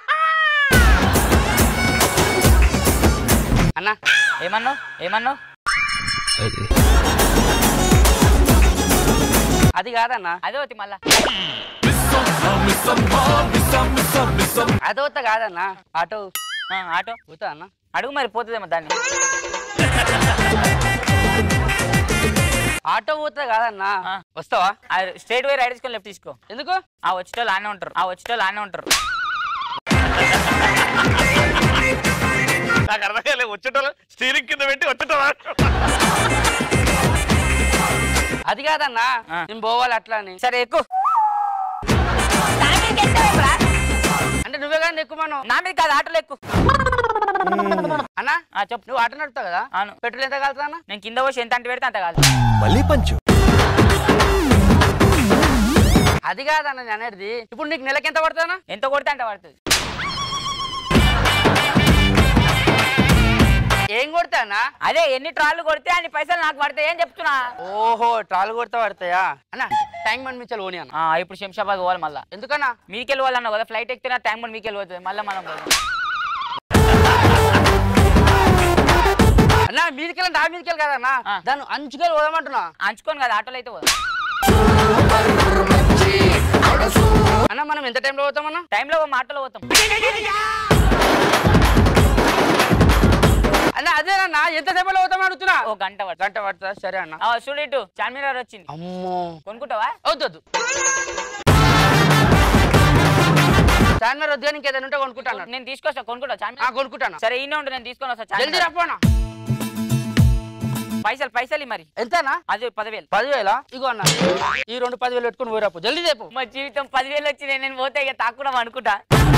అన్న ఏమన్నావు ఏమన్నావు అది కాదన్న అదే ఒకటి మళ్ళా అదొత్త కాదన్న ఆటో ఆ, ఆటో పోతా అన్న అడుగు మరి పోతుందేమో దాన్ని ఆటో పోతా కాదన్న ఆ. వస్తావా స్ట్రైట్ వే రైడ్ తీసుకొని లెఫ్ట్ తీసుకో ఎందుకు ఆ వచ్చేటోళ్ళు ఆనే ఉంటారు ఆ వచ్చేటోళ్ళు ఆనే ఉంటారు నాకు అర్థం కాలేదు వచ్చేటోళ్ళు స్టీరింగ్ కింద పెట్టి వచ్చేటోళ్ళు అది కాదన్న ఆ. నేను పోవాలి అట్లా అని సరే ఎక్కువ అంటే నువ్వే కానీ ఎక్కువ మనం నా మీద కాదు ఆటోలో ఎక్కువ అన్న ఆ, చెప్పు నువ్వు ఆటో నడుపుతావు కదా అవును పెట్రోల్ ఎంత కలుతా అన్న నేను కింద పోసి ఎంత అంటే పెడితే అంత కాదు మళ్ళీ పంచు అది కాదన్న నేను అనేది ఇప్పుడు నీకు నెలకి ఎంత పడుతుందా ఎంత కొడితే అంత పడుతుంది ఏం కొడతా అన్న అదే ఎన్ని ట్రాళ్ళు కొడితే అన్ని పైసలు నాకు పడతాయి అని చెప్తున్నా ఓహో ట్రాల్ కొడతా పడతాయా అన్న ట్యాంక్ బండ్ మించాలి ఓని అన్న ఆ, ఇప్పుడు శంషాబాద్ పోవాలి మళ్ళా ఎందుకన్నా మీకెళ్ళి వెళ్ళాలన్నావు కదా ఫ్లైట్ ఎక్కితే ట్యాంక్ బండ్ మీకెళ్ళి పోతుంది మళ్ళీ మనం పోదాం. అన్న మీదికెళ్ళి నా మీదికెళ్ళి కదన్న ఆ. దాన్ని అంచుకెళ్ళి పోదామంటున్నా అంచుకోను కదా ఆటోలో అయితే పోదాం అన్న మనం ఎంత టైంలో పోతామన్నా టైంలో మా ఆటోలో పోతాం అన్న అదేనన్న ఎంత టైంలో పోతామని అడుగుతున్నా ఓ గంట పడుతుంది గంట పడుతుందా సరే అన్న ఆ, చూడు ఇటు చార్మినార్ వచ్చింది అమ్మో కొనుక్కుంటావా అవుతుంది చార్మినార్ వద్దు నీకు ఏదైనా ఉంటే కొనుక్కుంటాను నేను తీసుకొస్తా కొనుక్కుంటా ఆ, చార్మినార్ కొనుక్కుంటాను సరే ఈయన ఉండు నేను తీసుకొని వస్తా జల్దీ చార్మినార్. రాపోనా పైసలు పైసలు ఇయ్యి మరి ఎంతనా అది పదివేలు పదివేల ఇగో అన్న ఈ రెండు పదివేలు పెట్టుకుని పోయిరాపు జల్దీ రేపు మా జీవితం పదివేలు వచ్చింది నేను పోతే ఇక తాకుండా అనుకుంటా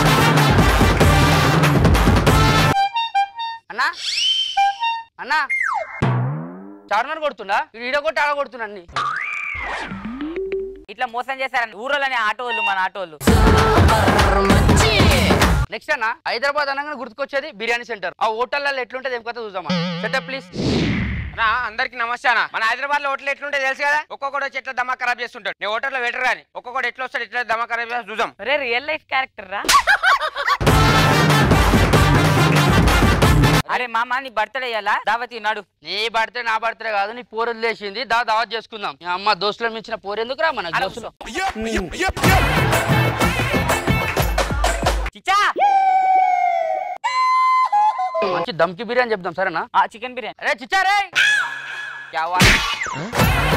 అన్నా అన్నా చార్మినార్ కొడుతుండా వీడు ఈడ కొట్టి ఆడ కొడుతున్నా అన్ని ఇట్లా మోసం చేశారని ఊరోళ్ళని ఆటో వాళ్ళు మన ఆటో వాళ్ళు నెక్స్ట్ అన్న హైదరాబాద్ అనగానే గుర్తుకొచ్చేది బిర్యానీ సెంటర్ ఆ హోటల్లో ఎట్లుంటుంది ఏం కొత్త చూద్దామా సెటప్ ప్లీజ్ నా అందరికి నమస్తే అన్న మన హైదరాబాద్ లో హోటల్ ఎట్లుంటే తెలుసు కదా ఒక్కొక్కడు వచ్చి ఎట్లా దమా ఖరాబ్ చేస్తుంటాడు నేను హోటల్లో వెటర్ కానీ ఒక్కొక్కడు ఎట్లా వస్తాడు ఎట్లా దమా ఖరాబ్ చేస్తా చూద్దాం రే రియల్ లైఫ్ క్యారెక్టర్ రా అరే మామ నీ బర్త్డే అయ్యాలా దావతి నాడు నీ బర్త్డే నా బర్త్డే కాదు నీ పోరు వదిలేసింది దా దావత్ చేసుకుందాం మీ అమ్మ దోస్తుల మించిన పోరు ఎందుకు రా మన అరే దోస్తులు చిచ్చా మంచి దమ్కి బిర్యానీ చెప్దాం సరేనా ఆ చికెన్ బిర్యానీ అరే చిచ్చా రే క్యా వాట్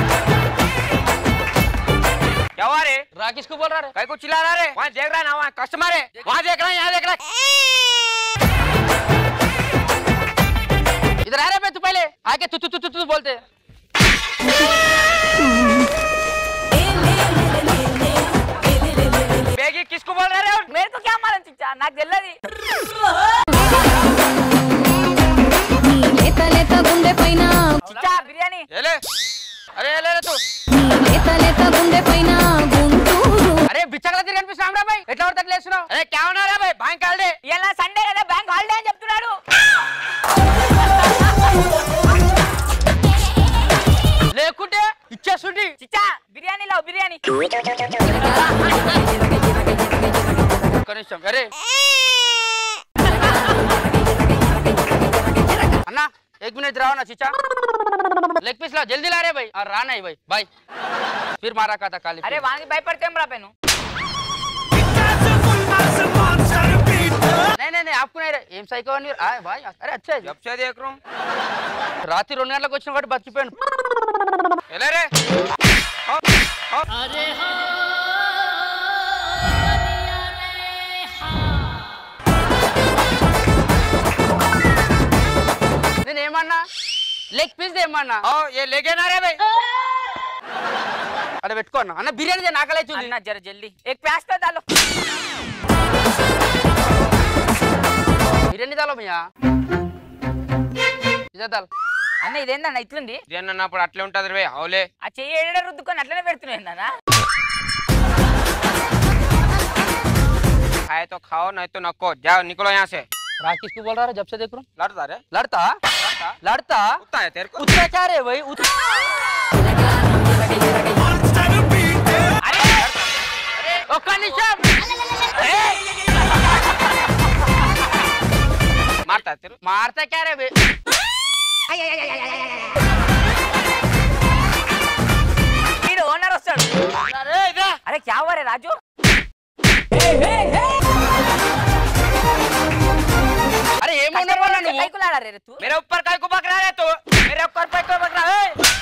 ఎవరే రా किसको बोल रहा रे कई को चिल्ला रहा रे वहाँ देख रहा है ना वहाँ कस्टमर है वहाँ देख रहा है यहाँ देख रहा है इधर आ रे बे तू पहले आके तू तू तू तू तू बोलते बेगी किसको बोल रहे हो मेरे को क्या मालूम चिच्चा నాకు తెలియదు లేత లేత గుండె పైన చిచ్చా బిర్యానీ ये ले अरे ये ले ले तू లేత లేత గుండె పైన గుంటూరు అరే బిచ్చగల తిరిగి కనిపిస్తున్నాం రా భాయ్ ఎట్లా పడితే అట్లా వేస్తున్నావు अरे क्या होना रे भाई बैंक హాలిడే ఇలా సండే కదా బ్యాంక్ హాలిడే అని చెప్తున్నాడు లేకుంటే ఇచ్చేస్తుండి చిచ్చా బిర్యానీ లావు బిర్యానీ ఒక్క నిమిషం అరే అన్నా एक मिनट रहो ना चिचा लेग पीस ला जल्दी ला रे भाई और रा नहीं भाई भाई फिर मारा का था काली అరే వానికి భయపడితే రా పెను नहीं नहीं नहीं आपको नहीं रे ఏం సైకో అని ఆయ్ భాయ్ అరే అచ్చా ఇది. जब से देख रहा हूँ రాత్రి రెండు గంటలకు వచ్చిన కాబట్టి బతికిపోయాను ये ले रे నేను ఏమన్నా లెగ్ పీస్ ఏమన్నా ओ ये लेके ना रे भाई అరే పెట్టుకో అన్న అన్న బిర్యానీ నాకలే చూసి అన్న జర జల్దీ एक प्याज तो डालो బిర్యానీ దాలో భయ్యా ఇదే దాల్ అన్న ఇదేందన్న ఇట్లుంది దేని అన్నప్పుడు అట్లే ఉంటది రే అవులే ఆ చెయ్యి ఏడ రుద్దుకొని అట్లనే పెడుతున్నాయి అన్న खाए तो खाओ नहीं तो नको जाओ निकलो यहाँ से राकेश को बोल रहा है जब से देख रहा हूँ लड़ता रे लड़ता लड़ता लड़ता कुत्ता है तेरे को उतना क्या रे भाई उतना ఒక్క నిమిషం मारता है तेरे को मारता क्या रे बे వీడు ఓనర్ వస్తాడు अरे इधर అరే క్యా వరే రాజు अरे ఏమన్నా बोला నువ్వు కైకులాడా రే తూ मेरे ऊपर काय को बकरा रहे तू मेरे ऊपर काय को बकरा है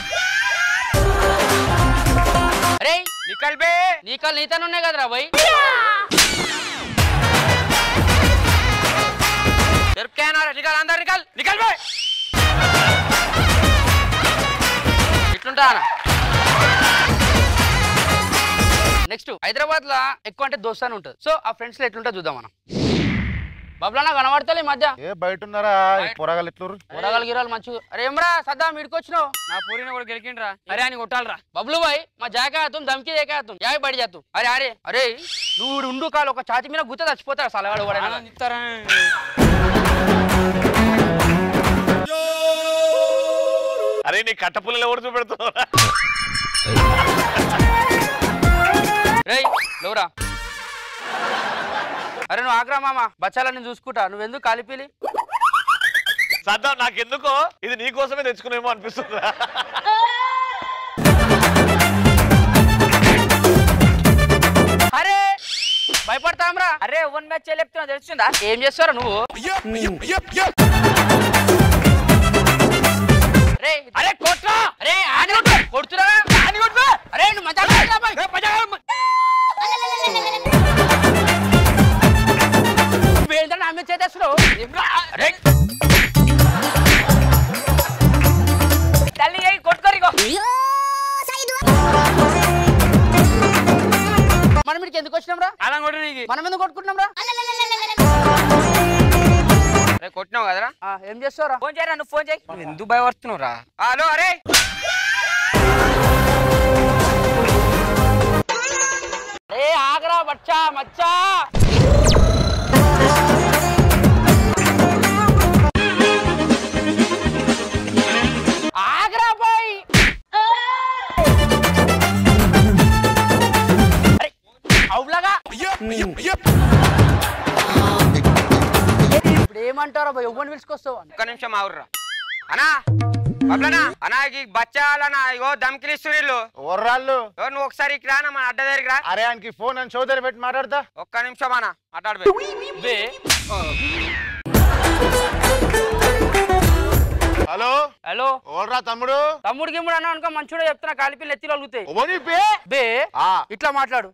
अरे निकल बे నీకల్ నీతను ఉన్నాయి కదరా భాయ్ तेरे को क्या ना रहा निकल अंदर निकल निकल बे ఇట్లుంటా నెక్స్ట్ హైదరాబాద్ లా ఎక్కువ అంటే దోస్త్ అని ఉంటుంది సో ఆ ఫ్రెండ్స్ లో ఎట్లుంటా చూద్దాం మనం బబ్లానా కనబడతలే ఈ మధ్య ఏ బయట ఉన్నారా పొరగాలు ఎట్లురు కూరగాయలు గిరాలు మంచిగా అరే ఏమ్రా సద్దా మీడికొచ్చినావు నా పూరిని కూడా గెలికిండ్రా అరే అని కొట్టాలరా బబ్లు భాయ్ మా జాకా ఆతుం దమ్కి దేకా ఆతుం యాభై బడి చేద్దాం అరే అరే అరే నువ్వు ఈడు ఉండు కాలు ఒక ఛాతి మీద గుత్త చచ్చిపోతాడు సలగాడు కూడా అరే నీ కట్టపుల్లలు ఎవరు చూపెడుతున్నావు రేయ్ లేవురా అరే నువ్వు ఆగ్రా మామ బచ్చాలని చూసుకుంటా నువ్వెందుకు కాలిపీలి సద్దా నాకెందుకో ఇది నీ కోసమే తెచ్చుకునేమో అనిపిస్తుందా అరే భయపడతాంరా అరే వన్ మ్యాచ్ చెప్తున్నా తెలుస్తుందా ఏం చేస్తారా నువ్వు రే అరే కొట్రా అరే ఆని కొట్టు కొడుతురా ఆని కొట్టు అరే నువ్వు మజా కొట్రా బాయ్ మజా వేంద్ర ఆమె చేసేస్తున్నావు అరే తల్లి అయ్యి కొట్టుకోరిగో మనం ఇక్కడికి ఎందుకు వచ్చినాం రా అలా కొట్టు నీకు మనం ఎందుకు కొట్టుకుంటున్నాం రా అరే కొట్టినావు కదరా ఆ, ఏం చేస్తావురా ఫోన్ చేయరా నువ్వు ఫోన్ చేయి నువ్వు ఎందుకు భయపడుతున్నావు రా హలో అరే ఏ ఆగరా బచ్చా మచ్చా ఆగరా బాయ్ అరే అవులాగా ఇప్పుడు ఏమంటారా బాయ్ ఎవ్వని పిలుచుకొస్తావు ఒక్క నిమిషం ఆవుర్రా అనా బబ్లనా అనా ఈ బచ్చాలనా ఇగో దమ్కిలిస్తున్నారు వర్రాళ్ళు ఇగో నువ్వు ఒకసారి ఇక్కడ రానా మన అడ్డ దగ్గరికి రా అరే ఆయనకి ఫోన్ అని చౌదరి పెట్టి మాట్లాడతా ఒక్క నిమిషం అనా మాట్లాడబే బే హలో హలో ఓల్రా తమ్ముడు తమ్ముడు గిమ్ముడు అన్నా అనుకో మంచిగా చెప్తున్నా కాలిపిల్లి ఎత్తి అలుగుతాయి ఓని బే బే ఆ. ఇట్లా మాట్లాడు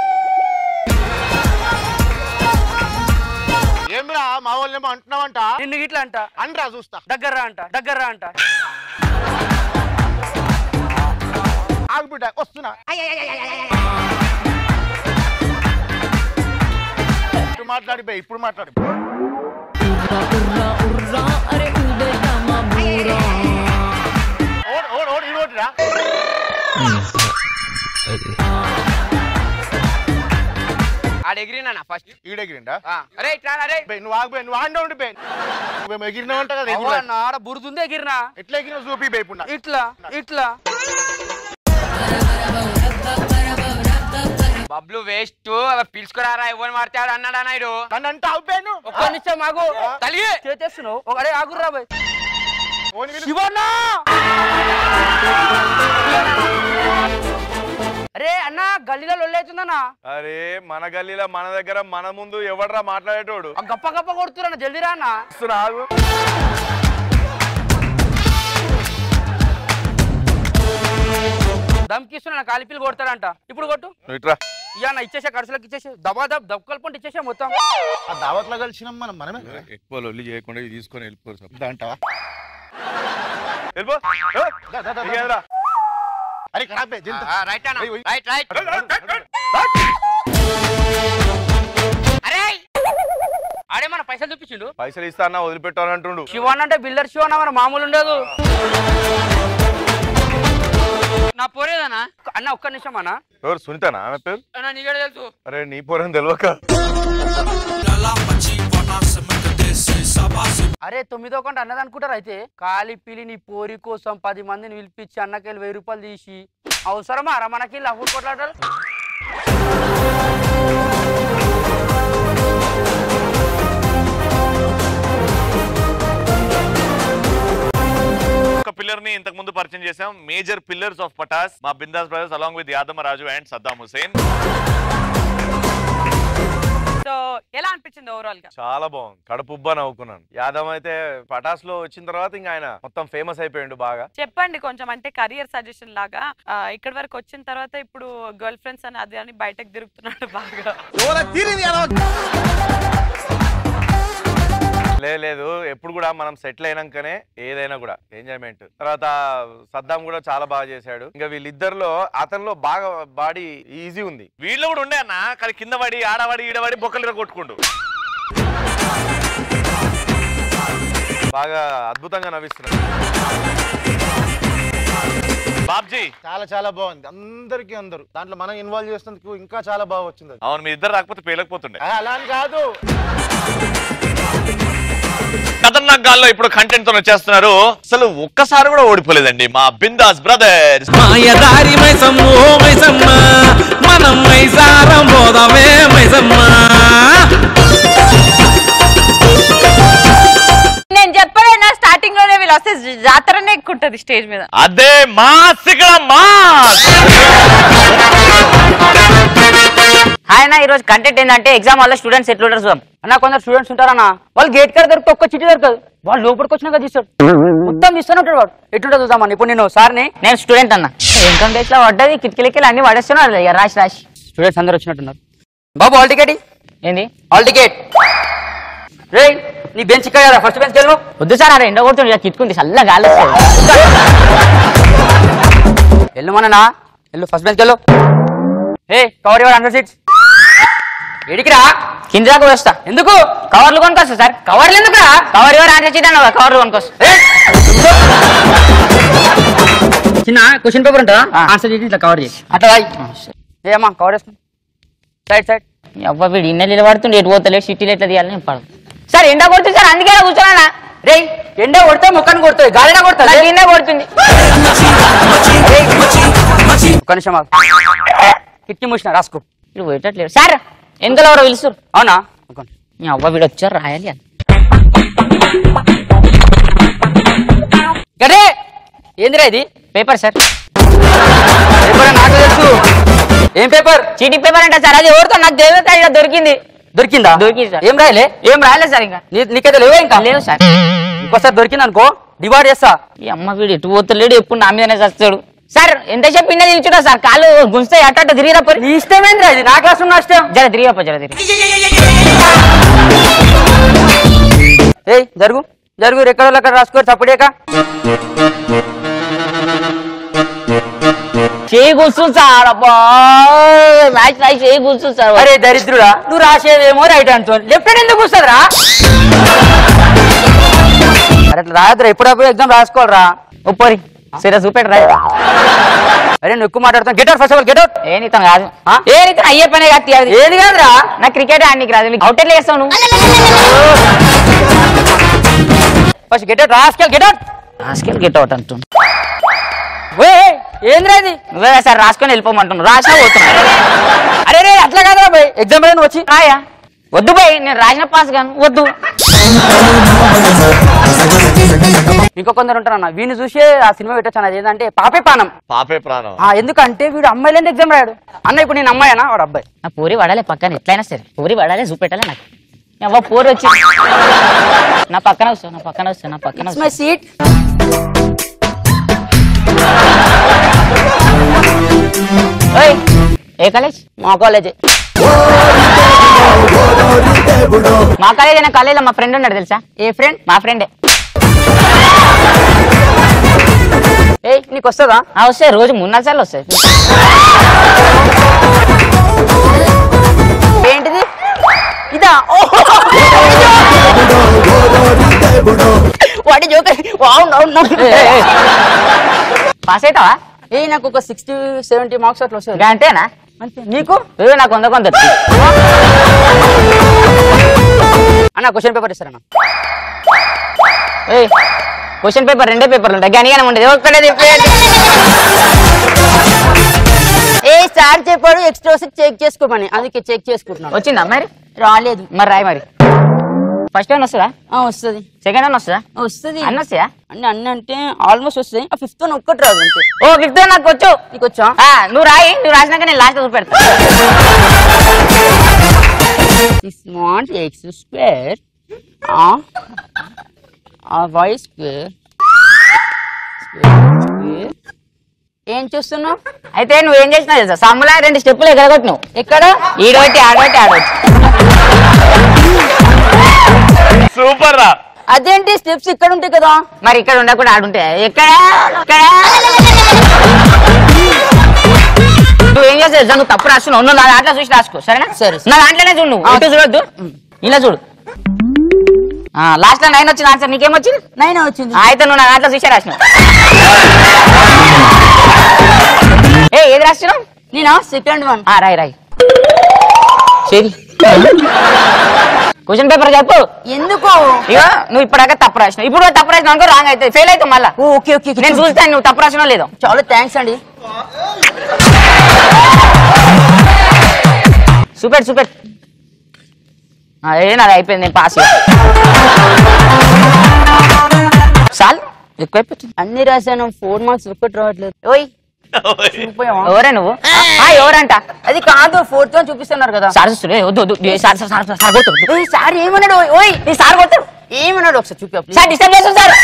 ఏమ్రా మా వాళ్ళేమో అంటున్నావంట నిన్ను ఇట్లా అంట అండ్రా చూస్తా దగ్గర అంట దగ్గర అంట ఆగు బిడ్డ వస్తున్నా ఇప్పుడు మాట్లాడి బే ఇప్పుడు మాట్లాడి ఓడు ఓడు ఓడు ఇడు ఓడిరా ఆడ ఎగిరినా ఫస్ట్ ఈడెగిరిండా అరే ఇట్లా అరే బే నువ్వు ఆగు బే నువ్వు ఆండా ఉండి బే నువ్వేమో ఎగిరినావంట కదా అవ్వ, ఎగురు. నా ఆడ బురుదుంది ఎగిరినా ఎట్లా ఎగిరినా చూపి బే ఇప్పుడు నాకు. ఇట్లా ఇట్లా బబ్లు వేస్ట్ పిలుచుకురారా ఎవరు మాడతాడు అన్నాడా నాయుడు నన్ను అంటే అవుపోయాను ఒక్క నిమిషం ఆగు తలిగి చేస్తున్నావు ఒక అరే ఆగుర్రా బాయ్ శివన్న అరే అన్న గల్లీలో లొల్లేతుందన్నా అరే మన గల్లీలో మన దగ్గర మన ముందు ఎవడరా మాట్లాడేటోడు ఆ గప్ప గప్ప కొడుతున్నా జల్దీ రా అన్న వస్తున్నా, ఆగు దమ్కిస్తున్నా కాలిపిల్లి కొడతాడంట ఇప్పుడు కొట్టు నువ్వు ఇట్రా ఇయ్యా అన్న ఇచ్చేసా ఖర్చులకు ఇచ్చేసా దబా దబ్ దబ్ కలుపుకుంటే ఇచ్చేసా మొత్తం ఆ దావత్లో కలిసినాం మనం మనమే ఎక్కువ లొల్లి చేయకుండా ఇది తీసుకొని వెళ్ళిపోరు సార్ అంటావా వెళ్ళిపో ఏ, దా, దా, దా, దా. ఇంకేందిరా? అరే ఖరాబ్ బే జింత రైట్ అన్న ఏయ్, ఏయ్. రైట్ రైట్ అరే ఆడే మన పైసలు చూపించిండు పైసలు ఇస్తా అన్న వదిలిపెట్టాను అంటుండు శివన్ అంటే బిల్డర్ శివన్ మన మామూలు ఉండదు నా పోరేదనా అన్న ఒక్క నిమిషం అన్న ఎవరు సునీతనా ఆమె పేరు అన్న నీగడ తెలుసు అరే నీ పోరని తెలియక అరే తొమ్మిదో కంట అన్నది అనుకుంటారు అయితే కాలి పిలి నీ పోరి కోసం పది మందిని పిలిపించి అన్నకెళ్ళి వెయ్యి రూపాయలు తీసి అవసరమా రా మనకి లవ్వు కొట్లాడాలి ఒక పిల్లర్ ని ఇంతకు ముందు పరిచయం చేసాం మేజర్ పిల్లర్స్ ఆఫ్ పటాస్ మా Bindaas brothers along with Yadamma Raju and Saddam Hussain so ఎలా అనిపించింది ఓవరాల్ గా చాలా బాగుంది కడుపు ఉబ్బా నవ్వుకున్నాను యాదవ్ అయితే పటాస్ లో వచ్చిన తర్వాత ఇంకా ఆయన మొత్తం ఫేమస్ అయిపోయిండు బాగా చెప్పండి కొంచెం అంటే కెరియర్ సజెషన్ లాగా ఆ, ఇక్కడి వరకు వచ్చిన తర్వాత ఇప్పుడు గర్ల్ ఫ్రెండ్స్ అని అది అని బయటకు తిరుగుతున్నాడు బాగా లే- లేదు ఎప్పుడు కూడా మనం సెటిల్ అయినాకనే ఏదైనా కూడా ఎంజాయ్మెంట్ తర్వాత సద్దాం కూడా చాలా బాగా చేశాడు ఇంకా వీళ్ళిద్దరిలో అతనిలో బాగా బాడీ ఈజీ ఉంది వీళ్ళు కూడా ఉండే అన్న కానీ కింద పడి ఆడవాడి ఈడవాడి బొక్కలు కొట్టుకుంటూ బాగా అద్భుతంగా నవ్విస్తున్నారు బాబ్జీ చాలా చాలా బాగుంది అందరికి అందరు దాంట్లో మనం ఇన్వాల్వ్ చేసినందుకు ఇంకా చాలా బాగా వచ్చింది అది. అవును మీ ఇద్దరు రాకపోతే పేలకపోతుండే ఆ, అలా అని కాదు ఖతర్నాక్ గాల్లో ఇప్పుడు కంటెంట్ తో వచ్చేస్తున్నారు అసలు ఒక్కసారి కూడా ఓడిపోలేదండి మా బిందాస్ బ్రదర్స్ మాయదారి మైసమ్మ ఓ మైసమ్మ మనం మైసారం పోదామే మైసమ్మ నేను చెప్పలేనా స్టార్టింగ్ లోనే వీళ్ళు వస్తే జాతరనే ఎక్కుంటది స్టేజ్ మీద అదే మాస్ ఇక్కడ మాస్ హాయ్ అన్న ఈ రోజు కంటెంట్ ఏంటంటే ఎగ్జామ్ వల్ల స్టూడెంట్స్ ఎట్లుంటారు చూద్దాం అన్న కొందరు స్టూడెంట్స్ ఉంటారన్న వాళ్ళు గేట్ కాడ దొరికితే ఒక్క చిట్టి దొరకదు వాళ్ళు లోపలికి వచ్చినాక తీస్తాడు మొత్తం తీస్తూనే ఉంటాడు వాడు ఎట్లుంటుంది చూద్దామని ఇప్పుడు నేను సార్ని నేను స్టూడెంట్ అన్న ఇన్కమ్ ట్యాక్స్ లో పడ్డది కిటికీలకి అన్ని పడేస్తున్నాడు ఇక రాసి రాసి స్టూడెంట్స్ అందరు వచ్చినట్టున్నారు బాబు హాల్ టికెట్ ఏంది హాల్ టికెట్ రే నీ బెంచ్ ఇక్కడ కదా ఫస్ట్ బెంచ్ వెళ్ళు వద్దు సార్ అరే ఎండ కొడుతుంది ఇక కిట్టుకుంది చల్ల గాలి వస్తుంది. వెళ్ళు మననా వెళ్ళు ఫస్ట్ బెంచ్ వెళ్ళు ఏ కవర్ యువర్ హండ్రెడ్ సీట్స్ ఎడికిరా కింద దాకా వస్తా ఎందుకు కవర్లు కొనుకొస్తా సార్ కవర్లు ఎందుకురా కవర్ ఎవరు ఆన్సర్ చేద్దాం కవర్లు కొనుకొస్తా చిన్న క్వశ్చన్ పేపర్ ఉంటుందా ఆన్సర్ చేసి ఇట్లా కవర్ చేసి అట్లా రాయి ఏమా కవర్ చేస్తాం సైడ్ సైడ్ అవ్వ వీడు ఇన్నెలు నిలబడుతుండే ఎటు పోతలేడు సిటీలు ఎట్లా తీయాలని నేను పడదు సార్ ఎండ కొడుతుంది సార్ అందుకే ఇలా కూర్చోనా రే ఎండ కొడితే ముఖాన్ని కొడుతుంది గాలినా కొడుతుంది నాకు ఎండ కొడుతుంది ఒక్క నిమిషం ఆగు. కిట్కి మూసిన రాసుకో వీడు పోయేటట్లేడు సార్ ఎందులో ఎవరో పిలుస్తారు అవునా ఒక్క నిమిషం. మీ అవ్వ వీడు వచ్చారు రాయాలి అని గడే ఏందిరా ఇది పేపర్ సార్ పేపర్ నాకు తెలుసు ఏం పేపర్ చీటీ పేపర్ అంటే సార్ అది ఎవరితో నాకు దేవత ఇలా దొరికింది దొరికిందా దొరికింది సార్ ఏం రాయలే ఏం రాయలేదు సార్ ఇంకా నీ- నీకైతే లేవే ఇంకా లేవు సార్ ఇంకోసారి దొరికింది అనుకో డివైడ్ చేస్తా ఈ అమ్మ వీడు ఎటు పోతలేడు ఎప్పుడు నా మీదనే చస్తాడు సార్ ఎంత చెప్పిందా నిల్చున్నా సార్ కాలు గుంజితే అట్ట అట్ట తిరిగిరా పోయి నీ ఇష్టమేంద్రా ఇది నా క్లాస్ ఉన్న ఇష్టం జర తిరిగిరా జర తిరిగి ఏయ్ జరుగు జరుగు ఎక్కడ అక్కడ రాసుకోరు చప్పుడేక చేయి కూర్చుంది సార్ అబ్బా మ్యాచ్ రాయి చేయి కూర్చుంది సార్ అరే దరిద్రుడా నువ్వు రాసేదేమో రైట్ అనుకో లెఫ్ట్ హ్యాండ్ ఎందుకు వస్తుందిరా అరే అట్లా రాయద్రా ఎప్పుడప్పుడు ఎగ్జామ్ రాసుకోవాలరా ఉప్పరి సరే చూపెట్టు రాయి అరే నువ్వు ఎక్కువ మాట్లాడుతావు get out first of all get out ఏ నీతం కాదు ఏ నీతం అయ్యే పనే కాదు తీయాలి. ఏది కాదురా నా క్రికెట్ ఆడికి రాదు అవుట్ ఎట్లా చేస్తావు నువ్వు ఫస్ట్ గెట్ అవుట్ రాసుకెళ్ళి గెట్ అవుట్ రాసుకెళ్ళి గెట్ అవుట్ అంటుంది ఏంద్రా ఇది నువ్వే కదా సార్ రాసుకొని వెళ్ళిపోమంటున్నావు రాసినా పోతున్నా అరే రే అట్లా కాదురా భయ్ ఎగ్జామ్ నువ్వు వచ్చి రాయా వద్దు పోయి నేను రాసిన పాస్ గాను వద్దు ఇంకో కొందరు ఉంటారన్న వీడిని చూసి ఆ సినిమా పెట్టచ్చు అది ఏంటంటే పాపే పానం పాపే ప్రాణం ఆ, ఎందుకంటే వీడు అమ్మాయిలంటే ఎగ్జామ్ రాయాడు అన్న ఇప్పుడు నేను అమ్మాయినా వాడు అబ్బాయి నా పూరి పడాలి పక్కన ఎట్లయినా సరే పూరి పడాలి చూపెట్టాలి నాకు అవ్వ పూరి వచ్చి నా పక్కన వస్తావు నా పక్కన వస్తావు నా పక్కన మై సీట్ ఓయ్, ఏ కాలేజ్ మా కాలేజే మా కాలేజ్ అయినా కాలేజీలో మా ఫ్రెండ్ ఉన్నాడు తెలుసా ఏ ఫ్రెండ్ మా ఫ్రెండే ఏయ్ నీకు వస్తుందా ఆ వస్తాయి రోజు మూడు నాలుగు సార్లు వస్తాయి ఏంటిది ఇదా వాడి జోక పాస్ అవుతావా ఏ నాకు ఒక సిక్స్టీ సెవెంటీ మార్క్స్ అట్లా వస్తాయి అంతేనా అంతే నీకు ఏ నాకు వంద కొంత అన్న క్వశ్చన్ పేపర్ ఇస్తారన్న క్వశ్చన్ పేపర్ రెండే పేపర్లు ఉంటాయి గనిగానే ఉండేది ఒక్కడే చెప్పేయండి ఏ సార్ చెప్పాడు ఎక్స్ట్రా చెక్ చేసుకోమని అందుకే చెక్ చేసుకుంటున్నాను వచ్చిందా మరి రాలేదు మరి రాయి మరి ఫస్ట్ వన్ వస్తుందా వస్తుంది సెకండ్ వన్ వస్తుందా వస్తుంది అన్న వస్తాయా అన్ని అన్ని అంటే ఆల్మోస్ట్ వస్తాయి ఆ ఫిఫ్త్ వన్ ఒక్కటి రాదు అంతే ఓ ఫిఫ్త్ నాకు వచ్చు నీకు వచ్చా ఆ, నువ్వు రాయి నువ్వు రాసినాక నేను లాస్ట్ చూపెడతా smart x square y square ఏం చూస్తున్నావు అయితే నువ్వు ఏం చేసినావు తెలుసా సమ్ములా రెండు స్టెప్పులు ఎగరగొట్టి నువ్వు ఎక్కడ ఈడోటి ఆడోటి ఆడోటి సూపర్ రా అదేంటి స్టెప్స్ ఇక్కడ ఉంటాయి కదా మరి ఇక్కడ ఉండకుండా ఆడుంటే ఎక్కడ ఎక్కడ నువ్వు ఏం చేస్తావు తెలుసా? నువ్వు తప్పు రాస్తున్నావు నువ్వు నా దాంట్లో చూసి రాసుకో సరేనా సరే, నా దాంట్లోనే చూడు నువ్వు ఇటు చూడొద్దు ఇలా చూడు లాస్ట్ లో నైన్ వచ్చింది ఆన్సర్ నీకేమొచ్చింది నైన్ వచ్చింది ఆ, అయితే నువ్వు నా దాంట్లో చూసే రాసినావు ఏ ఏది రాసినావు నేనా సెకండ్ వన్ ఆ, రాయి రాయి సరి క్వశ్చన్ పేపర్ చెప్పు ఎందుకు ఇక నువ్వు ఇప్పటిదాకా తప్పు రాసినావు ఇప్పుడు కూడా తప్పు రాసినావు అనుకో రాంగ్ అయితే ఫెయిల్ అవుతావు మళ్ళా ఓకే ఓకే నేను చూస్తాను నువ్వు తప్పు రాసినావు లేదో చాలా థ్యాంక్స్ అండి సూపెట్ సూపెట్ అదే నాది అయిపోయింది నేను పాస్ చాలు ఎక్కువైపోతుంది అన్ని రాశాను ఫోర్ మార్క్స్ ఒక్కటి రావట్లేదు ఓయ్ చూపోయావా? ఎవరే నువ్వు ఆ, ఎవరంట అది కాదు ఫోర్త్ వన్ చూపిస్తున్నారు కదా సార్ చూడు, ఏ, వద్దు వద్దు ఏ, సార్ సార్ సార్ సార్ కొట్టు వద్దు. ఓయ్, సార్ ఏమన్నాడు ఓయ్, ఓయ్ ఈ సార్ కొట్టు ఏమన్నాడు ఒకసారి చూపి సార్ డిస్టర్బ్ చేస్తుంది సార్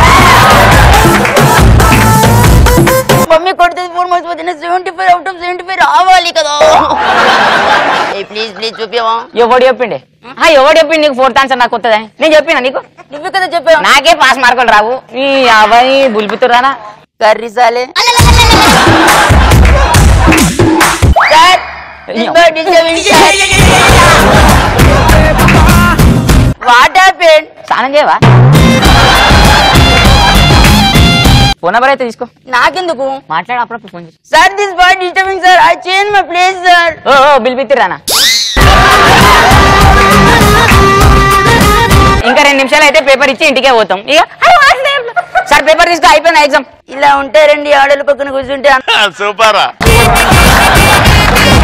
మమ్మీ కొడుతుంది ఫోర్ మార్క్స్ పోతే seventy five out of seventy five రావాలి కదా ప్లీజ్ ప్లీజ్ చూపివా ఎవడు చెప్పిండే ఆ, ఎవడు చెప్పిండి నీకు ఫోర్త్ ఆన్సర్ నాకు కొత్తదని నేను చెప్పినా నీకు నువ్వు కదా చెప్పావు నాకే పాస్ మార్కులు రావు ఈ అబ్బాయి బుల్బుతురానా కర్రీ సాలే sir this bird is having what happened స్నానం చేయవా ఫోన్ నెంబర్ అయితే తీసుకో నాకెందుకు మాట్లాడు అప్పుడప్పుడు ఫోన్ చేసి sir this boy disturbing sir I change my place sir ఓ ఓ బిల్ బిత్తిరానా ఇంకా రెండు నిమిషాలు అయితే పేపర్ ఇచ్చి ఇంటికే పోతాం ఇక అరే, వాట్స్ దేర్? సార్ పేపర్ తీసుకో అయిపోయింది ఎగ్జామ్ ఇలా ఉంటే రెండు ఆడల పక్కన కూర్చుంటే సూపర్ రా